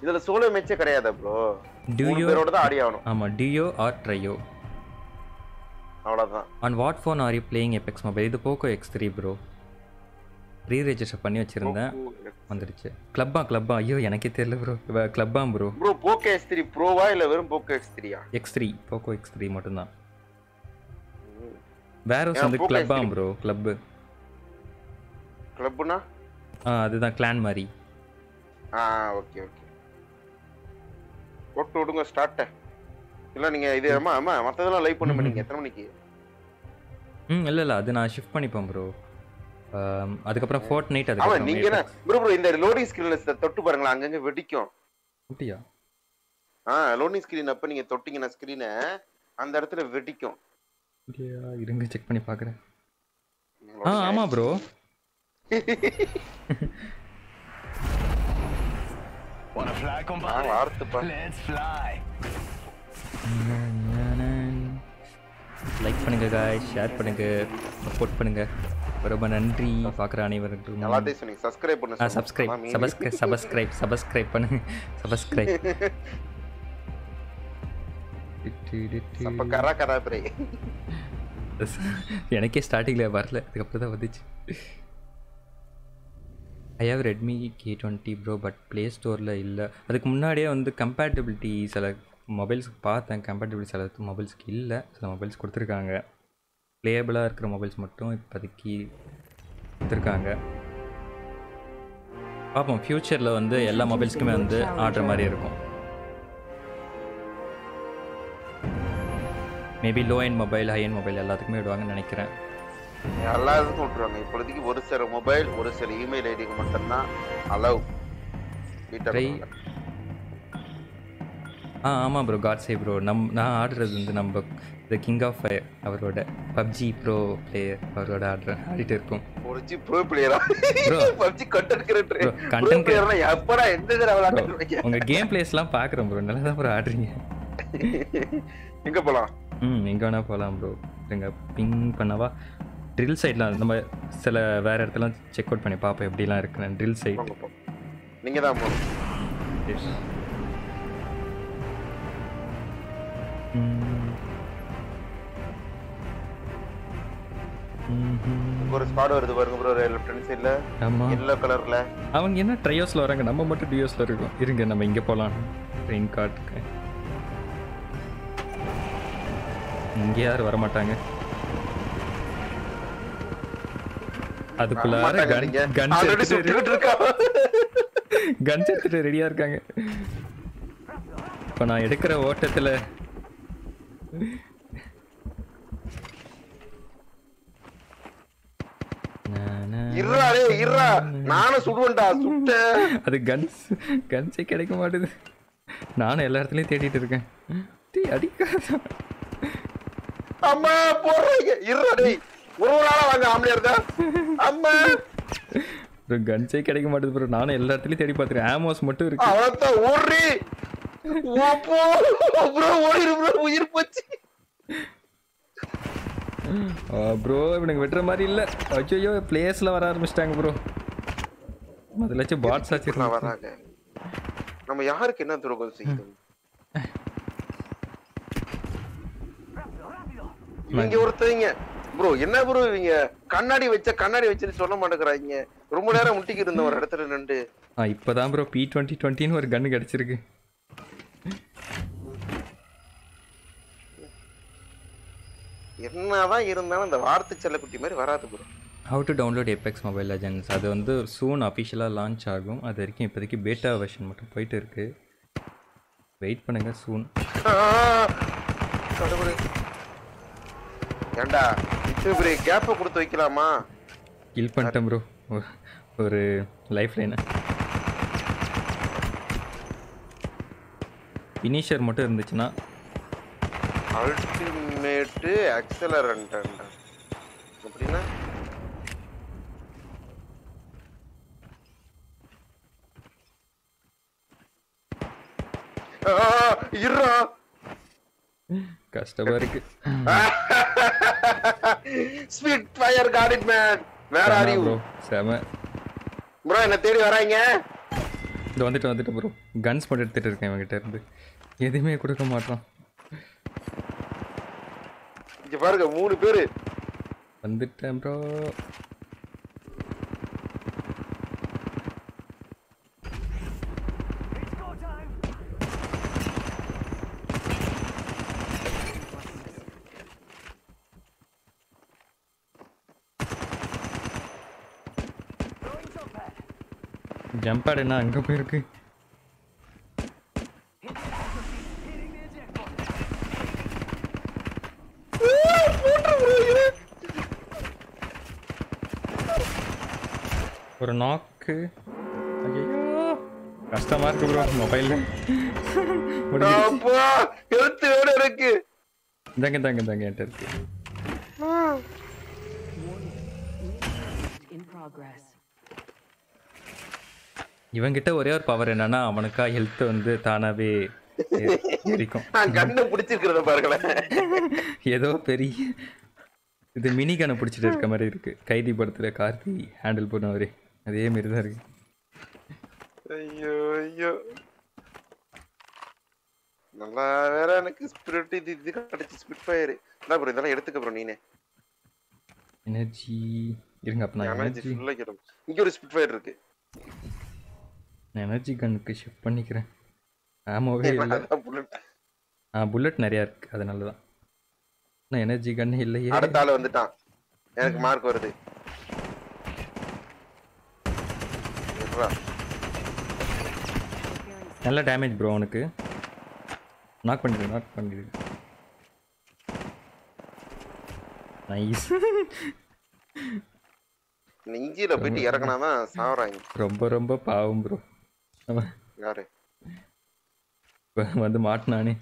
இதுல சோலோ மேட்சே கிடையாதா ப்ரோ Do மூணு you- பேரோட தான் ஆடி ஆகணும் ஆமாம் டியோ ஆர் ட்ரையோ அவ்வளவுதான் on what phone are you playing Apex mobile இது Poco X three bro free register பண்ணி வச்சுருந்தேன் வந்துடுச்சு கிளப்பா கிளப்பா ஐயோ எனக்கே தெரியல ப்ரோ கிளப்பா bro bro Poco X three ப்ரோவா இல்ல வெறும் போக்கோ எக்ஸ் த்ரீயா X three Poco X three மட்டும்தான் வேரோஸ் ஏன் வந்து Poco கிளப்பா X3? ப்ரோ கிளப்பு கிளப்னா ஆ அதுதான் கிளான் மாதிரி ஆ ஓகே ஓகே போட்டு விடுங்க ஸ்டார்ட்ட இல்ல நீங்க இது ஆமா ஆமா மத்ததெல்லாம் லைவ் பண்ண மாட்டீங்க எத்தனை மணிக்கு ம் இல்லை இல்லை அது நான் ஷிஃப்ட் பண்ணிப்பேன் ப்ரோ அதுக்கப்புறம் ஃபோர்ட் நைட் ஆமா அதுக்கப்புறம் நீங்க என்ன ப்ரோ ப்ரோ இந்த லோடிங் ஸ்கிரீன்ல தொட்டு பாருங்களேன் அங்கங்க வெடிக்கும் அப்படியா ஆ லோடிங் ஸ்கிரீன் அப்ப நீங்க தொட்டீங்கன்னா ஸ்கிரீனை அந்த இடத்துல வெடிக்கும் அப்படியா இருங்க செக் பண்ணி பார்க்குறேன் ஆ ஆமாம் ப்ரோ Wanna fly, நான் compadre? வார்த்துப்பா Let's fly. லைக் பண்ணுங்க காய் ஷேர் பண்ணுங்க சப்போர்ட் பண்ணுங்க ரொம்ப நன்றி பார்க்குற அனைவருக்கும் எல்லாத்தையும் சொன்னீங்க சப்ஸ்கிரைப் பண்ண ஆ சப்ஸ்கிரைப் சப்ஸ்கிரைப் சப்ஸ்கிரைப் சப்ஸ்கிரைப் பண்ணுங்க சப்ஸ்கிரைப் அப்ப கரா கரா பிரே எனக்கே ஸ்டார்டிங்கில் வரல அதுக்கப்புறம் தான் வந்துச்சு I have Redmi K twenty bro but play ஸ்டோரில் இல்லை அதுக்கு முன்னாடியே வந்து கம்பேட்டபிலிட்டி சில மொபைல்ஸ் பார்த்தேன் கம்பேட்டபிலிட்டி சில மொபைல்ஸ்க்கு இல்லை சில மொபைல்ஸ் கொடுத்துருக்காங்க ப்ளேயபிளாக இருக்கிற மொபைல்ஸ் மட்டும் இப்போதைக்கு கொடுத்துருக்காங்க பார்ப்போம் ஃப்யூச்சரில் வந்து எல்லா மொபைல்ஸ்க்குமே வந்து ஆடுற மாதிரி இருக்கும் maybe low end mobile high end mobile எல்லாத்துக்குமே விடுவாங்கன்னு நினைக்கிறேன் எல்லா இதுக்கும் விட்டுருவாங்க இப்போதைக்கு ஒரு சில மொபைல் ஒரு சில இமெயில் ஐடிக்கு மட்டும்தான் அலவ் Try. ஆ ஆமாம் ப்ரோ காட்ஸே ப்ரோ நம் நான் ஆடுறது வந்து நம்ம த கிங் ஆஃப் ஃபயர் அவரோட பப்ஜி ப்ரோ பிளேயர் அவரோட ஆடுற ஆடிட்டு இருக்கும் ஒரு ஜி ப்ரோ பிளேயரா Bro. PUBG content creator Bro, bro content பிளேயர்னா எப்படா எந்த தடவை விளையாண்டுருக்கீங்க உங்கள் கேம் பிளேஸ்லாம் பார்க்குறேன் ப்ரோ நல்லா தான் ப்ரோ ஆடுறீங்க எங்க போலாம் ம் எங்கே வேணால் போகலாம் ப்ரோ இருங்க பிங் பண்ணவா ட்ரில் சைட்லாம் நம்ம சில வேறு இடத்துலாம் செக் அவுட் பண்ணி பார்ப்போம் எப்படிலாம் இருக்குன்னு ட்ரில் சைட் போங்க போ நீங்க தான் போகணும் ஒரு ஸ்குவாட் வருது பாருங்க ப்ரோ லெஃப்ட் ஹேண்ட் சைடுல ஆமாம் எல்லோ கலர்ல அவங்க என்ன ட்ரையோஸில் வராங்க நம்ம மட்டும் டியோஸில் இருக்கோம் இருங்க நம்ம இங்கே போகலாம் ட்ரெயின் கார்டுக்கு இங்கே யாரும் வர மாட்டாங்க அதுக்குள்ளார கன் கன் ஆல்ரெடி சுட்டுக்கிட்டு இருக்கா கன் எடுத்துட்டு ரெடியாக இருக்காங்க இப்போ நான் எடுக்கிற ஓட்டத்தில் இருடா டேய் இருடா நானும் சுடுவேன்டா சுட்ட அது கன்ஸ் கன்ஸே கிடைக்க மாட்டுது நானும் எல்லா இடத்துலையும் தேடிட்டு இருக்கேன் டீ அடிக்காத அம்மா போடுறீங்க இருடா டேய் ஒரு ஒரு ஆளா வாங்க ஆம்பளையா இருந்தா அம்மா ப்ரோ கன்ஸே கிடைக்க மாட்டுது ப்ரோ நானும் எல்லா இடத்துலையும் தேடி பார்த்துருக்கேன் ஆமோஸ் மட்டும் இருக்கு அவன்தான் ஓடுறி ஓப்போ ப்ரோ ஓடிரு ப்ரோ உயிர் போச்சு ப்ரோ இவனுக்கு வெட்டுற மாதிரி இல்லை ஐயோ பிளேஸில் வர ஆரம்பிச்சிட்டாங்க ப்ரோ முதலாச்சும் பாட்ஸ் நான் ஆச்சு வராங்க நம்ம யாருக்கு என்ன துரோகம் செய்யுது இவங்க ஒருத்தவங்க ப்ரோ என்ன ப்ரோ இவங்க கண்ணாடி வச்ச கண்ணாடி வச்சுன்னு சொல்ல மாட்டேங்கிறாங்க ரொம்ப நேரம் முட்டிக்கு இருந்த ஒரு இடத்துல நின்று ஆ இப்போ தான் ப்ரோ பி டுவெண்ட்டி டுவெண்ட்டின்னு ஒரு கன்று கிடச்சிருக்கு என்னதான் இருந்தாலும் அந்த வார்த்தை செல்லக்குட்டி மாதிரி வராது bro how to download Apex mobile legends அது வந்து சூன் அஃபிஷியலாக லான்ச் ஆகும் அது வரைக்கும் இப்போதைக்கு பேட்டா வெர்ஷன் மட்டும் போயிட்டு இருக்கு வெயிட் பண்ணுங்க சூன் கடவுளே ஏண்டா இத்தனை பெரிய கேப்பை கொடுத்து வைக்கலாமா கில் பண்ணிட்டேன் ப்ரோ ஒரு லைஃப் லைனை ஃபினிஷர் மட்டும் இருந்துச்சுன்னா அல்டிமேட்டு அக்சலரண்டா அப்படின்னா ஆ, இருடா கஷ்டமாக இருக்கு sweet fire got it man வேற ஆர் யூ ப்ரோ செம ப்ரோ என்ன தேடி வராங்க இந்த வந்துட்டு வந்துட்டு ப்ரோ கன்ஸ் மட்டும் எடுத்துகிட்டு இருக்கேன் இவன்கிட்ட இருந்து எதுவுமே கொடுக்க மாட்டான் இங்க பாருங்க மூணு பேரு வந்துட்டேன் ப்ரோ ஜம்ப் ஆடுனா அங்கே போயிருக்கு ஒரு நாக்கு ஐயோ கஷ்டமா இருக்கு ப்ரோ மொபைல்ல அப்பா எழுத்து வேற இருக்கு இந்தாங்க இந்தாங்க இந்தாங்க என்கிட்ட இருக்கு In progress. இவன்கிட்ட ஒரே ஒரு பவர் என்னன்னா அவனுக்கா ஹெல்த் வந்து தானாவே எ- எரிக்கும் நான் கண்ணை பிடிச்சிருக்கிறத பாருங்களேன் ஏதோ பெரிய இது மினி கனை பிடிச்சிட்டு இருக்க மாதிரி இருக்கு கைதி படத்துல கார்த்தி ஹேண்டில் பண்ணுவாரு அதே மாதிரி தான் இருக்கு ஐயோ ஐயோ நல்லா வேற எனக்கு ஸ்பிரிட் இது இது கிடைச்சு ஸ்பிட் ஃபயர் என்ன ப்ரோ இதெல்லாம் எடுத்துக்க ப்ரோ நீனே எனர்ஜி இருங்க அப்ப நான் எனர்ஜி எனர்ஜி ஃபுல்லா கேட்டோம் இங்க ஒரு ஸ்பிட் ஃபயர் இருக்கு நான் எனர்ஜி கன்னுக்கு ஷிஃப்ட் பண்ணிக்கிறேன் ஆமாவே இல்லை அதான் bullet. ஆ புல்லட் நிறையா இருக்கு அதனால தான் நான் எனர்ஜி கன் இல்லையே அடுத்த ஆளு வந்துட்டான் எனக்கு மார்க் வருது இருடா. நல்ல டேமேஜ் ப்ரோ அவனுக்கு நாக் பண்ணிடு நாக் பண்ணிடு நைஸ் நெஞ்சில போயிட்டு இறக்குனாதான் சாவறாங்க ரொம்ப ரொம்ப பாவம் ப்ரோ அவன் யாரு இப்ப வந்து மாட்டினானே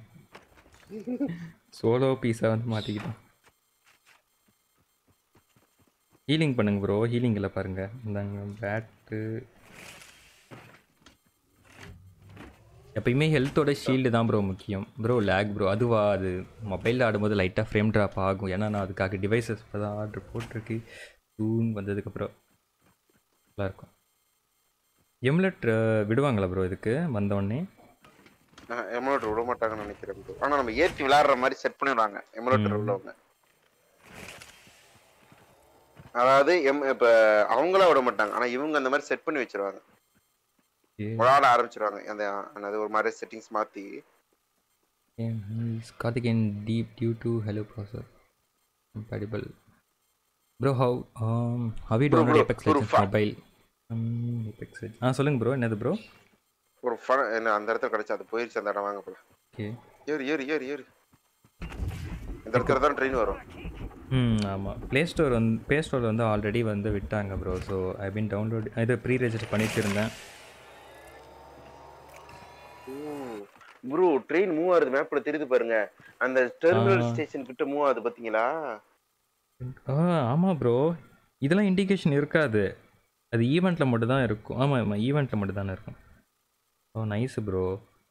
சோலோ பீஸாக வந்து மாட்டிக்கிட்டான் ஹீலிங் பண்ணுங்க ப்ரோ ஹீலிங்கில் பாருங்க இந்தாங்க பேட்டு எப்பயுமே ஹெல்த்தோட ஷீல்டு தான் ப்ரோ முக்கியம் ப்ரோ லேக் ப்ரோ அதுவா அது மொபைலில் ஆடும்போது லைட்டாக ஃப்ரேம் ட்ராப் ஆகும் ஏன்னா நான் அதுக்காக டிவைசஸ் இப்போ தான் ஆர்டர் போட்டிருக்கு ஜூன் வந்ததுக்கப்புறம் நல்லாயிருக்கும் எம்லெட் விடுவாங்களா ப்ரோ இதுக்கு வந்தோடனே எமுலேட்டர் விட மாட்டாங்கன்னு நினைக்கிறேன் bro. ஆனா நம்ம ஏத்தி விளையாடுற மாதிரி செட் பண்ணிடுவாங்க எமுலேட்டர் உள்ளவங்க அதாவது எம் இப்ப அவங்களா விட மாட்டாங்க ஆனா இவங்க அந்த மாதிரி செட் பண்ணி வச்சிருவாங்க Okay. விளையாட ஆரம்பிச்சிருவாங்க அந்த அந்த ஒரு மாதிரி செட்டிங்ஸ் மாத்தி Yeah, he's Karthikeyan deep due to hello processor. Compatible. Bro, how um how you Bro, download bro, Apex bro, Legends fa- mobile? Um, Apex Legends. ஆ சொல்லுங்க ப்ரோ என்னது ப்ரோ ஒரு ஃபன் என்ன அந்த இடத்துல கிடைச்சா அது போயிருச்சு அந்த இடம் வாங்க போல ஓகே ஏறு ஏறு ஏறு ஏறு இந்த இடத்துல தான் ட்ரெயின் வரும் ம் ஆமாம் ப்ளே ஸ்டோர் வந்து ப்ளே ஸ்டோர் வந்து ஆல்ரெடி வந்து விட்டாங்க bro so I been download இது ப்ரீ ரெஜிஸ்டர் பண்ணிட்டு இருந்தேன் ப்ரோ ட்ரெயின் மூவ் ஆகுது மேப்ல தெரியுது பாருங்க அந்த டெர்மினல் ஆ. ஸ்டேஷன் கிட்ட மூவ் ஆகுது பாத்தீங்களா ஆ ஆமாம் ப்ரோ இதெல்லாம் இண்டிகேஷன் இருக்காது அது ஈவெண்ட்டில் மட்டும் தான் இருக்கும் ஆமாம் ஆமாம் ஈவெண்ட்டில் மட்டும் தானே இருக்கும் ஓ நைஸ் ப்ரோ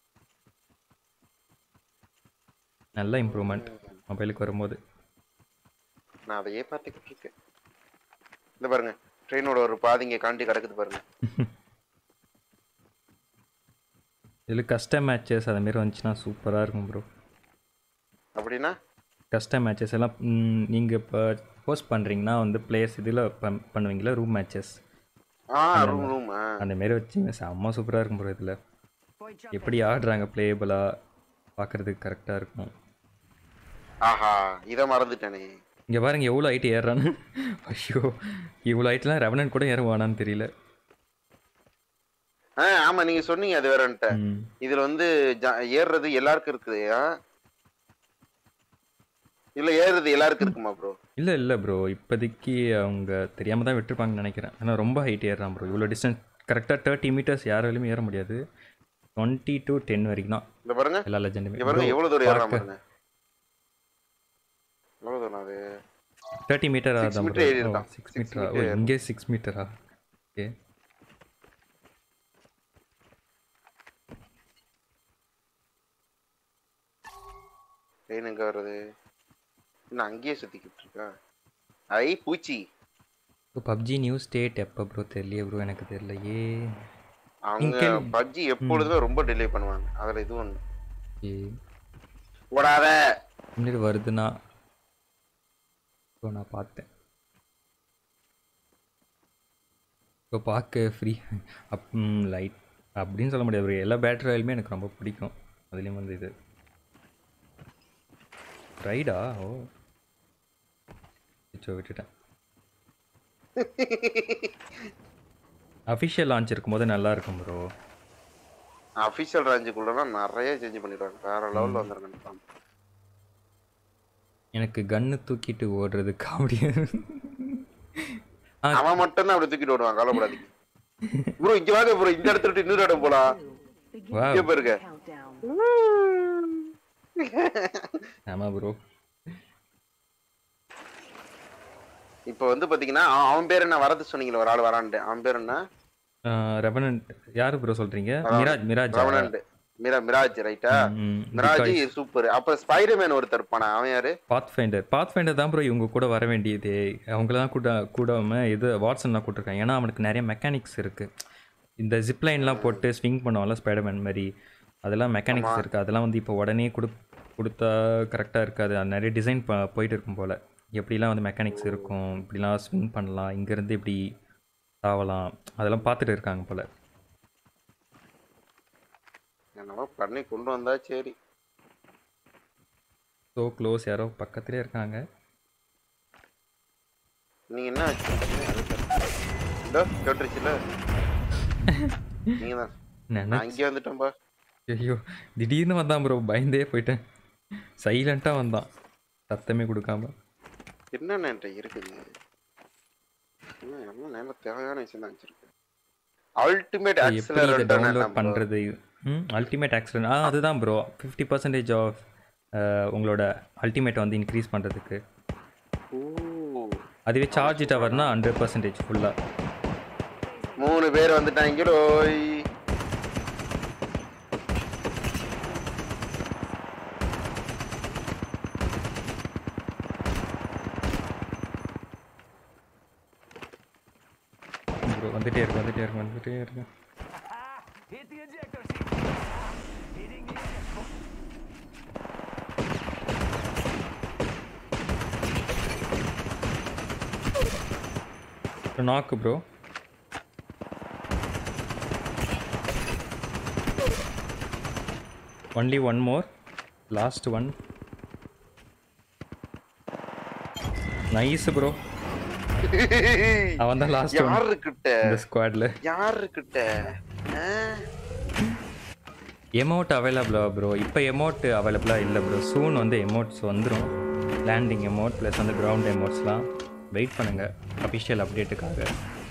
நல்ல இம்ப்ரூவ்மெண்ட் மொபைலுக்கு வரும்போது நான் அதையே பார்த்துக்கிட்டு இருக்கேன் இந்த பாருங்க ட்ரெயினோட ஒரு பாதி இங்க காண்டி கிடக்குது பாருங்க இதில் கஸ்டம் மேட்சஸ் அது மாதிரி வந்துச்சுன்னா சூப்பராக இருக்கும் ப்ரோ அப்படின்னா கஸ்டம் மேட்சஸ் எல்லாம் நீங்கள் இப்போ போஸ்ட் பண்ணுறீங்கன்னா வந்து பிளேயர்ஸ் இதில் பண்ணுவீங்களா ரூம் மேட்சஸ் ஆ ரூம் ரூம் அந்த மாரி வச்சிங்க செம்ம சூப்பராக இருக்கும் ப்ரோ இதில் Void jump. எப்படி ஆடுறாங்க பிளேயபிளாக பார்க்குறதுக்கு கரெக்டாக இருக்கும் ஆஹா இத மறந்துட்டேனே இங்கே பாருங்க எவ்வளோ ஹைட் ஏறுறான்னு ஐயோ இவ்வளோ ஹைட்லாம் ரெவனன் கூட ஏறுவானான்னு தெரியல ஆ ஆமா நீங்க சொன்னீங்க அது வேறன்ட்ட ம் இதுல வந்து ஜ- ஏறுறது எல்லாருக்கும் இருக்குது ஆ? இல்ல ஏறுறது எல்லாருக்கும் இருக்குமா ப்ரோ இல்லை இல்லை ப்ரோ இப்போதைக்கு அவங்க தெரியாமல் தான் விட்டுருப்பாங்கன்னு நினைக்கிறேன் ஆனால் ரொம்ப ஹைட் ஏறுறான் ப்ரோ இவ்வளோ டிஸ்டன்ஸ் கரெக்டாக தேர்ட்டி மீட்டர்ஸ் யாராலையும் ஏற முடியாது டுவெண்ட்டி டு டென் வரைக்கும் தான் இந்த பாருங்க எல்லா இங்க லெஜண்டுமே பாருங்க எவ்வளவு தூரம் ஏறாம பாருங்க எவ்வளவு தூரம் அது தேர்ட்டி மீட்டர் Six ஆகுதான் meter ஏறி இருக்கான். சிக்ஸ் Six மீட்டரா ஓ meter ஏறி. இங்கே சிக்ஸ் மீட்டரா ஓகே ட்ரெயின் எங்க வருது இன்னும் அங்கேயே சுத்திக்கிட்டு இருக்கா ஐ பூச்சி இப்போ பப்ஜி நியூ ஸ்டேட் எப்போ ப்ரோ தெரியலையே ப்ரோ எனக்கு தெரியலையே அவங்க இங்க- பப்ஜி எப்பொழுதுமே ரொம்ப டிலே பண்ணுவாங்க அதுல இது ஒண்ணு ஏய், ஓடாத முன்னாடி வருதுன்னா இப்போ நான் பார்த்தேன் இப்போ பார்க்க ஃப்ரீ அப் லைட் அப்படின்னு சொல்ல முடியாது bro. எல்லா பேட்டரி ராயலுமே எனக்கு ரொம்ப பிடிக்கும் அதுலேயும் வந்து இது ரைடா ஓ சோ விட்டுட்டேன் அஃபிஷியல் லான்ச் இருக்கும்போது நல்லா இருக்கும் ப்ரோ அபிஷியல் ரேஞ்சுக்குள்ளலாம் நிறைய சேஞ்ச் பண்ணிடுவாங்க வேற லெவல்ல வந்துருங்க எனக்கு கன்னு தூக்கிட்டு ஓடுறது காமெடியா ஆ அவன் மட்டும் தான் அப்படி தூக்கிட்டு வருவான் கவலைப்படாதீங்க ப்ரோ இங்க வாங்க ப்ரோ இந்த இடத்துல விட்டு இன்னொரு இடம் போலாம் வா இங்க பாருங்க Countdown. ஆமாம் ப்ரோ இப்ப வந்து பாத்தீங்கன்னா அவன் அவன் பேர் என்ன வரது சொன்னீங்களே ஒரு ஆள் வரான்ட்டு அவன் பேர் என்ன ரெவனன்ட் யாரு ப்ரோ சொல்றீங்க மிராஜ் மிராஜ் ரவணன்ட் மிரா மிராஜ் ரைட்டா மிராஜ் சூப்பர் அப்ப ஸ்பைடர்மேன் ஒருத்தர் இருப்பானா அவன் யாரு பாத் ஃபைண்டர் பாத் ஃபைண்டர் தான் ப்ரோ இவங்க கூட வர வேண்டியது அவங்கள தான் கூட கூடாம இது வாட்ஸன் தான் கூட்டிருக்காங்க ஏன்னா அவனுக்கு நிறைய மெக்கானிக்ஸ் இருக்கு இந்த ஜிப்லைன்லாம் போட்டு ஸ்விங் பண்ணுவான்ல ஸ்பைடர்மேன் மாதிரி அதெல்லாம் மெக்கானிக்ஸ் இருக்கு அதெல்லாம் வந்து இப்போ உடனே கொடு கொடுத்தா கரெக்டாக இருக்காது அது நிறைய டிசைன் ப போயிட்டு இருக்கும் போல் எப்படிலாம் வந்து மெக்கானிக்ஸ் இருக்கும் இப்படிலாம் ஸ்விங் பண்ணலாம் இங்கேருந்து இப்படி தாவலாம் அதெல்லாம் பார்த்துட்டு இருக்காங்க போல் என்னவோ பண்ணி கொண்டு வந்தா சரி ஸோ க்ளோஸ் யாரோ பக்கத்துலேயே இருக்காங்க நீங்க என்ன வச்சிருக்கீங்க? இதோ கேட்டுருச்சுல நீங்க தான் நினை நான் இங்கே வந்துட்டேன்பா ஐயோ திடீர்னு வந்தான் ப்ரோ பயந்தே போயிட்டேன் சைலண்ட்டாக வந்தான் சத்தமே கொடுக்காம என்னென்ன என்கிட்ட இருக்குங்க இன்னும் எல்லாம் நல்ல தேவையான விஷயம் தான் வச்சிருக்கேன் அல்டிமேட் எப்படி இதை ஆக்சிலரேட்டர் டவுன்லோட் பண்ணுறது ம் அல்டிமேட் ஆக்சிடென்ட் ஆ அதுதான் ப்ரோ ஃபிஃப்டி பர்சன்டேஜ் ஆஃப் உங்களோட அல்டிமேட் வந்து இன்க்ரீஸ் பண்ணுறதுக்கு ஓ அதுவே சார்ஜ் டவர்னா ஹண்ட்ரட் பர்சன்டேஜ் ஃபுல்லாக மூணு பேர் வந்துட்டாங்களோ ப்ரோ வந்துட்டே இருக்கு வந்துட்டே இருக்கு வந்துட்டே இருக்கு Hit the ejector seat. Hitting the ejector. Knock bro only one more last one nice bro அவன் தான் லாஸ்ட் ஒன் யாருக்கிட்ட இந்த ஸ்குவாட்ல யாருக்கிட்ட ஆ? எமௌண்ட் அவைலபிளா ப்ரோ இப்போ எமௌண்ட் அவைலபிளாக இல்லை ப்ரோ சூன் வந்து எமௌண்ட்ஸ் வந்துடும் லேண்டிங் எமௌண்ட் ப்ளஸ் வந்து கிரவுண்ட் எமௌண்ட்ஸ்லாம் வெயிட் பண்ணுங்க அஃபிஷியல் அப்டேட்டுக்காக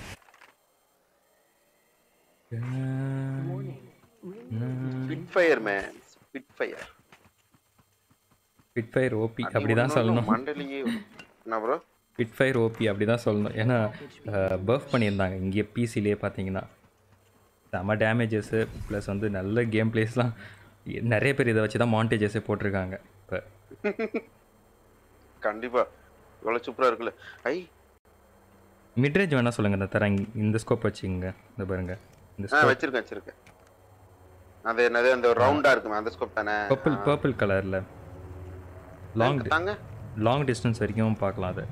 spitfire man spitfire spitfire OP அப்படி தான் சொல்லணும் மண்டலியே என்ன ப்ரோ ஃபிட்ஃபயர் ஓபி அப்படி தான் சொல்லணும் ஏன்னா பர்ஃப் பண்ணியிருந்தாங்க இங்கே பிசிலேயே பார்த்தீங்கன்னா செம டேமேஜஸ்ஸு ப்ளஸ் வந்து நல்ல கேம் பிளேஸ்லாம் நிறைய பேர் இதை வச்சு தான் மாண்டேஜஸே போட்டிருக்காங்க இப்போ கண்டிப்பா இவ்வளவு சூப்பரா இருக்குல்ல ஐ மிட்ரேஜ் வேணால் சொல்லுங்கள் இந்த தரேன் இந்த ஸ்கோப் வச்சுங்க இந்த பாருங்க இந்த ஆ ஸ்கோப் வச்சிருக்கேன் வச்சிருக்கேன் அது என்னது அந்த ரவுண்டா இருக்குமே அந்த ஸ்கோப் தானே பர்பிள் பர்பிள் கலரில் லாங் தாங்க லாங் டிஸ்டன்ஸ் வரைக்கும் பார்க்கலாம் அதை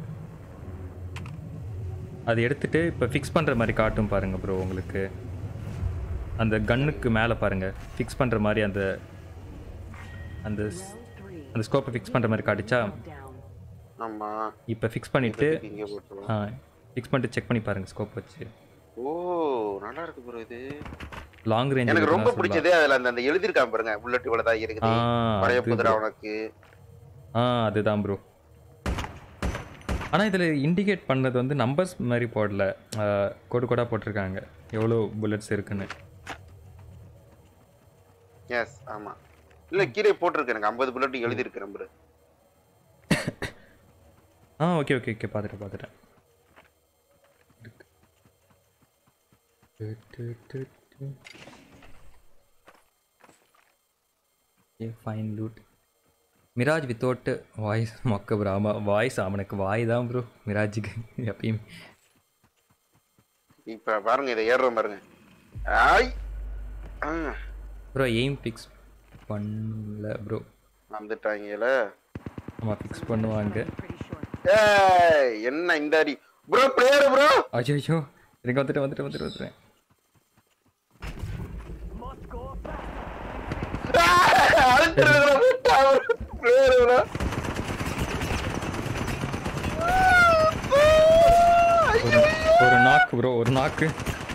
அது எடுத்துட்டு இப்போ ஃபிக்ஸ் பண்ணுற மாதிரி காட்டும் பாருங்க ப்ரோ உங்களுக்கு அந்த கன்னுக்கு மேலே பாருங்க ஃபிக்ஸ் பண்ணுற மாதிரி அந்த அந்த ஸ்- அந்த ஸ்கோப்பை ஃபிக்ஸ் பண்ணுற மாதிரி காட்டுச்சா Down. ஆமா இப்போ ஃபிக்ஸ் பண்ணிவிட்டு இங்க போட்டுருவோம் ஆ ஃபிக்ஸ் பண்ணிட்டு செக் பண்ணி பாருங்க ஸ்கோப் வச்சு ஓ நல்லா இருக்கு ப்ரோ இது லாங் ரேஞ்ச் எனக்கு ரொம்ப பிடிச்சதே அதுல அந்த அந்த எழுதிருக்கான் பாருங்க புல்லட் இவ்வளவுதான் இருக்குது ஆ, பழைய அது புதிரா bro. உனக்கு ஆ அதுதான் ப்ரோ ஆனால் இதில் இண்டிகேட் பண்ணது வந்து நம்பர்ஸ் மாதிரி போடல ஆ, கோடு கோடாக போட்டிருக்காங்க எவ்வளோ புல்லட்ஸ் இருக்குன்னு எஸ் ஆமா இல்ல கீழே போட்டிருக்கு எனக்கு ஐம்பது புல்லட் எழுதி இருக்கு நம்பர் ஆ ஓகே ஓகே ஓகே பார்த்துட்டேன் பார்த்துட்டேன் a fine loot Mirage without voice மொக்க ப்ரோ ஆமாம் வாய்ஸ் அவனுக்கு வாய் தான் ப்ரோ மிராஜுக்கு எப்பயுமே இப்ப பாருங்க இதை ஏறுறோம் பாருங்க ஆய் ஆ, ப்ரோ எய்ம் ஃபிக்ஸ் பண்ணல ப்ரோ வந்துட்டாங்கல நம்ம ஃபிக்ஸ் பண்ணுவாங்க Pretty sure. ஏய் என்ன இந்த அடி ப்ரோ பிளேயர் ப்ரோ அச்சோ ஐயோ எனக்கு வந்துட்டு வந்துட்டு வந்துட்டு வந்துட்டேன் Must go fast. Player bro ஒரு ஒரு நாக்கு ப்ரோ ஒரு நாக்கு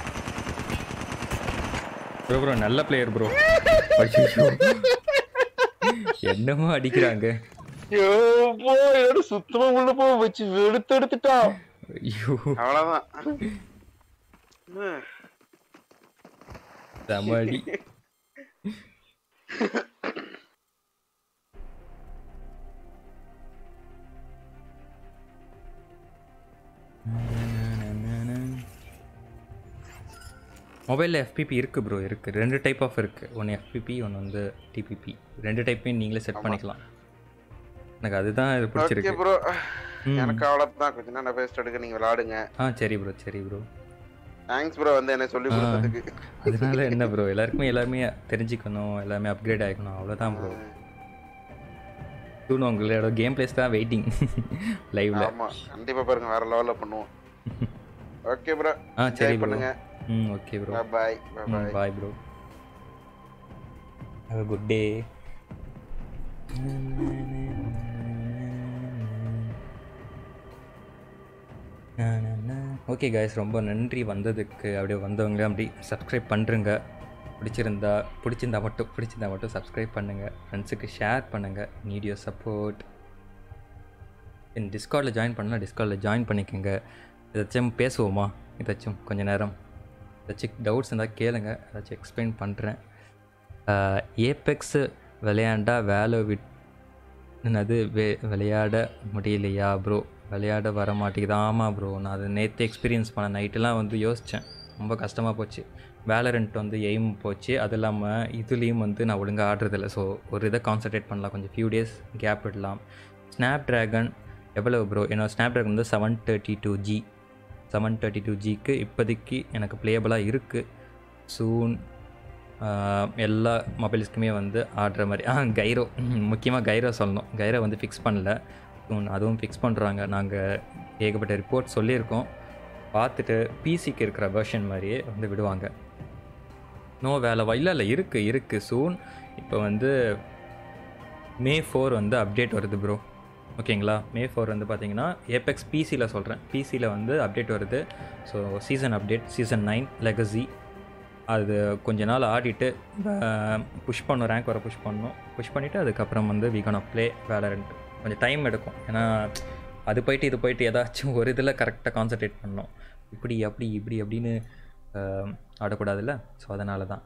ப்ரோ ப்ரோ நல்ல பிளேயர் ப்ரோ ஐயோ என்னமோ அடிக்கிறாங்க ஐயோ போ என்னோட சுத்தமா உள்ள போ வச்சு வெளுத்து எடுத்துட்டான் ஐயோ அவ்வளவுதான் செம அடி மொபைலில் எஃபிபி இருக்குது ப்ரோ இருக்குது ரெண்டு டைப் ஆஃப் இருக்குது ஒன்று எஃபிபி ஒன்று வந்து டிபிபி ரெண்டு டைப்பையும் நீங்களே செட் பண்ணிக்கலாம் எனக்கு அதுதான் இது ஓகே பிடிச்சிருக்கு ப்ரோ எனக்கு அவ்வளவுதான் கொஞ்ச நேரம் பேஸ்ட் எடுக்க நீங்க விளையாடுங்க ஆ சரி ப்ரோ சரி ப்ரோ தேங்க்ஸ் ப்ரோ வந்து என்ன சொல்லி கொடுத்ததுக்கு அதனால என்ன ப்ரோ எல்லாருக்குமே எல்லாருமே தெரிஞ்சுக்கணும் எல்லாமே அப்கிரேட் ஆகிக்கணும் அவ்வளோதான் ப்ரோ தூணும் உங்களோட கேம் பிளேஸ் தான் வெயிட்டிங் லைவ்ல ஆமா கண்டிப்பா பாருங்க வேற லெவல்ல பண்ணுவோம் ஓகே ப்ரோ ஆ சரி ப்ரோ பண்ணுங்க ம் okay bro bye bye bye bro have good day okay guys ரொம்ப நன்றி வந்ததுக்கு அப்படியே வந்தவங்க அப்படி சப்ஸ்கிரைப் பண்ணுறங்க பிடிச்சிருந்தா பிடிச்சிருந்தா மட்டும் பிடிச்சிருந்தா மட்டும் சப்ஸ்கிரைப் பண்ணுங்கள் ஃப்ரெண்ட்ஸுக்கு ஷேர் பண்ணுங்கள் நீடியோ சப்போர்ட் என் டிஸ்கார்டில் ஜாயின் பண்ணலாம் டிஸ்கார்டில் ஜாயின் பண்ணிக்கோங்க ஏதாச்சும் பேசுவோமா ஏதாச்சும் கொஞ்ச நேரம் ஏதாச்சும் டவுட்ஸ் இருந்தால் கேளுங்க ஏதாச்சும் எக்ஸ்பிளைன் பண்ணுறேன் ஏபெக்ஸு விளையாண்டா வேலை விட் என்னது வே விளையாட முடியலையா ப்ரோ விளையாட வர மாட்டேங்குது ஆமாம் ப்ரோ நான் அதை நேற்று எக்ஸ்பீரியன்ஸ் பண்ண நைட்டெலாம் வந்து யோசித்தேன் ரொம்ப கஷ்டமாக போச்சு வேலரண்ட் வந்து எய்ம் போச்சு அது இல்லாமல் இதுலேயும் வந்து நான் ஒழுங்காக ஆடுறதில்ல ஸோ ஒரு இதை கான்சன்ட்ரேட் பண்ணலாம் கொஞ்சம் ஃபியூ டேஸ் கேப் விடலாம் ஸ்னாப் ட்ராகன் எவ்வளோ ப்ரோ என்னோட ஸ்னாப் ட்ராகன் வந்து seven thirty two G seven thirty two ஜிக்கு இப்போதைக்கு எனக்கு ப்ளேயபிளாக இருக்குது சூன் எல்லா மொபைல்ஸ்க்குமே வந்து ஆடுற மாதிரி ஆ கைரோ முக்கியமாக கைரோ சொல்லணும் கைரோ வந்து ஃபிக்ஸ் பண்ணல soon அதுவும் ஃபிக்ஸ் பண்ணுறாங்க நாங்கள் ஏகப்பட்ட ரிப்போர்ட் சொல்லியிருக்கோம் பார்த்துட்டு பிசிக்கு இருக்கிற வெர்ஷன் மாதிரியே வந்து விடுவாங்க நோ வேலை இல்லை இல்லை இருக்குது இருக்குது சூன் இப்போ வந்து மே ஃபோர் வந்து அப்டேட் வருது ப்ரோ ஓகேங்களா மே ஃபோர் வந்து பார்த்தீங்கன்னா ஏபெக்ஸ் பிசியில் சொல்கிறேன் பிசியில் வந்து அப்டேட் வருது so season update season nine legacy அது கொஞ்ச நாள் ஆடிட்டு புஷ் பண்ணும் ரேங்க் வர புஷ் பண்ணணும் புஷ் பண்ணிவிட்டு அதுக்கப்புறம் வந்து வீகான் ப்ளே வேலரண்ட் கொஞ்சம் டைம் எடுக்கும் ஏன்னா அது போயிட்டு இது போயிட்டு ஏதாச்சும் ஒரு இதில் கரெக்டாக கான்சன்ட்ரேட் பண்ணணும் இப்படி அப்படி இப்படி அப்படின்னு ஆஹ், ஆடக்கூடாதுல்ல ஸோ அதனால தான்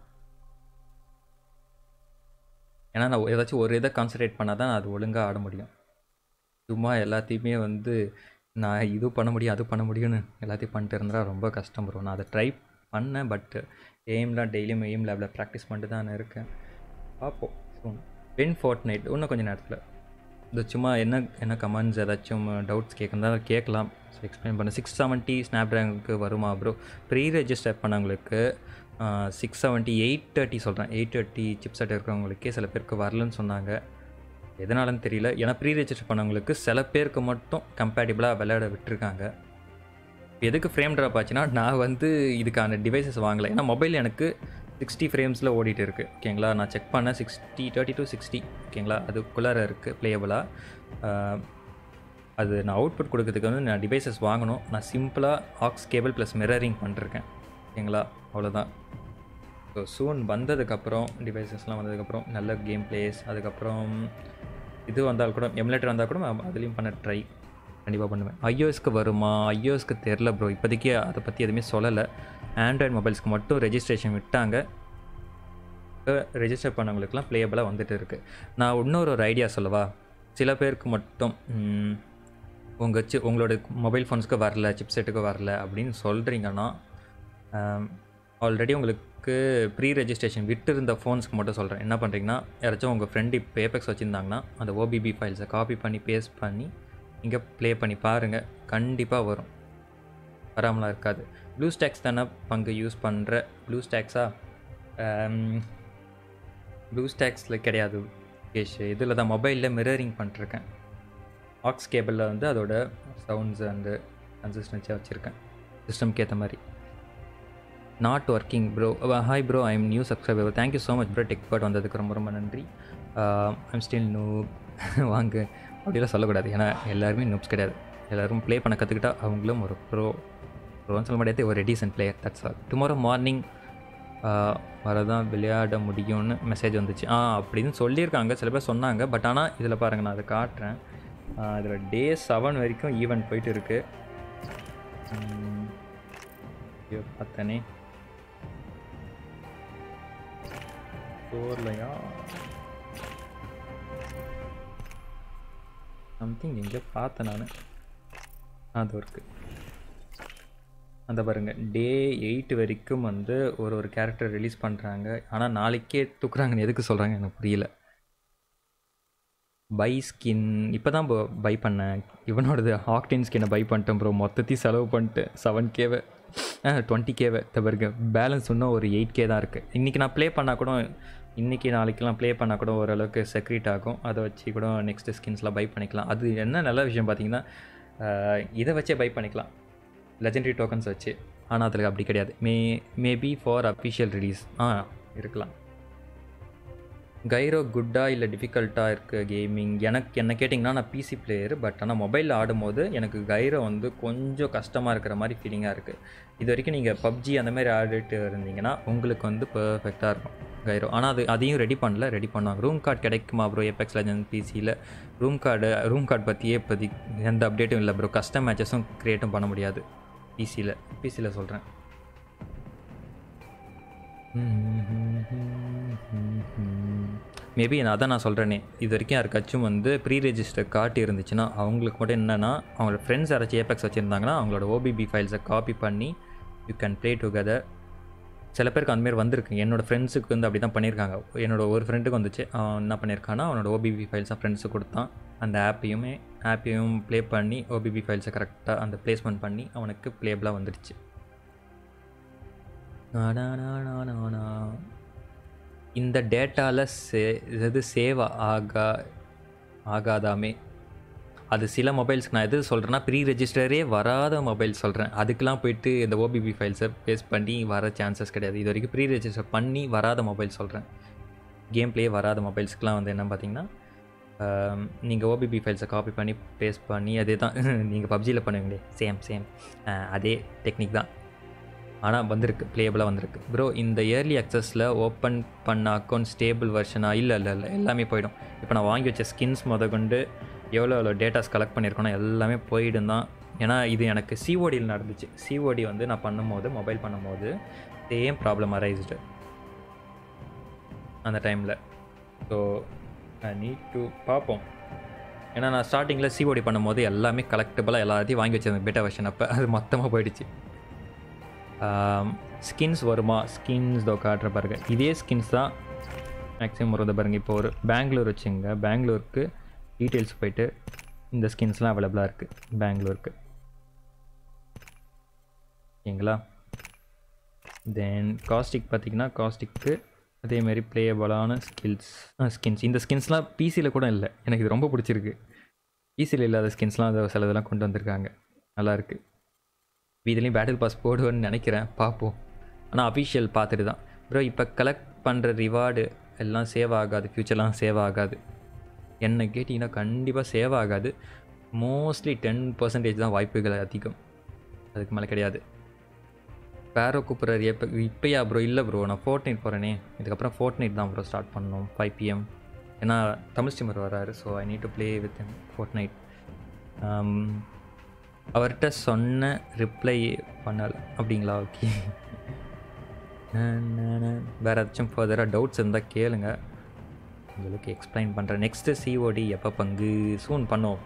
ஏன்னா நான் ஏதாச்சும் ஒரு இதை கான்சன்ட்ரேட் பண்ணால் தான் அது ஒழுங்காக ஆட முடியும் சும்மா எல்லாத்தையுமே வந்து நான் இது பண்ண முடியும் அது பண்ண முடியும்னு எல்லாத்தையும் பண்ணிட்டு இருந்தால் ரொம்ப கஷ்டம் ப்ரோ நான் அதை ட்ரை பண்ணேன் பட் எய்ம்லாம் டெய்லியும் எய்ம் லேபில் ப்ராக்டிஸ் பண்ணிட்டு தான் நான் இருக்கேன் பார்ப்போம் ஸோ வென் ஃபோர்ட் நைட் இன்னும் கொஞ்சம் நேரத்தில் இது சும்மா என்ன என்ன கமெண்ட்ஸ் ஏதாச்சும் டவுட்ஸ் கேட்குறதா கேட்கலாம் ஸோ எக்ஸ்பிளைன் பண்ண சிக்ஸ் செவன்ட்டி ஸ்னாப் ட்ராகனுக்கு வருமா ப்ரோ ப்ரீ ரெஜிஸ்டர் பண்ணவங்களுக்கு சிக்ஸ் செவன்ட்டி எயிட் தேர்ட்டி சொல்கிறேன் எயிட் தேர்ட்டி சிப்செட் இருக்கிறவங்களுக்கே சில பேருக்கு வரலன்னு சொன்னாங்க எதனாலன்னு தெரியல ஏன்னா ப்ரீ ரெஜிஸ்டர் பண்ணவங்களுக்கு சில பேருக்கு மட்டும் கம்பேட்டிபிளாக விளையாட விட்டுருக்காங்க எதுக்கு ஃப்ரேம் ட்ராப் ஆச்சுன்னா நான் வந்து இதுக்கான டிவைசஸ் வாங்கலை ஏன்னா மொபைல் எனக்கு சிக்ஸ்டி ஃப்ரேம்ஸில் ஓடிட்டு இருக்குது ஓகேங்களா நான் செக் பண்ணேன் சிக்ஸ்டி தேர்ட்டி டு சிக்ஸ்டி ஓகேங்களா அதுக்குள்ளார இருக்குது ப்ளேயபிளாக அது நான் அவுட்புட் கொடுக்கறதுக்கு வந்து நான் டிவைசஸ் வாங்கணும் நான் சிம்பிளாக ஆக்ஸ் கேபிள் ப்ளஸ் மிரரிங் பண்ணிருக்கேன் ஓகேங்களா அவ்வளோதான் ஸோ சூன் வந்ததுக்கப்புறம் டிவைசஸ்லாம் வந்ததுக்கப்புறம் நல்ல கேம் பிளேஸ் அதுக்கப்புறம் இது வந்தால் கூட எமுலேட்டர் வந்தால் கூட நான் அதுலேயும் பண்ண ட்ரை கண்டிப்பாக பண்ணுவேன் ஐஓஎஸ்க்கு வருமா ஐஓஎஸ்க்கு தெரில ப்ரோ இப்போதைக்கு அதை பற்றி எதுவுமே சொல்லலை ஆண்ட்ராய்டு மொபைல்ஸ்க்கு மட்டும் ரெஜிஸ்ட்ரேஷன் விட்டாங்க ரெஜிஸ்டர் பண்ணவங்களுக்குலாம் ப்ளேயபிளாக வந்துட்டு இருக்குது நான் இன்னொரு ஒரு ஐடியா சொல்லவா சில பேருக்கு மட்டும் உங்கள் சி உங்களோட மொபைல் ஃபோன்ஸ்க்கு வரல சிப்செட்டுக்கு வரல அப்படின்னு சொல்கிறீங்கன்னா ஆல்ரெடி உங்களுக்கு ப்ரீ ரெஜிஸ்ட்ரேஷன் விட்டு இருந்த ஃபோன்ஸ்க்கு மட்டும் சொல்கிறேன் என்ன பண்ணுறீங்கன்னா யாராச்சும் உங்கள் ஃப்ரெண்டு இப்போ ஏபெக்ஸ் வச்சுருந்தாங்கன்னா அந்த ஓபிபி ஃபைல்ஸை காப்பி பண்ணி பேஸ்ட் பண்ணி இங்கே ப்ளே பண்ணி பாருங்கள் கண்டிப்பாக வரும் வராமலாம் இருக்காது ப்ளூ ஸ்டாக்ஸ் தானே பங்கு யூஸ் பண்ணுற ப்ளூ ஸ்டாக்ஸா ப்ளூ ஸ்டாக்ஸில் கிடையாது கேஷ் இதில் தான் மொபைலில் மிரரிங் பண்ணிருக்கேன் ஆக்ஸ் கேபிளில் வந்து அதோட சவுண்ட்ஸ் அண்டு கன்சிஸ்டன்சியாக வச்சுருக்கேன் சிஸ்டம்க்கு ஏற்ற மாதிரி not working bro hi bro I am new subscriber thank you so much bro டெக்பர்ட் வந்ததுக்கு ரொம்ப ரொம்ப நன்றி ஐம் ஸ்டில் நூ வாங்க அப்படிலாம் சொல்லக்கூடாது ஏன்னா எல்லாருமே நூப்ஸ் கிடையாது எல்லோரும் ப்ளே பண்ண கற்றுக்கிட்டா அவங்களும் ஒரு ப்ரோ ப்ரோன்னு சொல்ல முடியாது ஒரு decent player that's all tomorrow morning வரதான் விளையாட முடியும்னு மெசேஜ் வந்துச்சு ஆ அப்படின்னு சொல்லியிருக்காங்க சில பேர் சொன்னாங்க பட் ஆனால் இதில் பாருங்கள் நான் அதை காட்டுறேன் இதில் டே செவன் வரைக்கும் ஈவெண்ட் போயிட்டு இருக்கு உம், ஐயோ பார்த்தனே ஸ்டோர்லையா சம்திங் எங்கேயோ பார்த்தேன் நான் அது இருக்கு அந்த பாருங்க டே எயிட் வரைக்கும் வந்து ஒரு ஒரு கேரக்டர் ரிலீஸ் பண்ணுறாங்க ஆனால் நாளைக்கே தூக்குறாங்கன்னு எதுக்கு சொல்கிறாங்க எனக்கு புரியல பை ஸ்கின் இப்போ தான் பை பண்ணேன் இவனோடது ஆக்டின் ஸ்கின்னை பை பண்ணிட்டேன் ப்ரோ மொத்தத்தையும் செலவு பண்ணிட்டு செவன் கேவை டுவெண்ட்டி கேவை பாருங்க பேலன்ஸ் இன்னும் ஒரு எயிட் கே தான் இருக்குது இன்றைக்கி நான் ப்ளே பண்ணால் கூட இன்றைக்கி நாளைக்கெலாம் ப்ளே பண்ணால் கூட ஓரளவுக்கு செக்ரீட் ஆகும் அதை வச்சு கூட நெக்ஸ்ட் ஸ்கின்ஸ்லாம் பை பண்ணிக்கலாம் அது என்ன நல்ல விஷயம் பார்த்தீங்கன்னா ஆஹ், இதை வச்சே பை பண்ணிக்கலாம் லெஜெண்டரி டோக்கன்ஸ் வச்சு ஆனால் அதில் அப்படி கிடையாது மே மேபி ஃபார் அஃபிஷியல் ரிலீஸ் ஆ இருக்கலாம் கைரோ குட்டா இல்லை டிஃபிகல்ட்டாக இருக்குது கேமிங் எனக்கு என்ன கேட்டிங்கன்னா நான் பிசி பிளேயர் பட் ஆனால் மொபைலில் ஆடும்போது எனக்கு கைரோ வந்து கொஞ்சம் கஷ்டமாக இருக்கிற மாதிரி ஃபீலிங்காக இருக்குது இது வரைக்கும் நீங்கள் பப்ஜி அந்த மாதிரி ஆடிட்டு இருந்தீங்கன்னா உங்களுக்கு வந்து பர்ஃபெக்டாக இருக்கும் கைரோ ஆனால் அது அதையும் ரெடி பண்ணல ரெடி பண்ணுவாங்க ரூம் கார்டு கிடைக்குமா ப்ரோ எபெக்ஸ் லெஜண்ட் பிசியில் ரூம் கார்டு ரூம் கார்டு பற்றியே இப்போதி எந்த அப்டேட்டும் இல்லை ப்ரோ கஸ்டம் மேட்சஸும் க்ரியேட்டும் பண்ண முடியாது பிசியில் பிசியில் சொல்கிறேன் மேபி நான் அதான் நான் சொல்கிறேனே இது வரைக்கும் யாருக்காச்சும் வந்து ப்ரீ ரெஜிஸ்டர் காட்டி இருந்துச்சுன்னா அவங்களுக்கு மட்டும் என்னென்னா அவங்களோட ஃப்ரெண்ட்ஸ் யாராச்சும் ஏபெக்ஸ் வச்சுருந்தாங்கன்னா அவங்களோட ஓபிபி ஃபைல்ஸை காப்பி பண்ணி யூ கேன் ப்ளே டுகெதர் சில பேருக்கு அந்த மாதிரி வந்திருக்கு என்னோட ஃப்ரெண்ட்ஸுக்கு வந்து அப்படி தான் பண்ணியிருக்காங்க என்னோட ஒரு ஃப்ரெண்டுக்கு வந்துச்சு அவன் என்ன பண்ணியிருக்கான்னா அவனோட ஓபிபி ஃபைல்ஸை ஃப்ரெண்ட்ஸுக்கு கொடுத்தான் அந்த ஆப்பையுமே ஆப்பையும் ப்ளே பண்ணி ஓபிபி ஃபைல்ஸை கரெக்டாக அந்த ப்ளேஸ்மெண்ட் பண்ணி அவனுக்கு ப்ளேபிளாக வந்துடுச்சு நானா இந்த டேட்டாவில் சே இது சேவ் ஆகா ஆகாதாமே அது சில மொபைல்ஸ்க்கு நான் எது சொல்கிறேன்னா ப்ரீ ரெஜிஸ்டரே வராத மொபைல் சொல்கிறேன் அதுக்கெலாம் போயிட்டு இந்த ஓபிபி ஃபைல்ஸை பேஸ் பண்ணி வர சான்சஸ் கிடையாது இது வரைக்கும் ப்ரீ ரெஜிஸ்டர் பண்ணி வராத மொபைல் சொல்கிறேன் கேம் ப்ளே வராத மொபைல்ஸ்க்குலாம் வந்து என்ன பார்த்தீங்கன்னா நீங்கள் ஓபிபி ஃபைல்ஸை காப்பி பண்ணி பேஸ்ட் பண்ணி அதே தான் நீங்கள் பப்ஜியில் பண்ணுவீங்களே சேம் சேம் அதே டெக்னிக் தான் ஆனால் வந்திருக்கு ப்ளேபிளாக வந்திருக்கு ப்ரோ இந்த இயர்லி அக்சஸில் ஓப்பன் பண்ண அக்கௌண்ட் ஸ்டேபிள் வெர்ஷனா இல்லை இல்லை இல்லை எல்லாமே போயிடும் இப்போ நான் வாங்கி வச்ச ஸ்கின்ஸ் முத கொண்டு எவ்வளோ எவ்வளோ டேட்டாஸ் கலெக்ட் பண்ணியிருக்கோனோ எல்லாமே போயிடும் தான் ஏன்னா இது எனக்கு சிஓடியில் நடந்துச்சு சிஓடி வந்து நான் பண்ணும்போது மொபைல் பண்ணும்போது சேம் ப்ராப்ளம் அரைஸ்டு அந்த டைமில் ஸோ ஐ நீட் டு பார்ப்போம் ஏன்னா நான் ஸ்டார்டிங்கில் சிஓடி பண்ணும்போது எல்லாமே கலெக்டபுளாக எல்லாத்தையும் வாங்கி வச்சிருந்தேன் பெட்டா வெர்ஷன் அப்போ அது மொத்தமாக போயிடுச்சு ஸ்கின்ஸ் வருமா ஸ்கின்ஸ் இதோ காட்டுற பாருங்க இதே ஸ்கின்ஸ் தான் மேக்ஸிமம் வருது பாருங்க இப்போ ஒரு பெங்களூர் வச்சுங்க பெங்களூருக்கு டீட்டெயில்ஸ் போயிட்டு இந்த ஸ்கின்ஸ்லாம் அவைலபிளாக இருக்குது பெங்களூருக்கு ஓகேங்களா தென் காஸ்டிக் பார்த்தீங்கன்னா காஸ்டிக்கு அதேமாரி ப்ளேயபிளான ஸ்கில்ஸ் ஸ்கின்ஸ் இந்த ஸ்கின்ஸ்லாம் பிசியில் கூட இல்லை எனக்கு இது ரொம்ப பிடிச்சிருக்கு பிசியில் இல்லாத ஸ்கின்ஸ்லாம் அதை சில இதெல்லாம் கொண்டு வந்திருக்காங்க நல்லாயிருக்கு இதுலேயும் பேட்டில் பாஸ் போடுவேன்னு நினைக்கிறேன் பார்ப்போம் ஆனால் அஃபிஷியல் பார்த்துட்டு தான் ப்ரோ இப்போ கலெக்ட் பண்ணுற ரிவார்டு எல்லாம் சேவ் ஆகாது ஃப்யூச்சர்லாம் சேவ் ஆகாது என்ன கேட்டிங்கன்னா கண்டிப்பாக சேவ் ஆகாது மோஸ்ட்லி டென் பர்சன்டேஜ் தான் வாய்ப்புகள் அதிகம் அதுக்கு மேலே கிடையாது பேரோ கூப்பிட்றாரு எப்போ இப்போயா ப்ரோ இல்லை ப்ரோ நான் ஃபோர்ட் நைட் போகிறேனே இதுக்கப்புறம் ஃபோர்ட் நைட் தான் ப்ரோ ஸ்டார்ட் பண்ணணும் ஃபைவ் பிஎம் ஏன்னா தமிழ் ஸ்டீமர் வராரு so I need to play with Fortnite அவர்கிட்ட சொன்ன ரிப்ளை பண்ணலை அப்படிங்களா ஓகே வேறு ஏதாச்சும் ஃபர்தராக டவுட்ஸ் இருந்தால் கேளுங்க உங்களுக்கு எக்ஸ்பிளைன் பண்ணுறேன் நெக்ஸ்ட்டு சிஓடி எப்போ பங்கு சூன் பண்ணோம்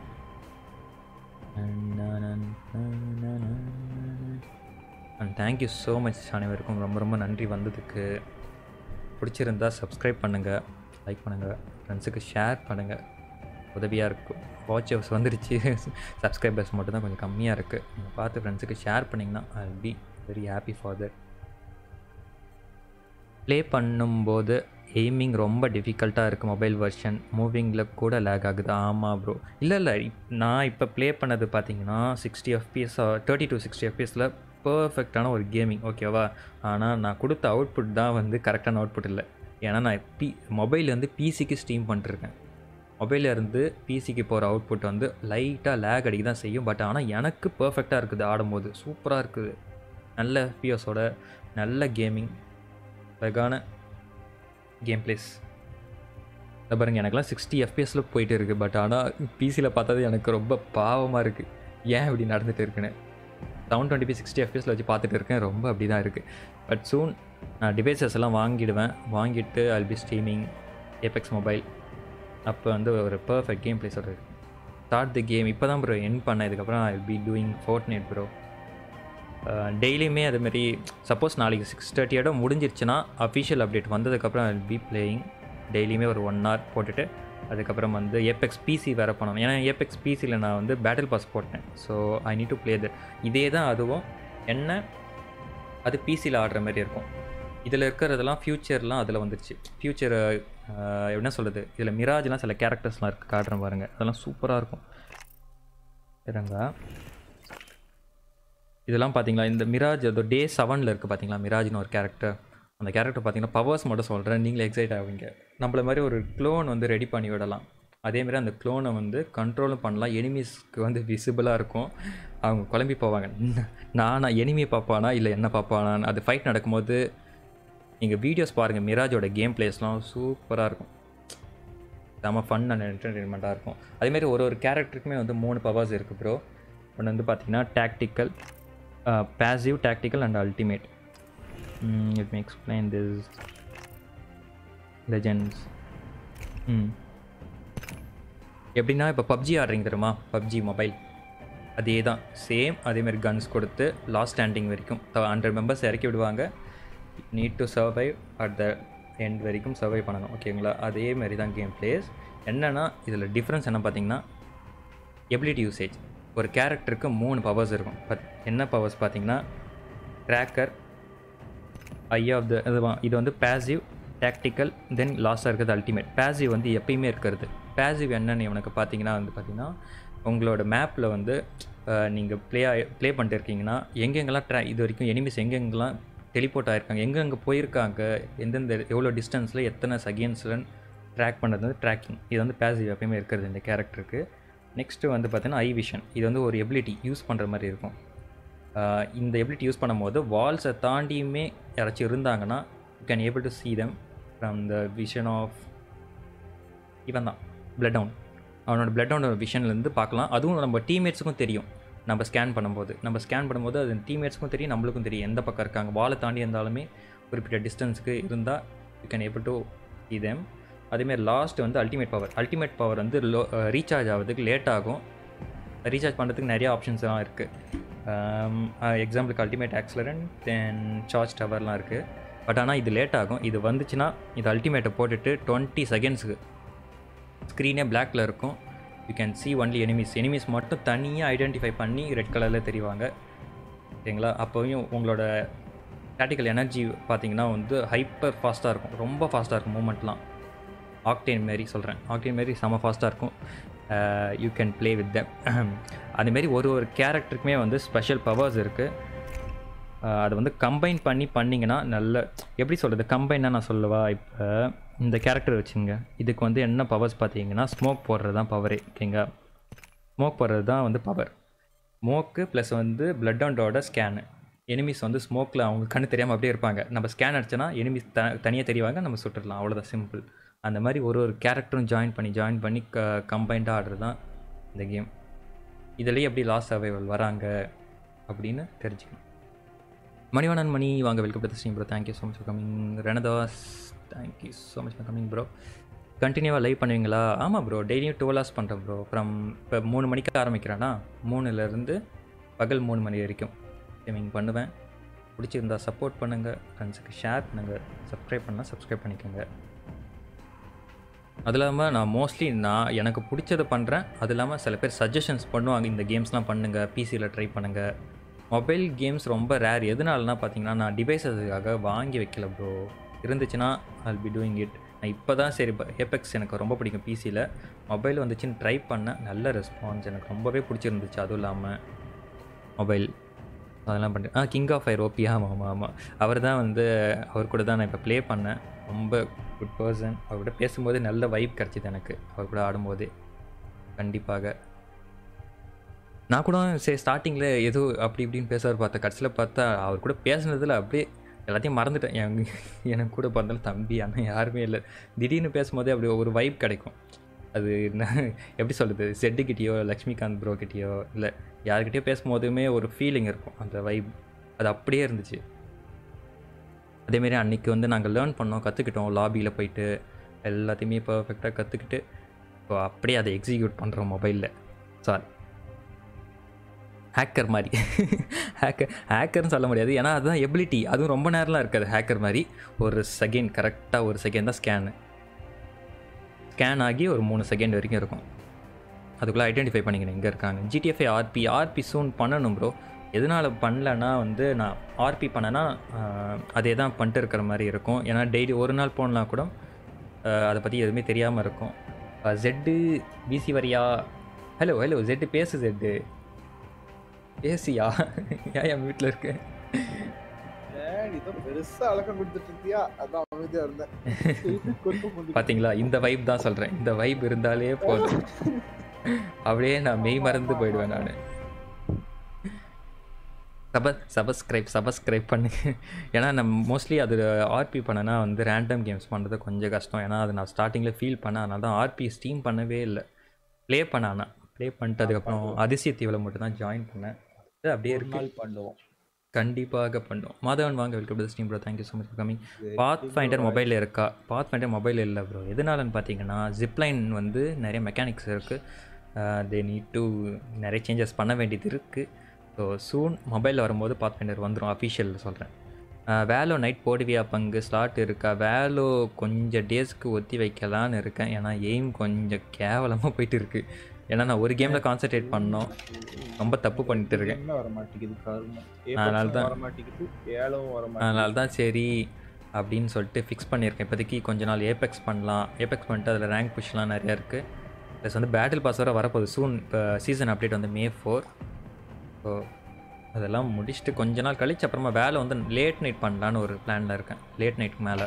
அண்ட் தேங்க்யூ ஸோ மச் அனைவருக்கும் ரொம்ப ரொம்ப நன்றி வந்ததுக்கு பிடிச்சிருந்தா சப்ஸ்கிரைப் பண்ணுங்கள் லைக் பண்ணுங்கள் ஃப்ரெண்ட்ஸுக்கு ஷேர் பண்ணுங்கள் உதவியாக இருக்கும் வாட்ச் ஹவர்ஸ் வந்துருச்சு சப்ஸ்கிரைபர்ஸ் மட்டும் தான் கொஞ்சம் கம்மியாக இருக்குது நீங்கள் பார்த்து ஃப்ரெண்ட்ஸுக்கு ஷேர் பண்ணிங்கன்னா I be very happy for that play பண்ணும்போது எய்மிங் ரொம்ப டிஃபிகல்ட்டாக இருக்குது மொபைல் வெர்ஷன் மூவிங்கில் கூட லேக் ஆகுது ஆமாம் ப்ரோ இல்லை இல்லை நான் இப்போ ப்ளே பண்ணது பார்த்தீங்கன்னா sixty FPS thirty to sixty எஃப்பிஎஸில் பர்ஃபெக்டான ஒரு கேமிங் ஓகேவா ஆனால் நான் கொடுத்த அவுட்புட் தான் வந்து கரெக்டான அவுட்புட் இல்லை ஏன்னா நான் பி மொபைல்லேருந்து பிசிக்கு ஸ்டீம் பண்ணிட்டுருக்கேன் மொபைலில் இருந்து பிசிக்கு போகிற அவுட்புட் வந்து லைட்டாக லேக் அடிக்க தான் செய்யும் பட் ஆனால் எனக்கு பர்ஃபெக்டாக இருக்குது ஆடும்போது சூப்பராக இருக்குது நல்ல பிஎஸோட நல்ல கேமிங் அழகான கேம் பிளேஸ் இதை பாருங்க எனக்குலாம் சிக்ஸ்டி எஃப்பிஎஸில் போயிட்டு இருக்குது பட் ஆனால் பிசியில் பார்த்தது எனக்கு ரொம்ப பாவமாக இருக்குது ஏன் இப்படி நடந்துட்டு இருக்குன்னு செவன் டுவெண்ட்டி பி சிக்ஸ்டி எஃப்பிஎஸில் வச்சு பார்த்துட்டு இருக்கேன் ரொம்ப அப்படி தான் இருக்குது பட் சூன் நான் டிவைசஸ் எல்லாம் வாங்கிடுவேன் வாங்கிட்டு I'll be streaming Apex mobile அப்போ வந்து ஒரு பர்ஃபெக்ட் கேம் பிளேஸோட ஸ்டார்ட் தி கேம் இப்போ தான் ப்ரோ என் பண்ணேன் இதுக்கப்புறம் I be doing Fortnite bro டெய்லியுமே அதுமாரி சப்போஸ் நாளைக்கு சிக்ஸ் தேர்ட்டியோட முடிஞ்சிருச்சுன்னா அஃபிஷியல் அப்டேட் வந்ததுக்கப்புறம் ஐ பி பிளேயிங் டெய்லியுமே ஒரு ஒன் ஹவர் போட்டுட்டு அதுக்கப்புறம் வந்து ஏபெக்ஸ் பிசி வேறு பண்ணணும் ஏன்னா ஏபெக்ஸ் பிசியில் நான் வந்து பேட்டில் பாஸ் போட்டேன் so I need to play the இதே தான் அதுவும் என்ன அது பிசியில் ஆடுற மாதிரி இருக்கும் இதில் இருக்கிறதெல்லாம் ஃப்யூச்சர்லாம் அதில் வந்துருச்சு ஃப்யூச்சர் என்ன சொல்கிறது இதில் மிராஜ்லாம் சில கேரக்டர்ஸ்லாம் இருக்குது காட்டுறேன் பாருங்கள் அதெல்லாம் சூப்பராக இருக்கும் இருங்க இதெல்லாம் பார்த்தீங்களா இந்த மிராஜ் அது டே செவனில் இருக்குது பார்த்தீங்களா மிராஜ்னு ஒரு கேரக்டர் அந்த கேரக்டர் பார்த்தீங்கன்னா பவர்ஸ் மட்டும் சொல்கிறேன் நீங்களே எக்ஸைட் ஆவீங்க நம்மள மாதிரி ஒரு க்ளோன் வந்து ரெடி பண்ணி விடலாம் அதேமாரி அந்த க்ளோனை வந்து கண்ட்ரோலும் பண்ணலாம் எனிமீஸ்க்கு வந்து விசிபிளாக இருக்கும் அவங்க குழம்பி போவாங்க நானா எனிமி பார்ப்பானா இல்லை என்ன பார்ப்பானான்னு அது ஃபைட் நடக்கும்போது நீங்கள் வீடியோஸ் பாருங்கள் மிராஜோட கேம் பிளேஸ்லாம் சூப்பராக இருக்கும் செம்ம ஃபன் அண்ட் என்டர்டெயின்மெண்ட்டாக இருக்கும் அதேமாரி ஒரு ஒரு கேரக்டருக்குமே வந்து மூணு பவர்ஸ் இருக்குது ப்ரோ ஒன்று வந்து பார்த்தீங்கன்னா tactical passive tactical and ultimate it may explain this legends hmm எப்படின்னா இப்போ பப்ஜி ஆடுறீங்க தெரியுமா பப்ஜி மொபைல் அதே தான் சேம் அதேமாதிரி கன்ஸ் கொடுத்து லாஸ்ட் ஸ்டாண்டிங் வரைக்கும் ஹண்ட்ரட் மெம்பர்ஸ் இறக்கி விடுவாங்க need to survive at the end வரைக்கும் சர்வை பண்ணணும் ஓகேங்களா அதே மாதிரி தான் கேம் பிளேஸ் என்னென்னா இதில் டிஃப்ரென்ஸ் என்ன பார்த்தீங்கன்னா எபிலிட்டி யூசேஜ் ஒரு கேரக்டருக்கு மூணு பவர்ஸ் இருக்கும் பட் என்ன பவர்ஸ் பார்த்தீங்கன்னா ட்ராக்கர் ஐ ஆஃப் த இதுவா இது வந்து பேசிவ் டாக்டிக்கல் தென் லாஸ்ட்டாக இருக்கிறது அல்டிமேட் பேசிவ் வந்து எப்பயுமே இருக்கிறது பேசிவ் என்னன்னு இவனுக்கு பார்த்தீங்கன்னா வந்து பார்த்தீங்கன்னா உங்களோட மேப்பில் வந்து நீங்கள் ப்ளே ப்ளே பண்ணிட்டு இருக்கீங்கன்னா எங்கெங்கெல்லாம் ட்ரா இது வரைக்கும் எனிமிஸ் எங்கெங்கெல்லாம் டெலிபோர்ட் ஆகிருக்காங்க எங்கெங்கே போயிருக்காங்க எந்தெந்த எவ்வளோ டிஸ்டன்ஸில் எத்தனை செகண்ட்ஸில் ட்ராக் பண்ணுறது வந்து ட்ராக்கிங் இது வந்து பேசிவ் எப்பயுமே இருக்கிறது இந்த கேரக்டருக்கு நெக்ஸ்ட்டு வந்து பார்த்தீங்கன்னா ஐ விஷன் இது வந்து ஒரு எபிலிட்டி யூஸ் பண்ணுற மாதிரி இருக்கும் ஆஹ் இந்த எபிலிட்டி யூஸ் பண்ணும்போது வால்ஸை தாண்டியுமே யாராச்சும் இருந்தாங்கன்னா you can able to see them from the vision of இவன் தான் பிளட் டவுன் அவனோட பிளட் டவுனோட விஷன்லேருந்து பார்க்கலாம் அதுவும் நம்ம டீம்மேட்ஸுக்கும் தெரியும் நம்ம ஸ்கேன் பண்ணும்போது நம்ம ஸ்கேன் பண்ணும்போது அது டீம்மேட்ஸுக்கும் தெரியும் நம்மளுக்கும் தெரியும் எந்த பக்கம் இருக்காங்க வாலை தாண்டி இருந்தாலுமே குறிப்பிட்ட டிஸ்டன்ஸுக்கு இருந்தால் you can able to see them அதேமாதிரி லாஸ்ட் வந்து அல்டிமேட் பவர் அல்டிமேட் பவர் வந்து லோ ரீசார்ஜ் ஆகிறதுக்கு லேட் ஆகும் ரீசார்ஜ் பண்ணுறதுக்கு நிறைய ஆப்ஷன்ஸ்லாம் இருக்குது எக்ஸாம்பிளுக்கு அல்டிமேட் ஆக்ஸலரன் தென் சார்ஜ் டவர்லாம் இருக்குது பட் ஆனால் இது லேட் ஆகும் இது வந்துச்சுன்னா இது அல்டிமேட்டை போட்டுட்டு டுவெண்ட்டி செகண்ட்ஸுக்கு ஸ்க்ரீனே பிளாக்ல இருக்கும் you can see only enemies enemies மட்டும் தனியாக ஐடென்டிஃபை பண்ணி ரெட் கலரில் தெரிவாங்க ஓகேங்களா அப்போயும் உங்களோட டாட்டிக்கல் எனர்ஜி பார்த்தீங்கன்னா வந்து ஹைப்பர் ஃபாஸ்ட்டாக இருக்கும் ரொம்ப ஃபாஸ்ட்டாக இருக்கும் மூமெண்ட்லாம் ஆக்டேன் மாரி சொல்கிறேன் ஆக்டேன் மாரி செம ஃபாஸ்ட்டாக இருக்கும் you can play with them அதுமாரி ஒரு ஒரு கேரக்டருக்குமே வந்து ஸ்பெஷல் பவர்ஸ் இருக்குது அதை வந்து கம்பைன் பண்ணி பண்ணிங்கன்னா நல்ல எப்படி சொல்கிறது கம்பைனாக நான் சொல்லவா இப்போ இந்த கேரக்டர் வச்சுங்க இதுக்கு வந்து என்ன பவர்ஸ் பார்த்தீங்கன்னா ஸ்மோக் போடுறது தான் பவரே ஓகேங்க ஸ்மோக் போடுறது தான் வந்து பவர் ஸ்மோக்கு ப்ளஸ் வந்து பிளட் அவுண்டோட ஸ்கேனு எனிமீஸ் வந்து ஸ்மோக்கில் அவங்க கண்ணு தெரியாமல் அப்படியே இருப்பாங்க நம்ம ஸ்கேன் அடிச்சோன்னா எனிமீஸ் த தனியாக தெரிவாங்க நம்ம சுட்டுடலாம் அவ்வளோதான் சிம்பிள் அந்த மாதிரி ஒரு ஒரு கேரக்டரும் ஜாயின் பண்ணி ஜாயின் பண்ணி க கம்பைண்டாக ஆடுறது தான் இந்த கேம் இதுலேயே எப்படி லாஸ்ட் சர்வைவல் வராங்க அப்படின்னு தெரிஞ்சுக்கணும் மணிவண்ணன் மணி வாங்க welcome to stream bro thank you so much for coming Ranadas thank you so much for coming bro கண்டினியூவாக லைவ் பண்ணுவீங்களா ஆமாம் ப்ரோ டெய்லியும் டுவெல் ஹவர்ஸ் பண்ணுறேன் ப்ரோ ஃப்ரம் இப்போ மூணு மணிக்கு ஆரம்பிக்கிறேன்னா மூணுலேருந்து பகல் மூணு மணி வரைக்கும் ஸ்ட்ரீமிங் பண்ணுவேன் பிடிச்சிருந்தா சப்போர்ட் பண்ணுங்கள் ஃப்ரெண்ட்ஸுக்கு ஷேர் பண்ணுங்கள் சப்ஸ்கிரைப் பண்ணால் சப்ஸ்கிரைப் பண்ணிக்கோங்க அது இல்லாமல் நான் மோஸ்ட்லி நான் எனக்கு பிடிச்சதை பண்ணுறேன் அது இல்லாமல் சில பேர் சஜஷன்ஸ் பண்ணுவாங்க இந்த கேம்ஸ்லாம் பண்ணுங்கள் பிசியில் ட்ரை பண்ணுங்கள் மொபைல் கேம்ஸ் ரொம்ப ரேர் எதனாலனா பார்த்தீங்கன்னா நான் டிவைஸஸுக்காக வாங்கி வைக்கல ப்ரோ இருந்துச்சுன்னா I'll பி டூயிங் இட் நான் இப்போ தான் சரி ஏபெக்ஸ் எனக்கு ரொம்ப பிடிக்கும் பிசியில் மொபைல் வந்துச்சுன்னு ட்ரை பண்ணேன் நல்ல ரெஸ்பான்ஸ் எனக்கு ரொம்பவே பிடிச்சிருந்துச்சு அதுவும் இல்லாமல் மொபைல் அதெல்லாம் பண்ணிட்டு ah king of fire OP ஆமாம் ஆமாம் ஆமாம் அவர் தான் வந்து அவர் கூட தான் நான் இப்போ ப்ளே பண்ணேன் ரொம்ப குட் பர்சன் அவர் கூட பேசும்போது நல்ல வைப் கிடச்சிது எனக்கு அவர் கூட ஆடும்போது கண்டிப்பாக நான் கூட சரி ஸ்டார்டிங்கில் ஏதோ அப்படி இப்படின்னு பேசுவார் பார்த்தேன் கடைசியில் பார்த்தா அவர் கூட பேசுனதில் அப்படியே எல்லாத்தையும் மறந்துட்டேன் என் எனக்கு கூட பிறந்தாலும் தம்பி அண்ணன் யாருமே இல்லை திடீர்னு பேசும்போதே அப்படி ஒரு வைப் கிடைக்கும் அது என்ன எப்படி சொல்கிறது செட்டுக்கிட்டேயோ லக்ஷ்மிகாந்த் ப்ரோ கிட்டேயோ இல்லை யார்கிட்டயோ பேசும்போதுமே ஒரு ஃபீலிங் இருக்கும் அந்த வைப் அது அப்படியே இருந்துச்சு அதேமாரி அன்றைக்கி வந்து நாங்கள் லேர்ன் பண்ணோம் கற்றுக்கிட்டோம் லாபியில் போயிட்டு எல்லாத்தையுமே பர்ஃபெக்டாக கற்றுக்கிட்டு இப்போ அப்படியே அதை எக்ஸிக்யூட் பண்ணுறோம் மொபைலில் சாரி ஹேக்கர் மாதிரி ஹேக்கர் ஹேக்கர்னு சொல்ல முடியாது ஏன்னா அதுதான் எபிலிட்டி அதுவும் ரொம்ப நேரம்லாம் இருக்காது ஹேக்கர் மாதிரி ஒரு செகண்ட் கரெக்டாக ஒரு செகண்ட் தான் ஸ்கேனு ஸ்கேன் ஆகி ஒரு மூணு செகண்ட் வரைக்கும் இருக்கும் அதுக்குள்ளே ஐடென்டிஃபை பண்ணிக்கணும் எங்கே இருக்காங்க ஜிடிஎஃப்ஐ ஆர்பி ஆர்பி சூன் பண்ணணும் ப்ரோ எதனால் பண்ணலன்னா வந்து நான் ஆர்பி பண்ணேன்னா ஆஹ், அதே தான் பண்ணிட்டு இருக்கிற மாதிரி இருக்கும் ஏன்னா டெய்லி ஒரு நாள் போனா கூட ஆஹ், அதை பற்றி எதுவுமே தெரியாமல் இருக்கும் ஜெட்டு பிசி வரியா ஹலோ ஹலோ ஜெட்டு பேசு ஜெட்டு பேசியா ஏன் என் வீட்டில் இருக்கு ஏன் இதோ பெருசா அழகம் கொடுத்துட்டு இருந்தியா அதான் அமைதியா இருந்தேன் கொத்து முந்தி பார்த்தீங்களா இந்த வைப் தான் சொல்கிறேன் இந்த வைப் இருந்தாலே போதும் அப்படியே நான் மெய் மறந்து போயிடுவேன் நான் சப சபஸ்கிரைப் சபஸ்கிரைப் பண்ணு ஏன்னா நம்ம மோஸ்ட்லி அது ஆர்பி பண்ணனா வந்து ரேண்டம் கேம்ஸ் பண்ணுறது கொஞ்சம் கஷ்டம் ஏன்னா அது நான் ஸ்டார்டிங்கில் ஃபீல் பண்ணேன் அதனால தான் ஆர்பி ஸ்டீம் பண்ணவே இல்லை ப்ளே பண்ண ஆனால் ப்ளே பண்ணிட்டு அதுக்கப்புறம் அதிசய தீவில் மட்டும் தான் ஜாயின் பண்ணேன் அது அப்படியே ஒரு இருக்கு நாள் பண்ணுவோம் கண்டிப்பாக பண்ணும் மாதவன் வாங்க welcome to steam bro thank you so much for coming Pathfinder மொபைலில் இருக்கா பாத் ஃபைண்டர் மொபைல் இல்லை ப்ரோ எதனாலன்னு பார்த்தீங்கன்னா ஜிப்லைன் வந்து நிறைய மெக்கானிக்ஸ் இருக்குது தே நீட் டு நிறைய சேஞ்சஸ் பண்ண வேண்டியது இருக்குது ஸோ சூன் மொபைலில் வரும்போது பாத் ஃபைண்டர் வந்துடும் அஃபிஷியல் சொல்கிறேன் வேலோ நைட் போடுவியா பங்கு ஸ்லாட் இருக்கா வேலோ கொஞ்சம் டேஸ்க்கு ஒத்தி வைக்கலான்னு இருக்கேன் ஏன்னா எய்ம் கொஞ்சம் கேவலமாக போயிட்டு இருக்கு ஏன்னா நான் ஒரு கேமில் கான்சென்ட்ரேட் பண்ணோம் ரொம்ப தப்பு பண்ணிட்டு இருக்கேன் என்ன வர மாட்டேங்குது கருமம் அதனால தான். வர மாட்டேங்குது ஏழும் வர மாட்டேங்குது அதனால தான் சரி அப்படின்னு சொல்லிட்டு ஃபிக்ஸ் பண்ணியிருக்கேன் இப்போதைக்கு கொஞ்ச நாள் ஏபெக்ஸ் பண்ணலாம் ஏபெக்ஸ் பண்ணிட்டு அதில் ரேங்க் புஷ்லாம் நிறையா இருக்குது ப்ளஸ் வந்து பேட்டில் பாஸ் வர வரப்போகுது சூன் இப்போ சீசன் அப்டேட் வந்து மே ஃபோர் ஸோ அதெல்லாம் முடிச்சுட்டு கொஞ்ச நாள் கழிச்சு அப்புறமா வேலை வந்து லேட் நைட் பண்ணலான்னு ஒரு பிளானில் இருக்கேன் லேட் நைட்க்கு மேலே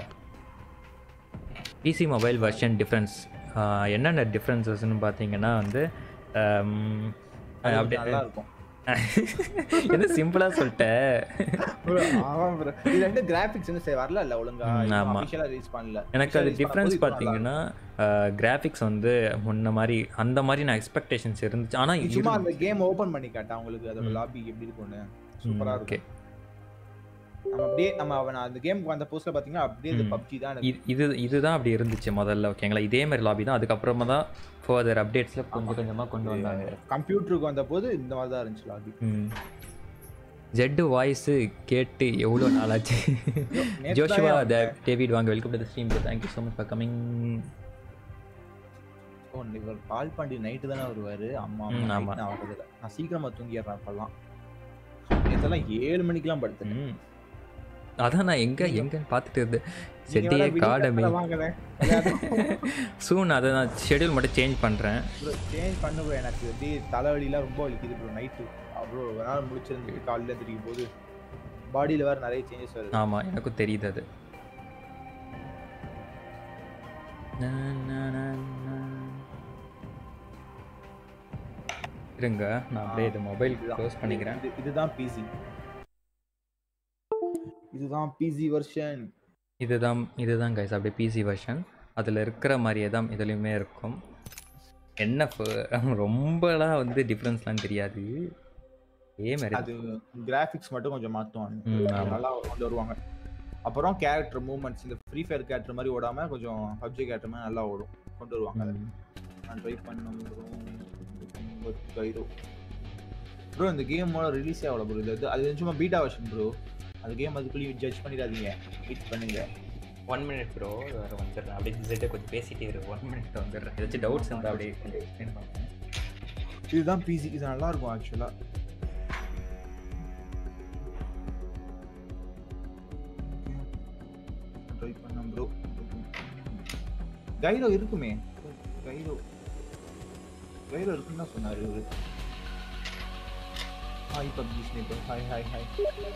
பிசி மொபைல் வெர்ஷன் டிஃப்ரென்ஸ் என்னென்ன டிஃப்ரென்சஸ்னு பார்த்தீங்கன்னா வந்து ஆம், அது அப்படியே நல்லா இருக்கும் என்ன சிம்பிளாக சொல்லிட்டேன் bro, ஆமா bro. இது ரெண்டு கிராபிக்ஸ் வந்து சரி வரல இல்ல ஒழுங்கா ம், ஆமா. அபிஷியலா ரிலீஸ் பண்ணல எனக்கு அது Official release டிஃப்ரென்ஸ் பண்ணும்போது இது நல்லா பார்த்தீங்கன்னா கிராஃபிக்ஸ் வந்து முன்ன மாதிரி அந்த மாதிரி நான் எக்ஸ்பெக்டேஷன்ஸ் இருந்துச்சு ஆனால் இருக்கும். சும்மா அந்த கேம் ஓபன் பண்ணி காட்டேன் உங்களுக்கு அதோட ம். லாபி எப்படி இருக்கும்னு சூப்பரா ஓகே இருக்கும் நம்ம அப்படியே நம்ம அவன் அந்த கேமுக்கு வந்த போஸ்ட்ல பாத்தீங்கன்னா அப்படியே இந்த ம். பப்ஜி தான் எனக்கு இது இதுதான் அப்படி இருந்துச்சு முதல்ல ஓகேங்களா இதே மாதிரி லாபி தான் அதுக்கப்புறமா தான் ஃபர்தர் அப்டேட்ஸில் கொஞ்சம் கொஞ்சமாக கொண்டு வந்தாங்க கம்ப்யூட்டருக்கு வந்த போது இந்த மாதிரி தான் இருந்துச்சு லாபி ஜெட்டு வாய்ஸு கேட்டு எவ்வளோ நாளாச்சு நேத்து ஜோஷுவா தான் த டேவிட் வாங்க welcome to the stream thank you so much for coming oh, இவர் பால் பாண்டி நைட்டு தானே வருவாரு அம்மா ம், அம்மா ஆமா. night நான் வரதில்ல நான் சீக்கிரமா தூங்கிடுறேன் அப்பெல்லாம் நேத்தெல்லாம் ஏழு மணிக்கெல்லாம் படுத்தேன் ம் அதான் நான் எங்கே எங்கன்னு பார்த்துட்டு இருந்தேன் நீங்க செட்டியே வேணா விடிய காடமி காத்தால வாங்களேன் சூன் அதை நான் ஷெடியூல் மட்டும் சேஞ்ச் பண்ணுறேன் சேஞ்ச் பண்ண bro எனக்கு வந்து தலைவலிலாம் ரொம்ப வலிக்குது ப்ரோ நைட்டு அவ்வளோ ஒரு நாள் முடிச்சிருந்துட்டு காலையில் எந்திரிக்கும் போது பாடியில் வேறு நிறைய சேஞ்சஸ் வருது ஆமாம் எனக்கும் தெரியுது அது நா, நா, நா, நா. இருங்க நான் அப்படியே இது மொபைல் இதுதான். க்ளோஸ் பண்ணிக்கிறேன் இது இதுதான் பிசி இதுதான் பிசி வெர்ஷன் இதுதான் இதுதான் கைஸ் அப்படியே பிசி வெர்ஷன் அதில் இருக்கிற மாதிரியே தான் இதுலேயுமே இருக்கும் என்ன ஃப- ரொம்பலாம் வந்து டிஃப்ரென்ஸ்லாம் தெரியாது அதே மாதிரி அது கிராஃபிக்ஸ் மட்டும் கொஞ்சம் மாற்றுவாங்க ம், ஆமா. நல்லா கொண்டு வருவாங்க அப்புறம் கேரக்டர் மூவ்மெண்ட்ஸ் இந்த ஃப்ரீ ஃபயர் கேரக்டர் மாதிரி ஓடாம கொஞ்சம் பப்ஜி கேரக்டர் மாதிரி நல்லா ஓடும் கொண்டு வருவாங்க அதை. ம். நான் ட்ரை பண்ண கைரோ ப்ரோ இந்த கேமோட ரிலீஸே அவ்வளோ ப்ரோ இது அது சும்மா பீட்டா வெர்ஷன் ப்ரோ அந்த கேம் அதுக்குள்ளேயும் ஜட்ஜ் பண்ணிடாதீங்க வெயிட் பண்ணுங்க ஒன் மினிட் ப்ரோ வேறு வந்துடுறேன் அப்படியே ஜெட்டை கொஞ்சம் பேசிட்டே இரு ஒன் மினிட் வந்துடுறேன் ஏதாச்சும் டவுட்ஸ் இருந்தால் அப்படியே கொஞ்சம் எக்ஸ்பிளைன் பண்ணுறேன் இதுதான் பிசி இது நல்லா இருக்கும் ஆக்சுவலா ட்ரை பண்ண ப்ரோ கைரோ இருக்குமே கைரோ கைரோ இருக்குன்னு தான் சொன்னாரு இவரு hi PUBG snapper hi hi hi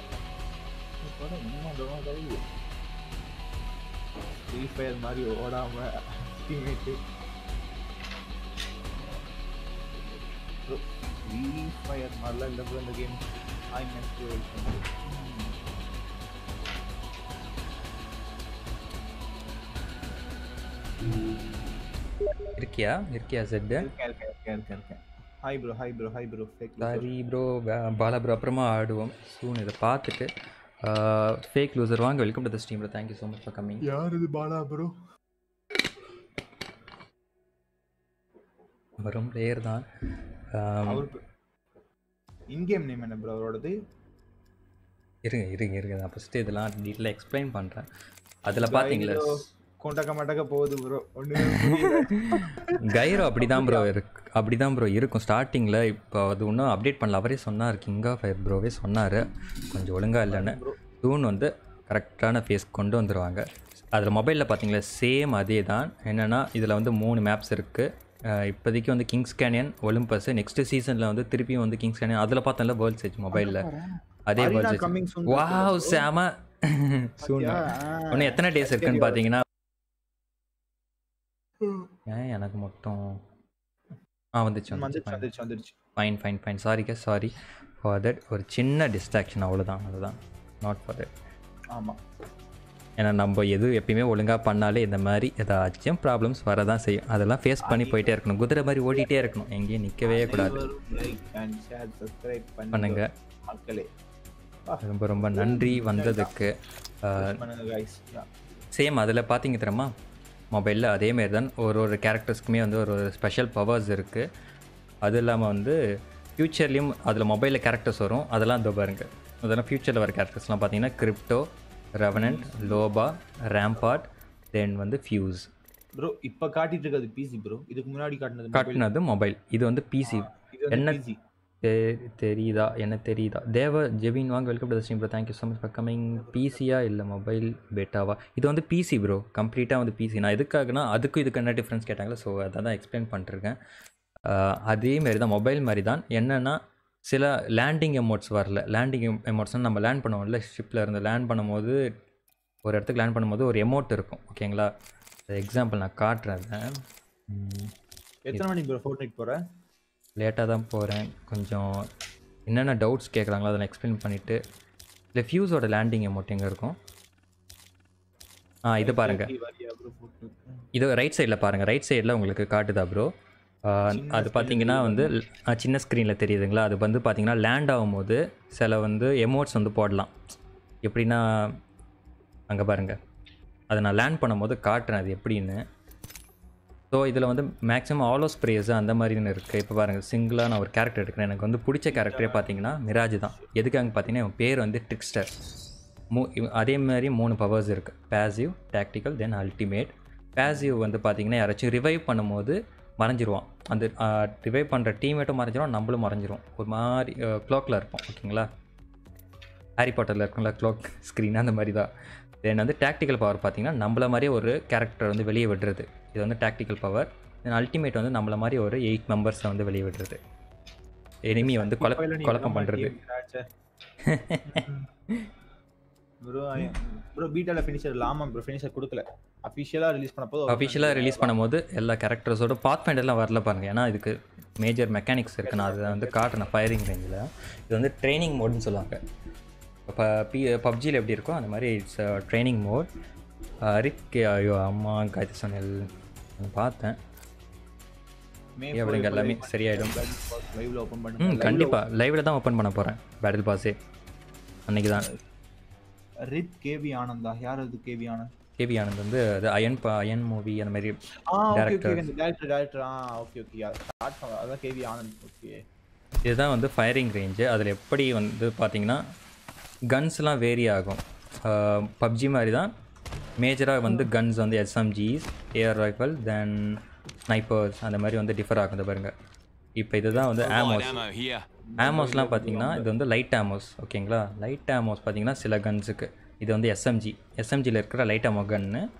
free fire மாதிரி ஓடாம டீமேட்டு ஃப்ரீ ஃபயர் மாதிரிலாம் இல்லை ப்ரோ இந்த கேம் ஹாய் மேட்ச் இருக்கியா இருக்கியா செட்டு இருக்கேன் இருக்கேன் இருக்கேன் இருக்கேன் இருக்கேன் hi bro hi bro hi bro fake sorry bro Bala bro அப்புறமா ஆடுவோம் சூன் இதை பார்த்துட்டு ஃபேக் லூசர் வாங்க welcome to the stream bro thank you so much for coming யார் இது பாலா ப்ரோ வரும் பிளேயர் தான் ஆம், அவருக்கு இன்கேம் நேம் என்ன ப்ரோ அவரோடது இருங்க இருங்க இருங்க நான் ஃபஸ்ட்டு இதெல்லாம் டீட்டெயிலாக எக்ஸ்பிளைன் பண்ணுறேன் அதில் பார்த்தீங்களா கொண்டக்க மட்டக்க போகுது ப்ரோ ஒன்று கைரோ அப்படி தான் ப்ரோ இருக்கு அப்படி தான் ப்ரோ இருக்கும் ஸ்டார்டிங்கில் இப்போ அது இன்னும் அப்டேட் பண்ணல அவரே சொன்னார் கிங் ஆஃப் ஃபயர் ப்ரோவே சொன்னார் கொஞ்சம் ஒழுங்காக இல்லைன்னு டூன் வந்து கரெக்டான ஃபேஸ் கொண்டு வந்துடுவாங்க அதில் மொபைலில் பார்த்தீங்களா சேம் அதே தான் என்னென்னா இதில் வந்து மூணு மேப்ஸ் இருக்குது இப்போதைக்கு வந்து கிங்ஸ் கேனியன் ஒலிம்பஸ் நெக்ஸ்ட் சீசனில் வந்து திருப்பியும் வந்து கிங்ஸ் கேனியன் அதில் பார்த்தோம்ல வேர்ல்ட் சேஜ் மொபைலில் அதே Arena world coming Sage soon wow same soon இன்னும் எத்தனை டேஸ் இருக்குன்னு பார்த்தீங்கன்னா ஏன் எனக்கு மட்டும் ஆ வந்துச்சு வந்துச்சு வந்துருச்சு வந்துருச்சு வந்துருச்சு fine fine fine sorry K sorry for that ஒரு சின்ன டிஸ்ட்ராக்ஷன் அவ்வளோதான் அதுதான் நாட் ஃபார் தட் ஆமா ஏன்னா நம்ம எது எப்பயுமே ஒழுங்காக பண்ணாலே இந்த மாதிரி ஏதாச்சும் ப்ராப்ளம்ஸ் வரதான் செய்யும் அதெல்லாம் ஃபேஸ் பண்ணி போயிட்டே இருக்கணும் குதிரை மாதிரி ஓடிட்டே இருக்கணும் எங்கேயும் நிற்கவே கூடாது லைக் அண்ட் ஷேர் சப்ஸ்கிரைப் பண்ணுங்க. மக்களே ரொம்ப ரொம்ப நன்றி வந்ததுக்கு பண்ணுங்க கைஸ் சேம் அதில் பார்த்தீங்க தெரியுமா மொபைலில் அதேமாரி தான் ஒரு ஒரு கேரக்டர்ஸ்க்குமே வந்து ஒரு ஒரு ஸ்பெஷல் பவர்ஸ் இருக்குது அது இல்லாமல் வந்து ஃப்யூச்சர்லேயும் அதில் மொபைலில் கேரக்டர்ஸ் வரும் அதெல்லாம் இதோ பாருங்க அதெல்லாம் ஃப்யூச்சரில் வர கேரக்டர்ஸ்லாம் பார்த்தீங்கன்னா கிரிப்டோ ரெவனண்ட் லோபா ரேம்பாட் தென் வந்து ஃபியூஸ் ப்ரோ இப்ப காட்டிட்டு இருக்கிறது பிசி ப்ரோ இதுக்கு முன்னாடி காட்டினது mobile. காட்டினது மொபைல் இது வந்து பிசி இது வந்து என்ன பிசி தெ- தெரியுதா என்ன தெரியுதா தேவ ஜெவின் வாங்க welcome to stream bro thank you so much for coming பிசியா இல்லை மொபைல் பெட்டாவா இது வந்து பிசி ப்ரோ கம்ப்ளீட்டாக வந்து பிசி நான் எதுக்காகனா அதுக்கும் இதுக்கு என்ன டிஃப்ரென்ஸ் கேட்டாங்களோ ஸோ அதை தான் எக்ஸ்பிளைன் பண்ணிருக்கேன் அதே மாதிரி தான் மொபைல் மாதிரி தான் என்னென்னா சில லேண்டிங் எமோட்ஸ் வரல லேண்டிங் எமோட்ஸ்னால் நம்ம லேண்ட் பண்ணுவோம்ல ஷிப்பில் இருந்து லேண்ட் பண்ணும்போது ஒரு இடத்துக்கு லேண்ட் பண்ணும்போது ஒரு எமோட் இருக்கும் ஓகேங்களா எக்ஸாம்பிள் நான் காட்டுறேன் அதை. ம், எத்தனை மணிக்கு ப்ரோ ஃபோர்ட் நைட் போற லேட்டாக தான் போகிறேன் கொஞ்சம் என்னென்ன டவுட்ஸ் கேட்குறாங்களோ அதை நான் எக்ஸ்பிளைன் பண்ணிவிட்டு இல்லை ஃபியூஸோட லேண்டிங் அமௌண்ட் எங்கே இருக்கும் ஆ இது பாருங்கள் வரியா ப்ரோ ஃபோர்ட் இது ரைட் சைடில் பாருங்கள் ரைட் சைடில் உங்களுக்கு காட்டுதா ப்ரோ அது பார்த்தீங்கன்னா வந்து ஆ, சின்ன ஸ்க்ரீனில் தெரியுதுங்களா அது வந்து பார்த்தீங்கன்னா லேண்ட் ஆகும்போது சில வந்து எமோட்ஸ் வந்து போடலாம் எப்படின்னா அங்கே பாருங்கள் அதை நான் லேண்ட் பண்ணும்போது காட்டுறேன் அது எப்படின்னு ஸோ இதில் வந்து மேக்ஸிமம் ஆலோ ஸ்ப்ரேஸ் அந்த மாதிரின்னு இருக்குது இப்போ பாருங்கள் சிங்கிளாக நான் ஒரு கேரக்டர் எடுக்கிறேன் எனக்கு வந்து பிடிச்ச கேரக்டரே பார்த்தீங்கன்னா மிராஜ் தான் எதுக்காக பார்த்தீங்கன்னா இவன் பேர் வந்து ட்ரிக்ஸ்டர் மூ இவ- அதே மாதிரி மூணு பவர்ஸ் இருக்குது passive tactical then ultimate passive வந்து பார்த்தீங்கன்னா யாராச்சும் ரிவைவ் பண்ணும்போது மறைஞ்சிருவான் அந்த ரிவைவ் பண்ணுற டீமேட்டும் மறைஞ்சிரும் நம்மளும் மறைஞ்சிரும் ஒரு மாதிரி க்ளோக்கில் இருப்போம் ஓகேங்களா ஹாரி பாட்டரில் இருக்கும்ல க்ளோக் ஸ்க்ரீன் அந்த மாதிரி தான் தென் வந்து டாக்டிக்கல் பவர் பார்த்தீங்கன்னா நம்மள மாதிரி ஒரு கேரக்டர் வந்து வெளியே விடுறது இது வந்து டாக்டிக்கல் பவர் தென் அல்டிமேட் வந்து நம்மள மாதிரி ஒரு எயிட் மெம்பர்ஸை வந்து வெளியே விடுறது எனிமி வந்து குழப்ப குழப்பம் பண்ணுறது ப்ரோ ப்ரோ பீட்டால ஃபினிஷர் இல்லாம ப்ரோ ஃபினிஷர் கொடுக்கல அபிஷியலா ரிலீஸ் பண்ண போது அஃபிஷியலாக ரிலீஸ் பண்ணும்போது எல்லா கேரக்டர்ஸோட பாத் ஃபைண்டர்லாம் வரல பாருங்க ஏன்னா இதுக்கு மேஜர் மெக்கானிக்ஸ் இருக்கு நான் அதை வந்து காட்டுறேன் ஃபயரிங் ரேஞ்சில் இது வந்து ட்ரைனிங் மோடுன்னு சொல்லுவாங்க இப்போ பி பப்ஜியில் எப்படி இருக்கோ அந்த மாதிரி இட்ஸ் ட்ரைனிங் மோட் ரிக் ஐயோ அம்மா காய்ச்சி சொன்னேன் நான் பார்த்தேன் ஏன் அப்படிங்க எல்லாமே சரியாயிடும் லைவ்ல ஓபன் ம் பண்ணுங்க கண்டிப்பாக லைவில் தான் ஓப்பன் பண்ண போகிறேன் பேட்டில் பாஸே அன்னைக்கு தான் ரித் கேவி ஆனந்தா யார் அது கேவி ஆனந்த் கேபி ஆனந்த் வந்து அது அயன் பா அயன் மூவி அந்த மாதிரி ah okay Director. Okay director director ah okay okay start பண்ண அதான் கேவி ஆனந்த் ஓகே இதுதான் வந்து ஃபயரிங் ரேஞ்சு அதில் எப்படி வந்து பார்த்தீங்கன்னா கன்ஸ்லாம் வேரி ஆகும் பப்ஜி மாதிரி தான் மேஜராக வந்து கன்ஸ் வந்து SMGs AR rifle then snipers அந்த மாதிரி வந்து டிஃபர் ஆகும் இந்த பாருங்க இப்போ இதுதான் வந்து ஆமோஸ் ammo here. ஆமோஸ்லாம் பார்த்தீங்கன்னா இது வந்து லைட் ஆமோஸ் ஓகேங்களா லைட் ஆமோஸ் பார்த்தீங்கன்னா சில கன்ஸுக்கு இது வந்து எஸ்எம்ஜி எஸ்எம்ஜியில் இருக்கிற லைட் ஆமோ கன்னு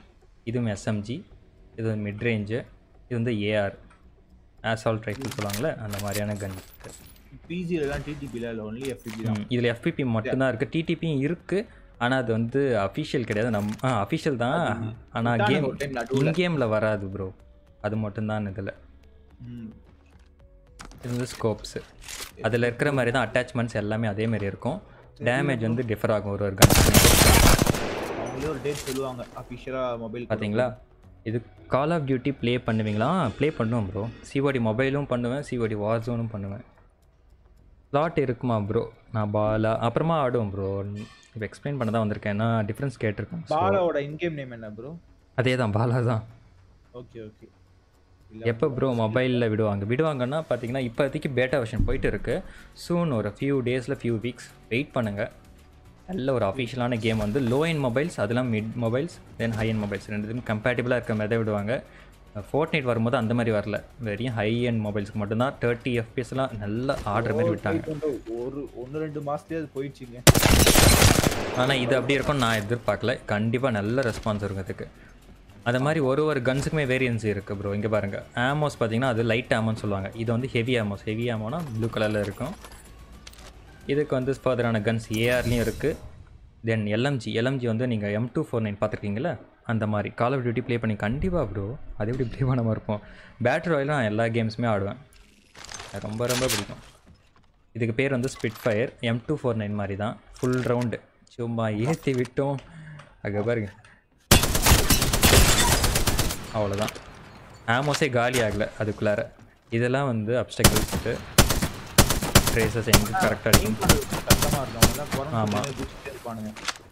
இதுவும் எஸ்எம்ஜி இது வந்து மிட் ரேஞ்சு இது வந்து ஏஆர் ஆசால்ட் ரைஃபிள் சொல்லுவாங்கள்ல அந்த மாதிரியான கன் பிஜிலலாம் டிடிபியில் இல்லை ஒன்லி எஃபிபி தான் இதில் எஃபிபி மட்டும்தான் இருக்குது டிடிபியும் இருக்குது ஆனால் அது வந்து அஃபிஷியல் கிடையாது நம் ஆ அஃபிஷியல் தான் ஆனால் விட்டானுங்க கேம் ஒரு time நடுவுல. இன்கேமில் வராது ப்ரோ அது மட்டும்தான் இதில் ம் இது வந்து ஸ்கோப்ஸு அதில் இருக்கிற மாதிரி தான் அட்டாச்மெண்ட்ஸ் எல்லாமே அதே மாதிரி இருக்கும் டேமேஜ் வந்து டிஃபர் ஆகும் ஒரு ஒரு கன் அவங்களே ஒரு டேட் சொல்லுவாங்க அஃபிஷியலாக மொபைல் பார்த்தீங்களா இது கால் ஆஃப் டியூட்டி ப்ளே பண்ணுவீங்களா ப்ளே பண்ணுவேன் ப்ரோ சிஓடி மொபைலும் பண்ணுவேன் சிஓடி வார்ஸோனும் பண்ணுவேன் ஸ்லாட் இருக்குமா ப்ரோ நான் பாலா அப்புறமா ஆடுவோம் ப்ரோ இப்போ எக்ஸ்பிளைன் பண்ண தான் வந்திருக்கேன் ஏன்னா டிஃப்ரென்ஸ் கேட்டிருக்கேன் So, பாலாவோட இன்கேம் நேம் என்ன ப்ரோ அதே தான் பாலா தான் ஓகே ஓகே எப்போ ப்ரோ மொபைலில் விடுவாங்க விடுவாங்கன்னா பார்த்தீங்கன்னா இப்போதைக்கு பேட்டா வெர்ஷன் போயிட்டு இருக்கு சூன் ஒரு ஃபியூ டேஸில் ஃபியூ வீக்ஸ் வெயிட் பண்ணுங்கள் நல்ல ஒரு அஃபிஷியலான கேம் வந்து லோ என் மொபைல்ஸ் அதெல்லாம் mid mobiles then high end mobiles ரெண்டுத்துக்கும் கம்பேட்டிபிளாக இருக்க மாதிரி தான் விடுவாங்க ஃபோர்ட் நைட் வரும்போது அந்த மாதிரி வரல வெறும் ஹை என் மொபைல்ஸ்க்கு மட்டும்தான் தேர்ட்டி எஃபிஎஸ்லாம் நல்லா ஆடுற மாதிரி விட்டாங்க ஒரு ஒன்று ரெண்டு மாசத்துலயே அது போயிடுச்சுங்க ஆனால் இது அப்படி இருக்கும்னு நான் எதிர்பார்க்கல கண்டிப்பாக நல்ல ரெஸ்பான்ஸ் இருக்கும் இதுக்கு அது மாதிரி ஒரு ஒரு கன்ஸுக்குமே வேரியன்ஸ் இருக்குது ப்ரோ இங்கே பாருங்கள் ஆமோஸ் பார்த்தீங்கன்னா அது லைட் ஆமோன்னு சொல்லுவாங்க இது வந்து ஹெவி ஆமோஸ் ஹெவி ஆமோனா ப்ளூ கலரில் இருக்கும் இதுக்கு வந்து ஃபர்தரான கன்ஸ் ஏஆர்லேயும் இருக்குது தென் எல்எம்ஜி எல்எம்ஜி வந்து நீங்கள் எம் டூ ஃபோர் நைன் பார்த்துருக்கீங்களா அந்த மாதிரி கால் ஆஃப் டியூட்டி ப்ளே பண்ணி கண்டிப்பாக ப்ரோ அது எப்படி ப்ளே பண்ணாமல் இருப்போம் பேட்டரி ராயில் நான் எல்லா கேம்ஸுமே ஆடுவேன் அது ரொம்ப ரொம்ப பிடிக்கும் இதுக்கு பேர் வந்து spitfire M two four nine மாதிரி தான் ஃபுல் ரவுண்டு சும்மா ஏற்றி விட்டோம் அங்கே பாருங்க அவ்வளோதான் ஆமோஸே காலி ஆகலை அதுக்குள்ளார இதெல்லாம் வந்து அப்டக்கிள்ஸ்க்கு ட்ரேசஸ் எங்கே கரெக்டாக அடிக்கும் கஷ்டமா இருக்கும் அவங்க தான் ஆமா. குறைஞ்சி குடிச்சிட்டே இருப்பானுங்க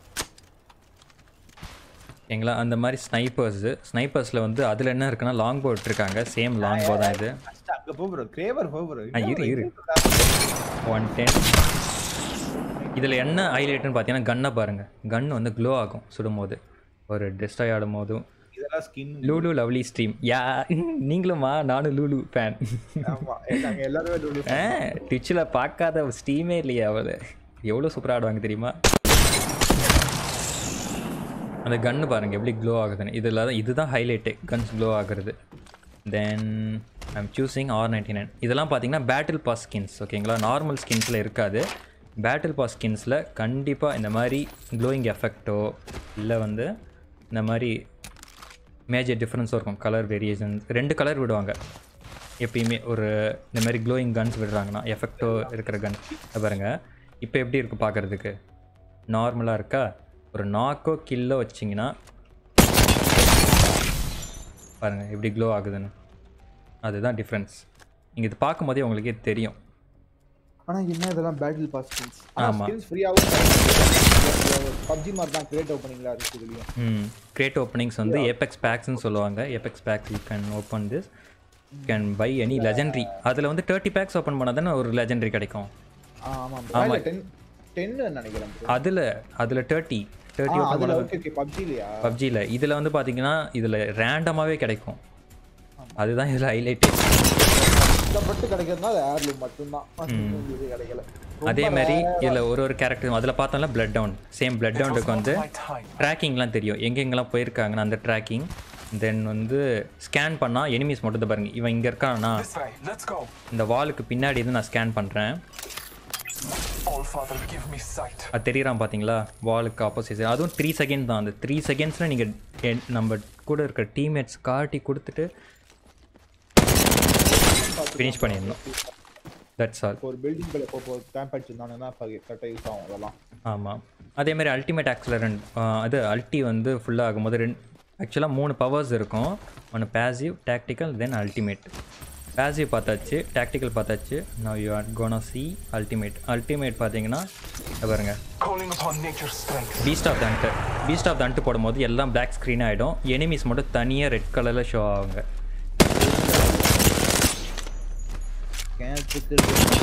எங்களா அந்த மாதிரி ஸ்னைப்பர்ஸு ஸ்னைப்பர்ஸில் வந்து அதில் என்ன இருக்குன்னா லாங் போ இருக்காங்க சேம் லாங் போ தான் இது ஃபர்ஸ்ட் அங்க போ ப்ரோ கிரேவர் போ ப்ரோ ஆ, இரு, இரு. ஒன் டென் இதில் என்ன ஹைலைட்னு பார்த்தீங்கன்னா கன்னை பாருங்கள் கன் வந்து க்ளோ ஆகும் சுடும்போது ஒரு டெஸ்டாய் ஆடும் போதும் இதெல்லாம் skin Lulu lovely stream yeah நீங்களுமா நானும் லூலு ஃபேன் ஆமா நாங்க எல்லாருமே லூலு ஆ ட்விட்சில் பார்க்காத ஸ்ட்ரீமே இல்லையா அவள் எவ்வளோ சூப்பராக ஆடுவாங்க தெரியுமா அந்த கன்று பாருங்கள் எப்படி க்ளோ ஆகுதுன்னு இதில் தான் இதுதான் ஹைலைட்டு கன்ஸ் க்ளோ ஆகுறது then I'm choosing R ninety nine இதெல்லாம் பார்த்தீங்கன்னா பேட்டில் பாஸ் ஸ்கின்ஸ் ஓகேங்களா நார்மல் ஸ்கின்ஸில் இருக்காது பேட்டில் பாஸ் ஸ்கின்ஸில் கண்டிப்பாக இந்த மாதிரி க்ளோயிங் எஃபெக்டோ இல்லை வந்து இந்த மாதிரி மேஜர் டிஃப்ரென்ஸும் இருக்கும் கலர் வேரியேஷன் ரெண்டு கலர் விடுவாங்க எப்பயுமே ஒரு இந்த மாதிரி க்ளோயிங் கன்ஸ் விடுறாங்கன்னா எஃபெக்டோ இருக்கிற கன் பாருங்க இப்போ எப்படி இருக்குது பார்க்குறதுக்கு நார்மலாக இருக்கா ஒரு நாக்கோ கில்லோ வச்சிங்கன்னா பாருங்கள் எப்படி க்ளோ ஆகுதுன்னு அதுதான் டிஃப்ரென்ஸ் நீங்கள் இது பார்க்கும்போதே உங்களுக்கே தெரியும் ஆனா என்ன இதெல்லாம் பேட்டில் பாஸ் ஸ்கின்ஸ் ஆமா. ஆமா ஸ்கின்ஸ் ஃப்ரீயாவும் பப்ஜி மாதிரி தான் கிரேட் ஓப்பனிங்ல இருக்கு இதுலயும் ம் கிரேட் ஓப்பனிங்ஸ் வந்து ஏபெக்ஸ் பேக்ஸ்னு சொல்லுவாங்க Apex packs you can open this can by any legendary அதில் வந்து தேர்ட்டி பேக்ஸ் ஓப்பன் பண்ணால் தானே ஒரு லெஜெண்டரி கிடைக்கும் ஆ, ஆமா ஆமா. bro 10 10 நினைக்கிறேன் bro. அதில் அதில் தேர்ட்டி தேர்ட்டி ஆ, ஓப்பன் அதுல பண்ண ஓகே ஓகே பப்ஜிலயா பப்ஜியில் இதில் வந்து பார்த்தீங்கன்னா இதில் ரேண்டமாகவே கிடைக்கும் அதுதான் இதில் ஹைலைட்டே கஷ்டப்பட்டு கிடைக்கிறதுனா அது ஏர்லூம் மட்டும்தான் இது கிடைக்கல அதே மாதிரி இதில் ஒரு ஒரு கேரக்டர் அதில் பார்த்தோம்னா பிளட் டவுன் சேம் பிளட் டவுனுக்கு வந்து ட்ராக்கிங்லாம் தெரியும் எங்கெங்கெல்லாம் போயிருக்காங்கன்னு அந்த ட்ராக்கிங் தென் வந்து ஸ்கேன் பண்ணால் எனிமீஸ் மட்டும் தான் பாருங்க இவன் இங்கே இருக்கானா This way, let's go. இந்த வாலுக்கு பின்னாடி இருந்து நான் ஸ்கேன் பண்ணுறேன் All Father, give me sight. அது தெரியறான் பார்த்தீங்களா வாலுக்கு ஆப்போசிட் அதுவும் த்ரீ செகண்ட் தான் அந்த த்ரீ செகண்ட்ஸில் நீங்கள் நம்ம கூட இருக்கிற டீம்மேட்ஸ் காட்டி கொடுத்துட்டு ஃபினிஷ் பண்ணிடணும் தட்ஸ் ஆல் ஒரு பில்டிங் குள்ள போ கேம்ப் அடிச்சிருந்தாங்கன்னா கரெக்டாக யூஸ் ஆகும் அதெல்லாம் ஆமாம் அதேமாதிரி அல்டிமேட் ஆக்சிலரன் அது அல்டி வந்து ஃபுல்லாக ஆகும்போது ரெண்டு ஆக்சுவலாக மூணு பவர்ஸ் இருக்கும் ஒன்று passive tactical then ultimate passive பார்த்தாச்சு டாக்டிக்கல் பார்த்தாச்சு நான் you are gonna see ultimate ultimate பார்த்தீங்கன்னா இதை பாருங்க Calling upon nature's strength. Beast of the hunt beast of the hunt போடும்போது எல்லாம் பிளாக் ஸ்க்ரீன் ஆகிடும் எனிமீஸ் மட்டும் தனியாக ரெட் கலரில் ஷோ ஆகுங்க கேம்ப்புக்கு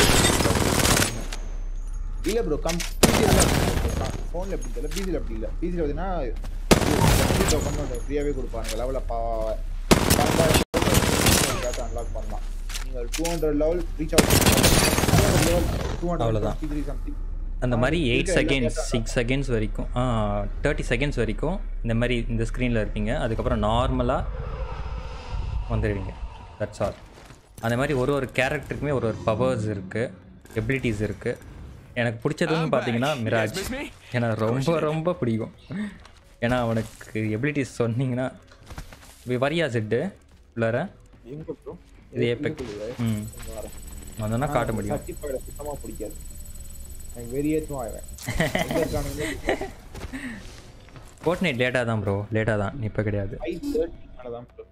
இல்ல ப்ரோ கம் பிசியில் ஃபோனில் எப்படி தெரியல பிசியில் அப்படி இல்லை பிசியில் பார்த்தீங்கன்னா பண்ண ஃப்ரீயாகவே கொடுப்பாங்க லெவலில் பா அன்லாக் பண்ணலாம் நீங்கள் two hundred level reach out level two அவ்வளவுதான். ஹண்ட்ரட் த்ரீ சம்திங் அந்த மாதிரி இருக்க எயிட் எல்லா செகண்ட்ஸ் data சிக்ஸ் செகண்ட்ஸ் வரைக்கும் தேர்ட்டி செகண்ட்ஸ் வரைக்கும் இந்த மாதிரி இந்த ஸ்க்ரீனில் இருப்பீங்க அதுக்கப்புறம் நார்மலாக வந்துடுவீங்க தட்ஸ் ஆல் அந்த மாதிரி ஒரு ஒரு கேரக்டருக்குமே ஒரு ஒரு பவர்ஸ் இருக்குது எபிலிட்டிஸ் இருக்குது எனக்கு பிடிச்சதுன்னு பார்த்தீங்கன்னா மிராஜ் எனக்கு ரொம்ப ரொம்ப பிடிக்கும் ஏன்னா அவனுக்கு எபிலிட்டிஸ் சொன்னீங்கன்னா வி- வரியா செட்டு உள்ளார எங்க ப்ரோ இது ஏபெக் ம் வந்தோன்னா காட்ட முடியும் சர்டிஃபைட சுத்தமா பிடிக்காது எனக்கு வெறியேற்றும் ஆவேன் எங்க இருக்கானுங்க ஃபோர்ட் நைட் லேட்டாக தான் ப்ரோ லேட்டாக தான் இப்போ கிடையாது ஃபைவ் தேர்ட்டி மேலே தான் ப்ரோ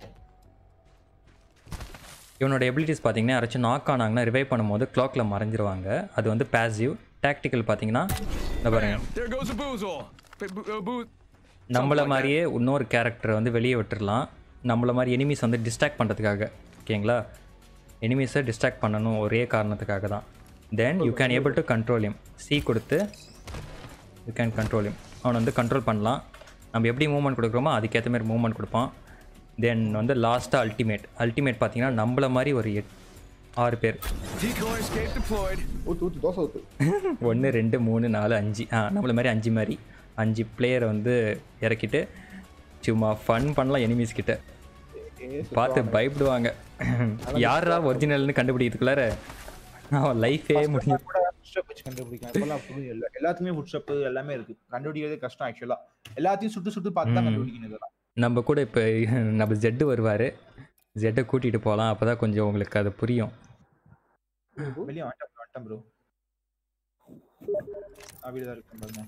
இவனோட எபிலிட்டிஸ் பார்த்தீங்கன்னா யாராச்சும் நாக் ஆனாங்கன்னா ரிவைவ் பண்ணும்போது கிளாக்கில் மறைஞ்சிருவாங்க அது வந்து பேசிவ் டாக்டிக்கல் பார்த்தீங்கன்னா இந்த பாருங்க There goes a boozle. B- b- uh, boo- நம்மள மாதிரியே இன்னொரு கேரக்டரை வந்து வெளியே விட்டுறலாம் நம்மள மாதிரி எனிமீஸ் வந்து டிஸ்ட்ராக்ட் பண்ணுறதுக்காக ஓகேங்களா எனிமீஸை டிஸ்ட்ராக்ட் பண்ணணும் ஒரே காரணத்துக்காக தான் then you can able to control him C கொடுத்து யூ கேன் கண்ட்ரோல் him அவனை வந்து கண்ட்ரோல் பண்ணலாம் நம்ம எப்படி மூவ்மெண்ட் கொடுக்குறோமோ அதுக்கேற்ற மாதிரி மூவ்மெண்ட் கொடுப்பான் தென் வந்து லாஸ்ட்டாக அல்டிமேட் அல்டிமேட் பார்த்தீங்கன்னா நம்மள மாதிரி ஒரு எட் ஆறு பேர் Decoy escape deployed. ஊத்து ஊத்து தோசை ஊத்து ஒன்று ரெண்டு மூணு நாலு அஞ்சு ஆ நம்மள மாதிரி அஞ்சு மாதிரி அஞ்சு பிளேயரை வந்து இறக்கிட்டு சும்மா ஃபன் பண்ணலாம் எனிமீஸ் கிட்ட பார்த்து பயப்படுவாங்க யாரா ஒரிஜினல்னு கண்டுபிடிக்கிறதுக்குள்ளார அவன் லைஃபே முடியும் கூட ஃபுட்ஸ்டெப் வச்சு கண்டுபிடிக்கலாம் இப்பெல்லாம் புரியும் இல்லை எல்லாத்துக்குமே ஃபுட்ஸ்டெப் எல்லாமே இருக்கு கண்டுபிடிக்கிறதே கஷ்டம் ஆக்சுவலா எல்லாத்தையும் சுட்டு சுட்டு பார்த்து தான் கண்டுபிடிக்கணும் இதெல்லாம் நம்ம கூட இப்போ நம்ம ஜெட்டு வருவார் ஜெட்டை கூட்டிகிட்டு போகலாம் அப்போ தான் கொஞ்சம் உங்களுக்கு அது புரியும் வெளியே வந்துட்டேன் bro, வந்துட்டேன் ப்ரோ நான் வீடு தான் இருக்கேன் பாருங்க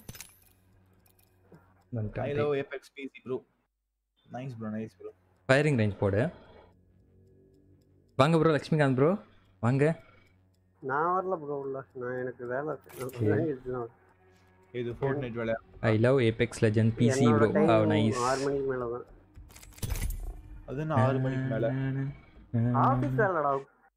I love Apex PC bro nice bro nice bro firing range போடு வாங்க ப்ரோ லக்ஷ்மிகாந்த் ப்ரோ வாங்க நான் வரல ப்ரோ உள்ள நான் எனக்கு வேலை இருக்கு நான் கொஞ்ச நேரம் கழிச்சு தான் வரேன். இது ஃபோர்ட் நைட் வேலை I love Apex legend PC என்னோட ப்ரோ time நைஸ் ஆறு மணிக்கு மேல தான் அது நான் ஆறு மணிக்கு மேல ஆஃபீஸ் வேலைடா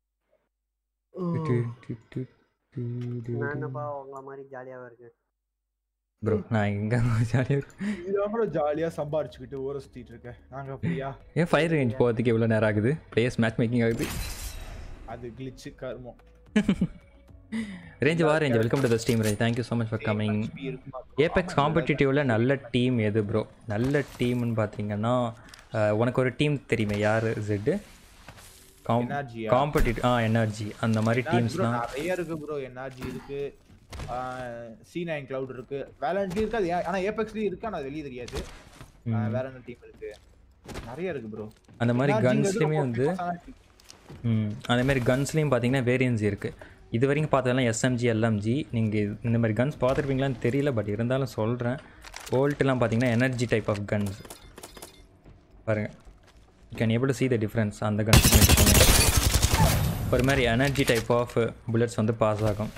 நான் என்னப்பா உங்கள மாதிரி ஜாலியாவே இருக்கேன் ப்ரோ நான் எங்க ஜாலியாக இருக்கேன் இதாம ஜாலியா சம்பாரிச்சுக்கிட்டு ஊர சுத்திட்டு இருக்கேன் நாங்க அப்படியா ஏன் ஃபயர் ரேஞ்ச் போகிறதுக்கு எவ்வளோ நேரம் ஆகுது பிளேயர்ஸ் மேட்ச் மேக்கிங் ஆகுது அது கிளிச்சு கர்மம் ரேஞ்ச் வா range welcome to the steam range thank you so much for coming HP இருக்குமா bro? ஏபெக்ஸ் காம்படிட்டிவ்ல நல்ல டீம் எது ப்ரோ நல்ல டீம்னு பார்த்தீங்கன்னா அஹ், உனக்கு ஒரு டீம் தெரியுமே யார் ஜெட்டு NRG யா? காம்படிட்டிவ் ஆ எனர்ஜி அந்த மாதிரி NRG bro டீம்ஸ்லாம் நிறைய இருக்கு ப்ரோ என்ஆர்ஜி இருக்கு சி நைன் கிளவுட் இருக்கு வேலண்ட்லயும் இருக்கு அது ஏ- ஆனா ஏபெக்ஸ்லயும் இருக்கு ஆனா அது வெளியே தெரியாது ஆ, வேற என்ன டீம் இருக்கு நிறைய இருக்கு ப்ரோ அந்த மாதிரி கன்ஸ்லையுமே வந்து ம் அதே மாதிரி கன்ஸ்லேயும் பார்த்தீங்கன்னா வேரியன்ஸ் இருக்குது இது வரைக்கும் பார்த்ததெல்லாம் எஸ்எம்ஜி எல்எம்ஜி நீங்கள் இந்த மாதிரி கன்ஸ் பார்த்துருப்பீங்களான்னு தெரியல பட் இருந்தாலும் சொல்கிறேன் ஓல்ட்லாம் பார்த்தீங்கன்னா எனர்ஜி டைப் ஆஃப் கன்ஸ் பாருங்கள் you can able to see the difference அந்த கன்ஸ் ஒரு மாதிரி எனர்ஜி டைப் ஆஃப் புல்லட்ஸ் வந்து பாஸ் ஆகும்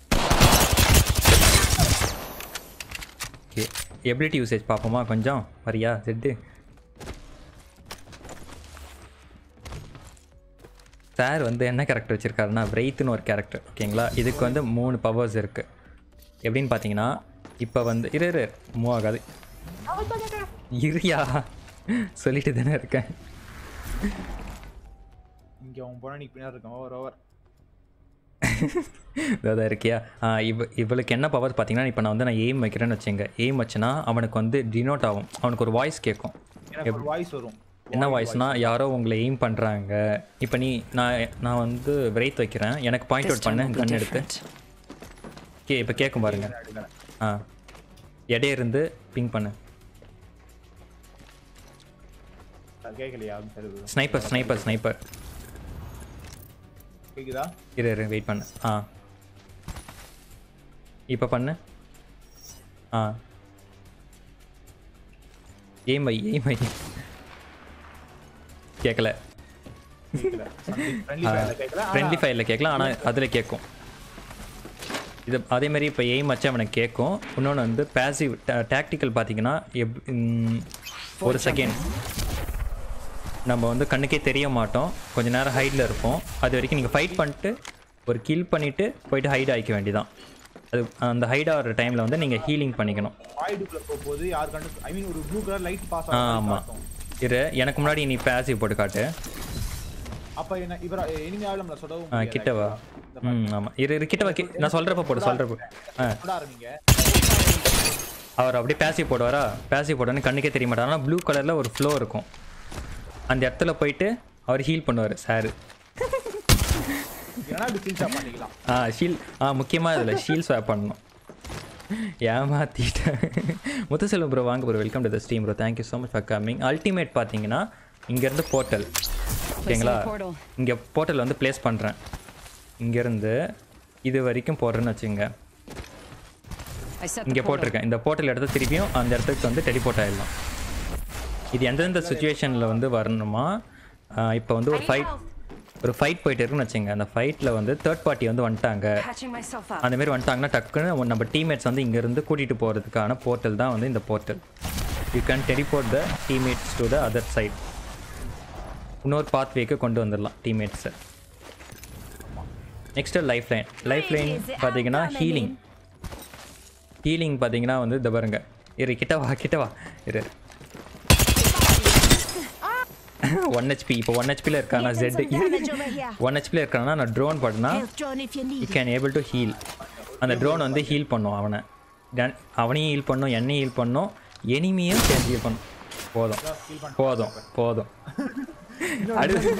ஓகே எபிலிட்டி யூசேஜ் பார்ப்போமா கொஞ்சம் வரியா செட்டு சார் வந்து என்ன கேரக்டர் வச்சுருக்காருன்னா பிரைத்துன்னு ஒரு கேரக்டர் ஓகேங்களா இதுக்கு வந்து மூணு பவர்ஸ் இருக்குது எப்படின்னு பார்த்தீங்கன்னா இப்போ வந்து இரு இரு மூவ் ஆகாது இருயா சொல்லிட்டு தானே இருக்கேன் இங்க அவன் போனா நீ பின்னாடி இருக்கான் ஓவர் ஓவர் இதாக இருக்கியா ஆ, இவ இவளுக்கு என்ன பவர் பார்த்தீங்கன்னா இப்போ நான் வந்து நான் எய்ம் வைக்கிறேன்னு வச்சுங்க எய்ம் வச்சுன்னா அவனுக்கு வந்து டினோட் ஆகும் அவனுக்கு ஒரு வாய்ஸ் கேட்கும் எனக்கு ஒரு வாய்ஸ் வரும் என்ன வாய்ஸ்னா யாரோ உங்களை எய்ம் பண்ணுறாங்க இப்போ நீ நான் நான் வந்து பிரைத் வைக்கிறேன் எனக்கு பாயிண்ட் This அவுட் time பண்ணு will be கன் எடுத்து different. கே இப்போ கேட்கும் பாருங்க ஆ எடையிருந்து இருந்து பிங் பண்ணு அது கேட்கலையா சரி bro. ஸ்னைப்பர் ஸ்னைப்பர் ஸ்னைப்பர் கேக்குதா இரு இரு வெயிட் பண்ணு ஆ இப்போ பண்ணு ஆ ஏம் வை ஏம் வை கேட்கல கேட்கல ஃப்ரெண்ட்லி ஃபயர்ல கேட்கல ஃப்ரெண்ட்லி ஃபயரில் கேட்கலாம் ஆனால் அதில் கேட்கும் இது அதே மாதிரி இப்போ எய்ம் வச்சு அவனுக்கு கேட்கும் இன்னொன்று வந்து பேசிவ் டாக்டிக்கல் பார்த்தீங்கன்னா எப் ம், ஒரு செகண்ட் நம்ம வந்து கண்ணுக்கே தெரிய மாட்டோம் கொஞ்ச நேரம் ஹைடில் இருப்போம் அது வரைக்கும் நீங்கள் ஃபைட் பண்ணிட்டு ஒரு கில் பண்ணிவிட்டு போயிட்டு ஹைட் ஆகிக்க வேண்டியதான் அது அந்த ஹைட் ஆகிற டைமில் வந்து நீங்கள் ஹீலிங் பண்ணிக்கணும் வாய்டுக்குள்ள போகும்போது யார் கண்டு ஐ மீன் ஒரு blue colour light pass ah ஆகும் ஆமாம் இரு எனக்கு முன்னாடி நீ பேசிவ் போட்டு காட்டு அப்ப என்ன இவர இனிமையால நம்மள சுடவும் ஆ முடியாது கிட்டவா actually. இந்த ம் ஆமாம் இரு இரு கிட்டவா கி நான் சொல்கிறப்ப போடு சொல்கிறப்ப ஆ சுட ஆரம்பிங்க அவர் அப்படியே பேசி போடுவாரா பேசி போட்டோன்னு கண்ணுக்கே தெரிய மாட்டார் ஆனால் ப்ளூ கலரில் ஒரு ஃப்ளோ இருக்கும் அந்த இடத்துல போயிட்டு அவர் ஹீல் பண்ணுவார் சார் ஏன்னா இப்படி சின்சா பண்ணிக்கலாம் ஆ ஷீல் ஆ முக்கியமாக இதில் ஷீல் ஸ்வாப் பண்ணணும் ஏமாத்திட்டேன் முத்துசெல்வம் ப்ரோ வாங்க bro welcome to the stream bro thank you so much for coming ultimate பார்த்தீங்கன்னா இங்கேருந்து போர்ட்டல் ஓகேங்களா portal. இங்கே போர்ட்டல் வந்து ப்ளேஸ் பண்ணுறேன் இங்கேருந்து இது வரைக்கும் போடுறேன்னு வச்சுங்க I set the இங்கே portal. போட்டிருக்கேன் இந்த போர்ட்டல் இடத்த திருப்பியும் அந்த இடத்துக்கு வந்து டெலிபோர்ட் ஆயிடலாம் இது எந்தெந்த சுச்சுவேஷனில் வந்து வரணுமா இப்போ வந்து ஒரு ஃபைட் ஒரு ஃபைட் போயிட்டு இருக்குன்னு வச்சுங்க அந்த ஃபைட்டில் வந்து தேர்ட் பார்ட்டி வந்து வந்துட்டாங்க Patching myself up. அந்த மாதிரி வந்துட்டாங்கன்னா டக்குன்னு நம்ம டீம்மேட்ஸ் வந்து இங்கேருந்து கூட்டிகிட்டு போகிறதுக்கான போர்ட்டல் தான் வந்து இந்த portal you can teleport the teammates to the other side இன்னொரு பாத்வேக்கு கொண்டு வந்துடலாம் டீம்மேட்ஸை next lifeline lifeline பார்த்தீங்கன்னா ஹீலிங் ஹீலிங் பார்த்தீங்கன்னா வந்து இந்த பாருங்க இரு கிட்ட வா கிட்ட வா இரு ஒன் ஹெச்பி இப்போ ஒன் ஹெச்பியில் இருக்கானா ஜெட் ஒன் ஹெச்பியில் இருக்கானா நான் ட்ரோன் பண்ணா you can able to heal அந்த ட்ரோன் வந்து ஹீல் பண்ணும் அவனை Then அவனையும் ஹீல் பண்ணும் என்னையும் ஹீல் பண்ணும் எனிமியும் சேர்ந்து ஹீல் பண்ணும் போதும் போதும் போதும் அடுத்து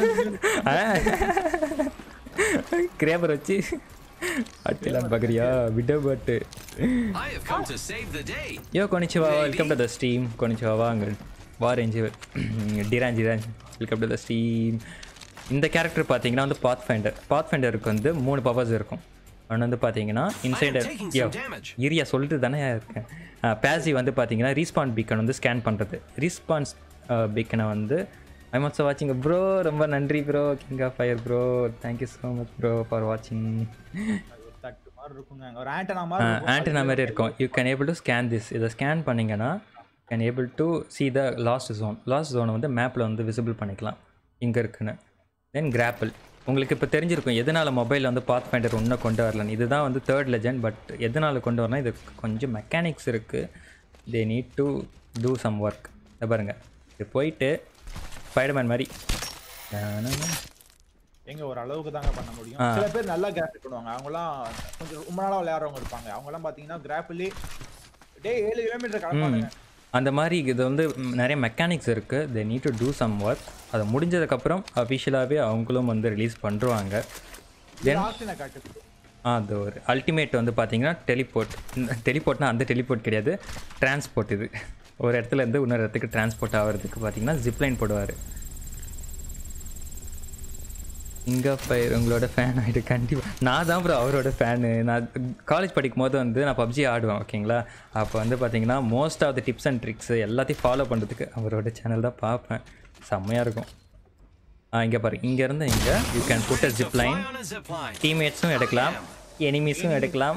கிரேபர் வச்சு அடிச்சலாம் பார்க்குறியா விடப்பட்டு I have come to save the day. Yo கொனிச்சிவா வெல்கம் டு த ஸ்ட்ரீம் கொனிச்சிவா வாங்க வாரேஞ்சு டிராஞ்ச் டிராஞ்ச் வெல்கம் டு த ஸ்ட்ரீம் இந்த கேரக்டர் பார்த்தீங்கன்னா வந்து பாத் ஃபைண்டர் பாத் ஃபைண்டருக்கு வந்து மூணு பவர்ஸ் இருக்கும் ஒன்று வந்து பார்த்தீங்கன்னா insider taking some yo damage. இரியா சொல்லிட்டு தானே இருக்கேன் பேசி வந்து பார்த்தீங்கன்னா ரீஸ்பாண்ட் பீக்கன் வந்து ஸ்கேன் பண்ணுறது ரீஸ்பான்ஸ் பீக்கனை வந்து ஐ மட்ஸ் வாட்சிங் ப்ரோ ரொம்ப நன்றி bro king of fire bro thank you so much bro for வாட்சிங் ஒரு தட்டு மாதிரி இருக்குங்க ஒரு ஆண்டனா மாதிரி இருக்கும். ஆண்டனா மாதிரி இருக்கும் you can able to scan this இதை ஸ்கேன் பண்ணிங்கன்னா can able to see the last zone last ஜோனை வந்து மேப்பில் வந்து விசிபிள் பண்ணிக்கலாம் இங்கே இருக்குன்னு தென் கிராப்பிள் உங்களுக்கு இப்போ தெரிஞ்சிருக்கும் எதனால் மொபைலில் வந்து பாத் ஃபைண்டர் இன்னும் கொண்டு வரலன்னு இதுதான் வந்து தேர்ட் லெஜண்ட் பட் எதனால் கொண்டு வரணும் இது கொஞ்சம் மெக்கானிக்ஸ் இருக்குது they need to do some work இதை பாருங்கள் இது போயிட்டு ஸ்பைடர்மேன் மாதிரி எங்க ஒரு அளவுக்கு தாங்க பண்ண முடியும் சில பேர் நல்லா கிராஃபிக் பண்ணுவாங்க அவங்கலாம் கொஞ்சம் ரொம்ப நாளா விளையாடுறவங்க இருப்பாங்க அவங்கலாம் பாத்தீங்கன்னா கிராஃபிலே டே ஏழு கிலோமீட்டர் கிளம்பானுங்க அந்த மாதிரி இது வந்து ம், நிறைய மெக்கானிக்ஸ் இருக்குது they need to do some work அது முடிஞ்சதுக்கப்புறம் அஃபிஷியலாகவே அவங்களும் வந்து ரிலீஸ் பண்ணுறாங்க தென் லாஸ்ட் நான் காட்டு அது ஒரு அல்டிமேட் வந்து பார்த்தீங்கன்னா டெலிபோர்ட் டெலிபோர்ட்னா அந்த டெலிபோர்ட் கிடையாது டிரான்ஸ்போர்ட் இது ஒரு இடத்துல இருந்து இன்னொரு இடத்துக்கு டிரான்ஸ்போர்ட் ஆகிறதுக்கு பார்த்தீங்கன்னா ஜிப்லைன் போடுவார் இங்கே ஃபயர் உங்களோட ஃபேன் ஆகிட்டு கண்டிப்பாக நான் தான் ப்ரோ அவரோட ஃபேனு நான் காலேஜ் படிக்கும் போது வந்து நான் பப்ஜி ஆடுவேன் ஓகேங்களா அப்போ வந்து பார்த்தீங்கன்னா most of the tips and tricks எல்லாத்தையும் ஃபாலோ பண்ணுறதுக்கு அவரோட சேனல் தான் பார்ப்பேன் செம்மையாக இருக்கும் ஆ இங்கே பாரு இங்கேருந்து இங்கே you can put a zip line Fly on a zip line. டீம்மேட்ஸும் எடுக்கலாம் எனிமீஸும் எடுக்கலாம்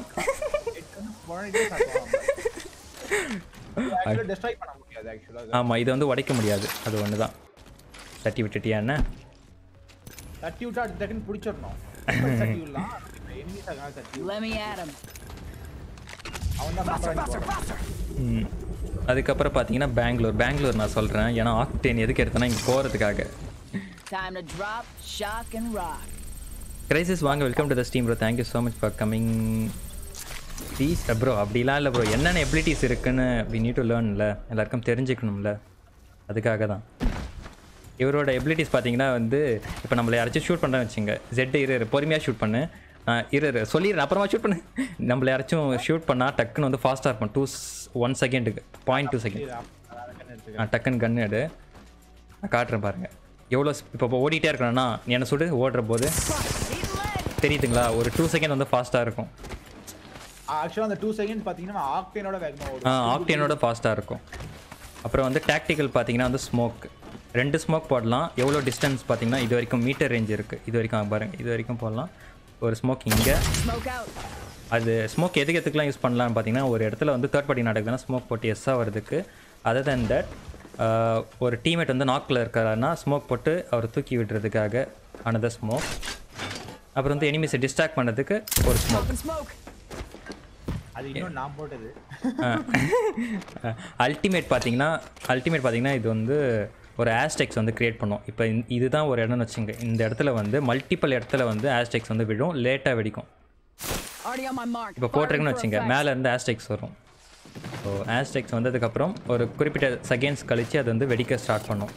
ஆக்சுவலா டெஸ்ட்ராய் பண்ண முடியாது ஆக்சுவலா ஆமாம் இதை வந்து உடைக்க முடியாது அது ஒன்று தான் தட்டி விட்டுட்டியா என்ன தட்டி விட்டா அடுத்த டக்குன்னு பிடிச்சிடணும் தட்டி விடலாம் எனிமீஸ் ஆகா தட்டி Let me at him. அவன் தான் பண்றான் ம். அதுக்கப்புறம் பார்த்தீங்கன்னா பெங்களூர் பெங்களூர் நான் சொல்கிறேன் ஏன்னா ஆக்டேன் எதுக்கு எடுத்தேன்னா இங்கே போகிறதுக்காக Time to drop, shock, and rock. Crisis வாங்க welcome to the steam bro thank you so much for coming please bro அப்படிலாம் இல்லை ப்ரோ என்னென்ன எபிலிட்டிஸ் இருக்குன்னு வி நீட் டு லேர்ன்ல எல்லாருக்கும் தெரிஞ்சுக்கணும்ல அதுக்காக தான் இவரோட எபிலிட்டிஸ் பார்த்தீங்கன்னா வந்து இப்போ நம்மளை யாராச்சும் ஷூட் பண்ணுறேன்னு வச்சுங்க ஜெட் இரு இரு பொறுமையாக ஷூட் பண்ணு ஆ, இரு இரு சொல்லிடுறேன் அப்புறமா ஷூட் பண்ணு நம்மளை யாராச்சும் ஷூட் பண்ணால் டக்குன்னு வந்து ஃபாஸ்ட்டாக இருக்கும் டூ ஒன் செகண்டுக்கு பாயிண்ட் டூ செகண்ட் ஆ டக்குன்னு கன் எடு நான் காட்டுறேன் பாருங்கள் எவ்வளோ இப்போ ஓடிட்டே இருக்கணும்னா நீ என்ன சுடு ஓடுற போது தெரியுதுங்களா ஒரு டூ செகண்ட் வந்து ஃபாஸ்ட்டாக இருக்கும் ஆக்சுவலா அந்த டூ செகண்ட் பாத்தீங்கன்னா ஆக்டேனோட வேகமா ஆ ஓடும் ஆக்டேனோட ஃபாஸ்ட்டாக இருக்கும் அப்புறம் வந்து டாக்டிக்கல் பார்த்தீங்கன்னா வந்து ஸ்மோக் ரெண்டு ஸ்மோக் போடலாம் எவ்வளோ டிஸ்டன்ஸ் பார்த்தீங்கன்னா இது வரைக்கும் மீட்டர் ரேஞ்ச் இருக்குது இது வரைக்கும் அங்க பாருங்க இது வரைக்கும் போடலாம் ஒரு ஸ்மோக் இங்கே Smoke out. அது ஸ்மோக் எதுக்கு எதுக்குலாம் யூஸ் பண்ணலாம்னு பார்த்தீங்கன்னா ஒரு இடத்துல வந்து தேர்ட் பார்ட்டி நடக்குதுன்னா ஸ்மோக் போட்டு எஸ்ஸாக வரதுக்கு அதர் than தட் ஒரு டீமேட் வந்து நாக்கில் இருக்காருன்னா ஸ்மோக் போட்டு அவர் தூக்கி விடுறதுக்காக another ஸ்மோக் அப்புறம் வந்து எனிமிஸை டிஸ்ட்ராக்ட் பண்ணுறதுக்கு ஒரு ஸ்மோக் And smoke. அது இன்னும் நான் போட்டது அல்டிமேட் பார்த்தீங்கன்னா அல்டிமேட் பார்த்தீங்கன்னா இது வந்து ஒரு ஆஸ்டெக்ஸ் வந்து கிரியேட் பண்ணோம் இப்போ இதுதான் ஒரு இடம்னு வச்சுங்க இந்த இடத்துல வந்து மல்டிபிள் இடத்துல வந்து ஆஸ்டெக்ஸ் வந்து விடும் லேட்டாக வெடிக்கும் Already on my mark. இப்போ Firing போட்டிருக்குன்னு for வச்சுங்க effect. மேலே இருந்து ஆஸ்டெக்ஸ் வரும் ஸோ ஆஸ்டெக்ஸ் வந்ததுக்கப்புறம் ஒரு குறிப்பிட்ட செகண்ட்ஸ் கழித்து அது வந்து வெடிக்க ஸ்டார்ட் பண்ணும்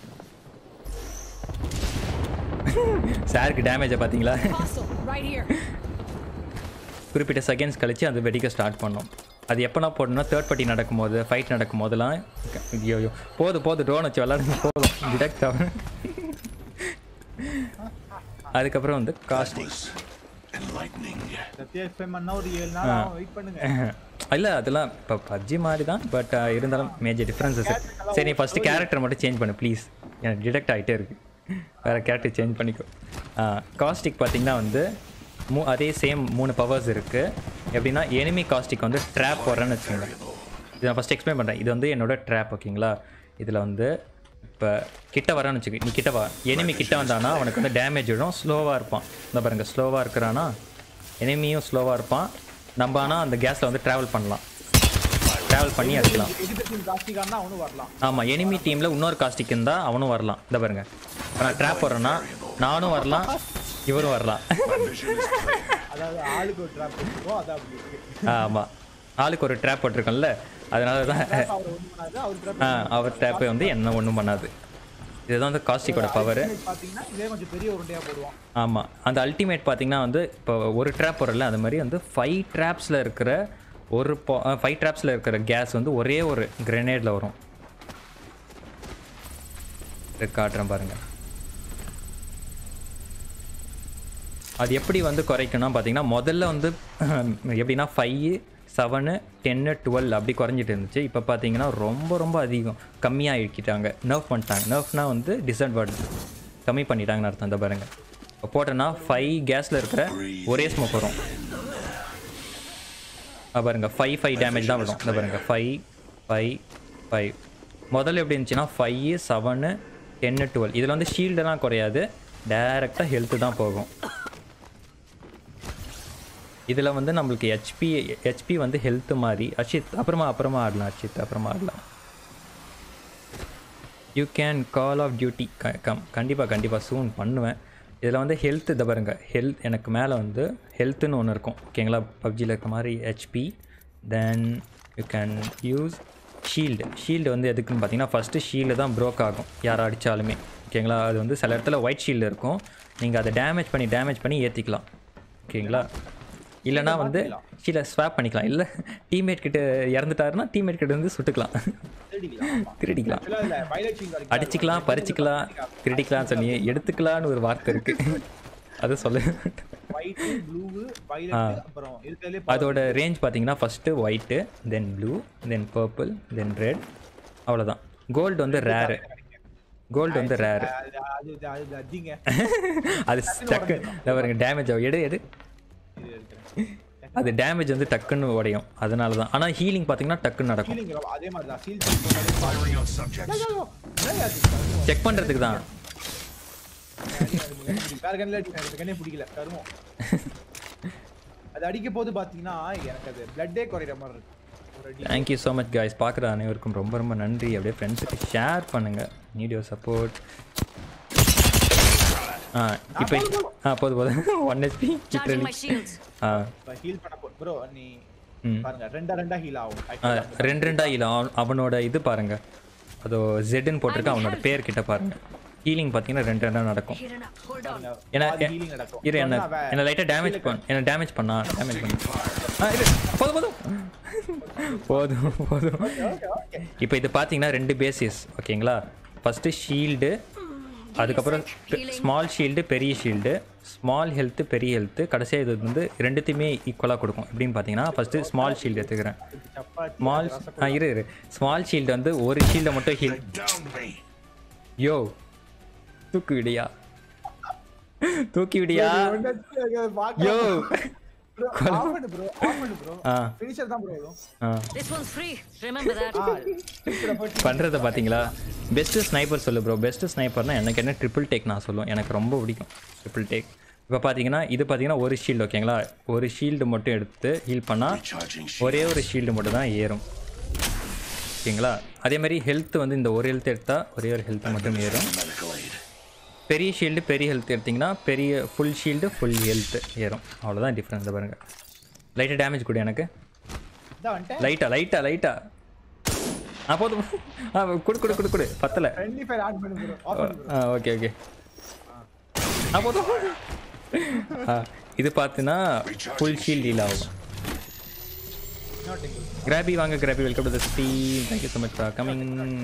சாருக்கு டேமேஜை பார்த்தீங்களா Hostile, right here. குறிப்பிட்ட செகண்ட்ஸ் கழிச்சு அது வெடிக்க ஸ்டார்ட் பண்ணும் அது எப்போனா போடணும்னா தேர்ட் பார்ட்டி நடக்கும்போது ஃபைட் நடக்கும் போதெல்லாம் ஐயோ ஐயோ போதும் போதும் ட்ரோன் வச்சு விளாடுங்க போதும் டிடெக்ட் ஆகும் அதுக்கப்புறம் வந்து காஸ்டிங் சத்யா எக்ஸ்பிளைன் பண்ணா ஒரு ஏழு நாள் ஆகும் வெயிட் பண்ணுங்க இல்லை அதெல்லாம் இப்போ பப்ஜி மாதிரி தான் பட் இருந்தாலும் மேஜர் டிஃப்ரென்சஸ் சரி நீ ஃபஸ்ட்டு கேரக்டர் மட்டும் சேஞ்ச் பண்ணு ப்ளீஸ் எனக்கு டிடெக்ட் ஆகிட்டே இருக்கு வேறு கேரக்டர் சேஞ்ச் பண்ணிக்கோ காஸ்டிக் பார்த்தீங்கன்னா வந்து மூ அதே சேம் மூணு பவர்ஸ் இருக்குது எப்படின்னா எனிமி காஸ்டிக் வந்து ட்ராப் போடுறேன்னு வச்சுக்கோங்க இது நான் ஃபஸ்ட் எக்ஸ்பிளைன் பண்ணுறேன் இது வந்து என்னோட ட்ராப் ஓகேங்களா இதில் வந்து இப்போ கிட்ட வரான்னு வச்சுக்க நீ கிட்ட வா எனிமி கிட்ட வந்தானா அவனுக்கு வந்து டேமேஜ் விடும் ஸ்லோவாக இருப்பான் இந்த பாருங்க ஸ்லோவாக இருக்கிறானா எனிமியும் ஸ்லோவாக இருப்பான் நம்ம ஆனால் அந்த கேஸில் வந்து ட்ராவல் பண்ணலாம் ட்ராவல் பண்ணி அடிக்கலாம் எதிர்த்து காஸ்டிகானா அவனும் வரலாம் ஆமாம் எனிமி டீமில் இன்னொரு காஸ்டிக் இருந்தால் அவனும் வரலாம் இந்த பாருங்க இப்போ நான் ட்ராப் போடுறேன்னா நானும் வரலாம் இவரும் வரலாம் அதாவது ஆளுக்கு ஒரு ட்ராப் இருக்கும் அதான் அப்படி இருக்கு ஆமாம் ஆளுக்கு ஒரு ட்ராப் போட்டிருக்கோம்ல அதனால தான் அவர் ஒன்றும் பண்ணாது அவர் ட்ராப் ஆ, அவர் ட்ராப்பை வந்து என்ன ஒன்றும் பண்ணாது இதுதான் வந்து காஸ்டிக்கோட பவர் பார்த்தீங்கன்னா இதே கொஞ்சம் பெரிய உருண்டையா போடுவான் ஆமாம் அந்த அல்டிமேட் பார்த்தீங்கன்னா வந்து இப்போ ஒரு ட்ராப் வரல அது மாதிரி வந்து ஃபைவ் ட்ராப்ஸில் இருக்கிற ஒரு ஃபைவ் ட்ராப்ஸில் இருக்கிற கேஸ் வந்து ஒரே ஒரு கிரெனேடில் வரும் இது காட்டுறேன் பாருங்க அது எப்படி வந்து குறைக்கணும் பார்த்தீங்கன்னா முதல்ல வந்து எப்படின்னா ஃபைவ் செவனு டென்னு டுவெல் அப்படி குறைஞ்சிட்டு இருந்துச்சு இப்போ பார்த்தீங்கன்னா ரொம்ப ரொம்ப அதிகம் கம்மியாக ஆக்கிட்டாங்க நர்ஃப் பண்ணிட்டாங்க நர்ஃப்னா வந்து டிஸ்அட்வான்டேஜ் கம்மி பண்ணிட்டாங்கன்னு அர்த்தம் இந்த பாருங்க இப்போ போட்டோன்னா ஃபைவ் கேஸில் இருக்கிற ஒரே ஸ்மோக் வரும் ஆ, பாருங்க ஃபைவ் ஃபைவ் டேமேஜ் தான் வரும் இந்த பாருங்க ஃபைவ் ஃபைவ் ஃபைவ் முதல்ல எப்படி இருந்துச்சுன்னா ஃபைவ் செவனு டென்னு டுவெல் இதில் வந்து ஷீல்டெல்லாம் குறையாது டேரெக்டாக ஹெல்த்து தான் போகும் இதில் வந்து நம்மளுக்கு ஹெச்பி ஹெச்பி வந்து ஹெல்த் மாதிரி அர்ஷித் அப்புறமா அப்புறமா ஆடலாம் அர்ஷித் அப்புறமா ஆடலாம் you can call of duty come கண்டிப்பாக கண்டிப்பாக சூன் பண்ணுவேன் இதில் வந்து ஹெல்த் இதை பாருங்க ஹெல்த் எனக்கு மேலே வந்து ஹெல்த்துன்னு ஒன்று இருக்கும் ஓகேங்களா பப்ஜியில் இருக்க மாதிரி HP then you can use shield shield வந்து எதுக்குன்னு பார்த்தீங்கன்னா ஃபஸ்ட்டு ஷீல்டு தான் ப்ரோக் ஆகும் யார் அடித்தாலுமே ஓகேங்களா அது வந்து சில இடத்துல ஒயிட் ஷீல்டு இருக்கும் நீங்கள் அதை டேமேஜ் பண்ணி டேமேஜ் பண்ணி ஏற்றிக்கலாம் ஓகேங்களா இல்லைனா வந்து கீழே ஸ்வாப் பண்ணிக்கலாம் இல்லை டீம்மேட் கிட்ட இறந்துட்டாருன்னா டீம்மேட் கிட்ட இருந்து சுட்டுக்கலாம் திருடிக்கலாம் ஆக்சுவலாக இல்லை வயலட் ஷீல்ட் வரைக்கும் அடிச்சுக்கலாம் பறிச்சுக்கலாம் திருடிக்கலாம்னு சொன்னி எடுத்துக்கலாம்னு ஒரு வார்த்தை இருக்கு அது சொல்லு ஒயிட் ப்ளூ வயலட் அப்புறம் இருக்கிறதுலே அதோட ரேஞ்ச் பார்த்தீங்கன்னா first white then blue then purple then red அவ்வளோதான் கோல்டு வந்து ரேரு கோல்டு வந்து ரேரு அது அது அது- அது அதிங்க அது டக்கு இதோ பாருங்க டேமேஜ் ஆகும் எடு எடு அது டேமேஜ் வந்து டக்குன்னு உடையும் அதனால தான் ஆனால் ஹீலிங் பார்த்தீங்கன்னா டக்குன்னு நடக்கும் ஃபீலிங் அதே மாதிரி தான் சீல் செக் பண்ணுறதுக்கு தான் வேற கண்ணில் எனக்கு கண்ணே பிடிக்கல கருமம் அது அடிக்க போது பாத்தீங்கன்னா எனக்கு அது பிளட்டே குறையிற மாதிரி இருக்கு ஒரு அடி தேங்க்யூ ஸோ மச் guys பார்க்குற அனைவருக்கும் ரொம்ப ரொம்ப நன்றி அப்படியே ஃப்ரெண்ட்ஸுக்கு ஷேர் பண்ணுங்கள் நீடியோ சப்போர்ட் ஆ இப்போ ஆ போதும் போதும் one HP Charging my shields. ஆ ஹீல் பண்ண போ ப்ரோ நீ ம். பாருங்க ரெண்டா ரெண்டா ஹீல் ஆகும் ஆ, ரெண்டு ரெண்டா இல்லை அவனோட இது பாருங்க அதோ ஜெட்னு போட்டிருக்க அவனோட பேர் கிட்ட பாருங்க ஹீலிங் பார்த்தீங்கன்னா ரெண்டு ரெண்டா நடக்கும் Healing up. Hold on. ஏன்னா ஹீலிங் நடக்கும் இரு என்ன சொன்னா அவன் என்ன லைட்டாக டேமேஜ் பண்ண என்ன டேமேஜ் பண்ணா டேமேஜ் பண்ண ஆ இரு போதும் போதும் போதும் போதும் இப்போ இது பார்த்தீங்கன்னா ரெண்டு பேசிஸ் ஓகேங்களா ஃபஸ்ட்டு ஷீல்டு அதுக்கப்புறம் ஸ்மால் ஷீல்டு பெரிய ஷீல்டு ஸ்மால் ஹெல்த்து பெரிய ஹெல்த்து கடைசியாக இது வந்து ரெண்டுத்தையுமே ஈக்குவலாக கொடுக்கும் எப்படின்னு பார்த்தீங்கன்னா ஃபஸ்ட்டு ஸ்மால் ஷீல்டு எடுத்துக்கிறேன் சப்பாத்தி ஸ்மால் ஆ இரு இரு ஸ்மால் ஷீல்டு வந்து ஒரு ஷீல்டை மட்டும் ஹீல் யோ தூக்கி விடியா தூக்கி விடியா யோ ப்ரோ ஆஃப் பண்ணு ப்ரோ ஆஃப் பண்ணு ப்ரோ ஆ ஃபினிஷர் தான் ப்ரோ இதுவும் ஆ This one's free. Remember that. ஃபினிஷரை போட்டு பண்ணுறத பார்த்தீங்களா பெஸ்ட்டு ஸ்னைப்பர் சொல்லு ப்ரோ பெஸ்ட்டு ஸ்னைப்பர்னா எனக்கு என்ன ட்ரிபிள் டேக் நான் சொல்லுவேன் எனக்கு ரொம்ப பிடிக்கும் ட்ரிபிள் டேக் இப்போ பார்த்தீங்கன்னா இது பார்த்தீங்கன்னா ஒரு ஷீல்டு ஓகேங்களா ஒரு ஷீல்டு மட்டும் எடுத்து ஹீல் பண்ணால் ஒரே ஒரு ஷீல்டு மட்டும் தான் ஏறும் ஓகேங்களா அதே மாதிரி ஹெல்த் வந்து இந்த ஒரு ஹெல்த் எடுத்தால் ஒரே ஒரு ஹெல்த் மட்டும் ஏறும் பெரிய ஷீல்டு பெரிய ஹெல்த் எடுத்திங்கன்னா பெரிய ஃபுல் ஷீல்டு ஃபுல் ஹெல்த் ஏறும் அவ்வளோதான் டிஃப்ரென்ஸ் பாருங்கள் லைட்டாக டேமேஜ் கொடு எனக்கு இதான் வந்துட்டேன் லைட்டா லைட்டா லைட்டா ஆ போதும் ஆ கொடு கொடு கொடு கொடு பத்தலை ஃப்ரெண்ட்லி ஃபயர் ஆன் பண்ணி bro. ஆஃப் பண்ணு bro. ஆ ஓகே ஓகே ஆ போதும் ஆ இது பார்த்தீங்கன்னா ஃபுல் ஷீல்ட் டீல் ஆகும் இன்னொரு tingle. கிராபி வாங்க கிராபி welcome to the stream thank you so much for coming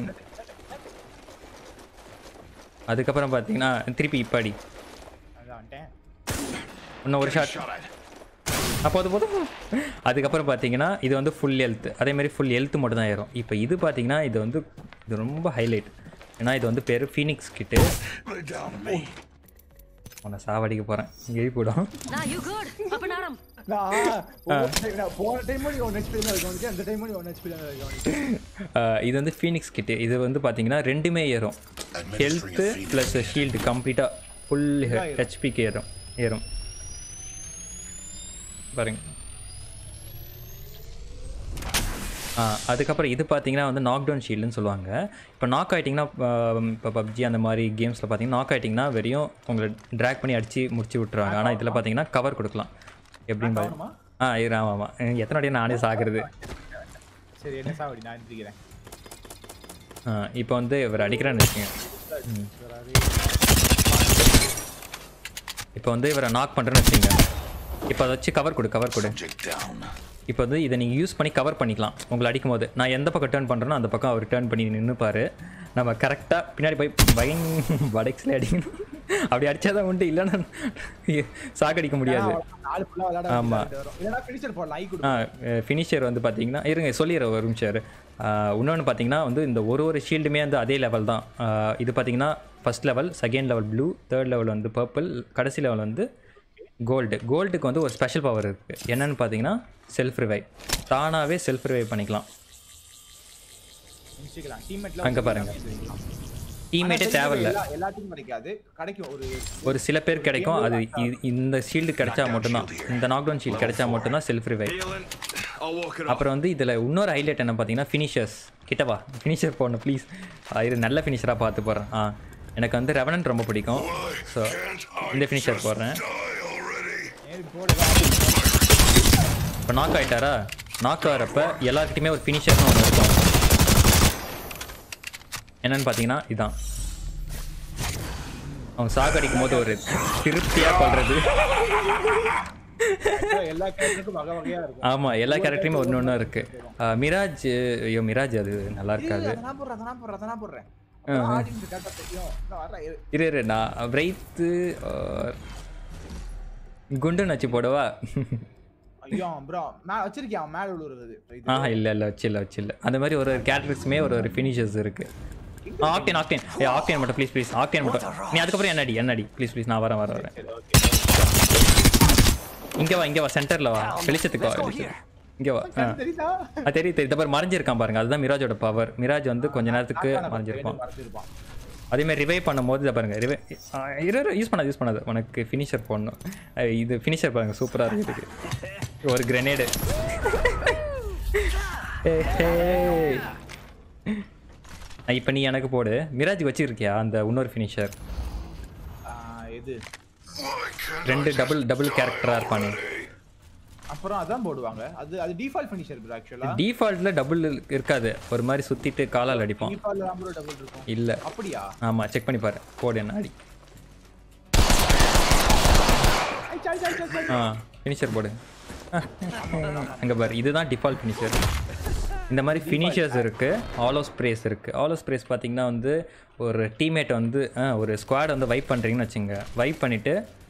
அதுக்கப்புறம் பார்த்தீங்கன்னா திருப்பி இப்பாடி அதான் வந்துட்டேன் இன்னும் ஒரு ஷாட் அப்போது போதும் அதுக்கப்புறம் பார்த்தீங்கன்னா இது வந்து ஃபுல் ஹெல்த் அதே மாதிரி ஃபுல் ஹெல்த் மட்டும் தான் ஏறும் இப்போ இது பார்த்தீங்கன்னா இது வந்து இது ரொம்ப ஹைலைட் ஏன்னா இது வந்து பேர் ஃபீனிக்ஸ் கிட்டு உன்னை சாவடிக்க போகிறேன் எழுப்பிவிடும் Now you good? Up and at 'em. நான் ஒவ்வொரு time- நான் போன டைம் நீ ஒன் ஹெச்பி தான் கவனிச்சு அந்த டைம் நீ ஒன் ஹெச்பி தான் கவனிச்சு ஆஹ் இது வந்து ஃபீனிக்ஸ் கிட்டு இது வந்து பார்த்தீங்கன்னா ரெண்டுமே ஏறும் ஹெல்த்து ப்ளஸ் ஷீல்டு கம்ப்ளீட்டாக ஃபுல் ஹெச்பிக்கு ஏறும் ஏறும் பாருங்க ஆ அதுக்கப்புறம் இது பார்த்தீங்கன்னா வந்து நாக் டவுன் ஷீல்டுன்னு சொல்லுவாங்க இப்போ நாக் ஆகிட்டிங்கன்னா இப்போ பப்ஜி அந்த மாதிரி கேம்ஸில் பார்த்தீங்கன்னா நாக் ஆகிட்டிங்கன்னா வெறியும் உங்களை ட்ராக் பண்ணி அடித்து முடிச்சு விட்ருவாங்க ஆனால் இதில் பார்த்தீங்கன்னா கவர் கொடுக்கலாம் எப்படின்னு பாரு- ஆ இரு ஆமாம் ஆமாம் எத்தனை வாட்டி நானே சாகுறது சரி என்ன சாவடி நான் எந்திரிக்கிறேன் இப்போ வந்து இவர் அடிக்கிறான்னு வச்சுங்க இப்போ வந்து இவரை நாக் பண்ணுறேன்னு வச்சுங்க இப்போ அதை வச்சு கவர் கொடு கவர் கொடு இப்போ வந்து இதை நீங்கள் யூஸ் பண்ணி கவர் பண்ணிக்கலாம் உங்களை அடிக்கும் போது நான் எந்த பக்கம் டேர்ன் பண்ணுறேனோ அந்த பக்கம் அவர் டேர்ன் பண்ணி நின்றுப்பார் நம்ம கரெக்டாக பின்னாடி போய் பயங் வடக்ஸில் அடிக்கணும் அப்படி அடிச்சாதான் உண்டு இல்லைன்னா சாகடிக்க முடியாது நாலு ஃபுல்லா விளையாட ஆமா. விளையாடிட்டு வரும் இல்லைன்னா ஃபினிஷர் போடலாம் ஐ கொடு ஆ ஃபினிஷர் வந்து பார்த்தீங்கன்னா இருங்க சொல்லிடுறேன் ஒரு நிமிஷம் இரு. ஆ, இன்னொன்று பார்த்தீங்கன்னா வந்து இந்த ஒரு ஒரு ஷீல்டுமே வந்து அதே லெவல் தான் ஆ, இது பார்த்தீங்கன்னா first level second level blue third level வந்து பர்பிள் கடைசி லெவல் வந்து கோல்டு கோல்டுக்கு வந்து ஒரு ஸ்பெஷல் பவர் இருக்குது என்னன்னு பார்த்தீங்கன்னா செல்ஃப் ரிவைவ் தானாகவே செல்ஃப் ரிவைவ் பண்ணிக்கலாம் முடிச்சுக்கலாம் டீம்மேட்ல அங்க பாருங்க. டீம்மேட்டே தேவையில்ல எல்லாத்துக்கும் கிடைக்காது கிடைக்கும் ஒரு ஒரு சில பேர் கிடைக்கும் அது இ- இந்த ஷீல்டு கிடைச்சா மட்டும்தான் இந்த நாக்டவுன் ஷீல்டு கிடைச்சா மட்டும்தான் self revive I'll walk it அப்புறம் வந்து இதில் இன்னொரு ஹைலைட் என்ன பார்த்தீங்கன்னா ஃபினிஷர்ஸ் கிட்டவா ஃபினிஷர் போடணும் ப்ளீஸ் இது நல்ல ஃபினிஷராக பார்த்து போடுறேன் ஆ எனக்கு வந்து ரெவனன்ட் ரொம்ப பிடிக்கும் ஸோ இந்த ஃபினிஷர் போடுறேன் நேருக்கு போட இப்போ நாக் ஆகிட்டாரா நாக் ஆகிறப்ப எல்லாருக்கிட்டையுமே ஒரு ஃபினிஷர்னு ஒன்று இருக்கும் என்னன்னு பார்த்தீங்கன்னா இதான் அவங்க சாகடிக்கும் போது ஒரு திருப்தியாக கொள்வது எல்லா கேரக்டருக்கும் வகை வகையா இருக்கும் ஆமாம் எல்லா கேரக்டருமே ஒன்று ஒன்று இருக்குது மிராஜ் ஐயோ மிராஜ் அது நல்லா இருக்காது அதை நான் போடுறேன் அதை நான் போடுறேன் அதை நான் போடுறேன் அப்பதான் audience கரெக்டா தெரியும் நான் வரேன் இரு. இரு இரு நான் பிரைத்து குண்டு நச்சு போடவா ஐயோ ப்ரோ மே வச்சிருக்கியா மேல விழுறது இது ஆஹா இல்லை இல்லை வச்சில்ல வச்சில்ல அந்த மாதிரி ஒரு ஒரு கேரக்டர்ஸுமே ஒரு ஒரு ஃபினிஷர்ஸ் இருக்கு ஆக்டேன் ஆக்டேன் ஏ ஆக்டேன் மட்டும் ப்ளீஸ் ப்ளீஸ் ஆக்டேன் மட்டும் நீ அதுக்கப்புறம் என்னடி என்னடி ப்ளீஸ் ப்ளீஸ் நான் வரேன் வரேன் வரேன் இங்கே வா இங்கே வா சென்டரில் வா வெளிச்சத்துக்கு வா வெளிச்சத்துக்கு. இங்கே வா ஆ தெரியுதா ஆ, தெரியுது தெரியுது பாரு மறைஞ்சிருக்கான் பாருங்க அதுதான் மிராஜோட பவர் மிராஜ் வந்து கொஞ்ச நேரத்துக்கு மறைஞ்சிருப்பான் மறைஞ்சிருப்பான் அதே மாதிரி ரிவைவ் பண்ணும்போது இதை பாருங்க ரிவை இரு யூஸ் பண்ணாது யூஸ் பண்ணாது உனக்கு ஃபினிஷர் போடணும் அஹ் இது ஃபினிஷர் பாருங்க சூப்பராக இருக்கு இதுக்கு ஒரு கிரெனேடு இப்போ நீ எனக்கு போடு மிராஜ் வச்சிருக்கியா அந்த இன்னொரு ஃபினிஷர் ஆ, இது ரெண்டு டபுள் டபுள் கேரக்டராக இருப்பானே அப்புறம் அதான் போடுவாங்க அது அது டிஃபால்ட் ஃபினிஷர் ப்ரோ ஆக்சுவலா டிஃபால்ட்டில் டபுள் இருக்காது ஒரு மாதிரி சுற்றிட்டு காலால் அடிப்பான் டிஃபால்ட் நம்பர் டபுள் இருக்கும் இல்லை அப்படியா ஆமாம் செக் பண்ணி பாரு போடு என்ன அடி ஐ, சை, சை, சை, சை. ஆ ஃபினிஷர் போடு அங்கே பாரு இதுதான் டிஃபால்ட் ஃபினிஷர் இந்த மாதிரி ஃபினிஷர்ஸ் இருக்குது ஆலோ ஸ்ப்ரேஸ் இருக்குது ஆலோ ஸ்ப்ரேஸ் பார்த்தீங்கன்னா வந்து ஒரு டீம்மேட் வந்து ஆ, ஒரு ஸ்குவாட் வந்து வைப் பண்ணுறீங்கன்னு வச்சுங்க வைப் பண்ணிவிட்டு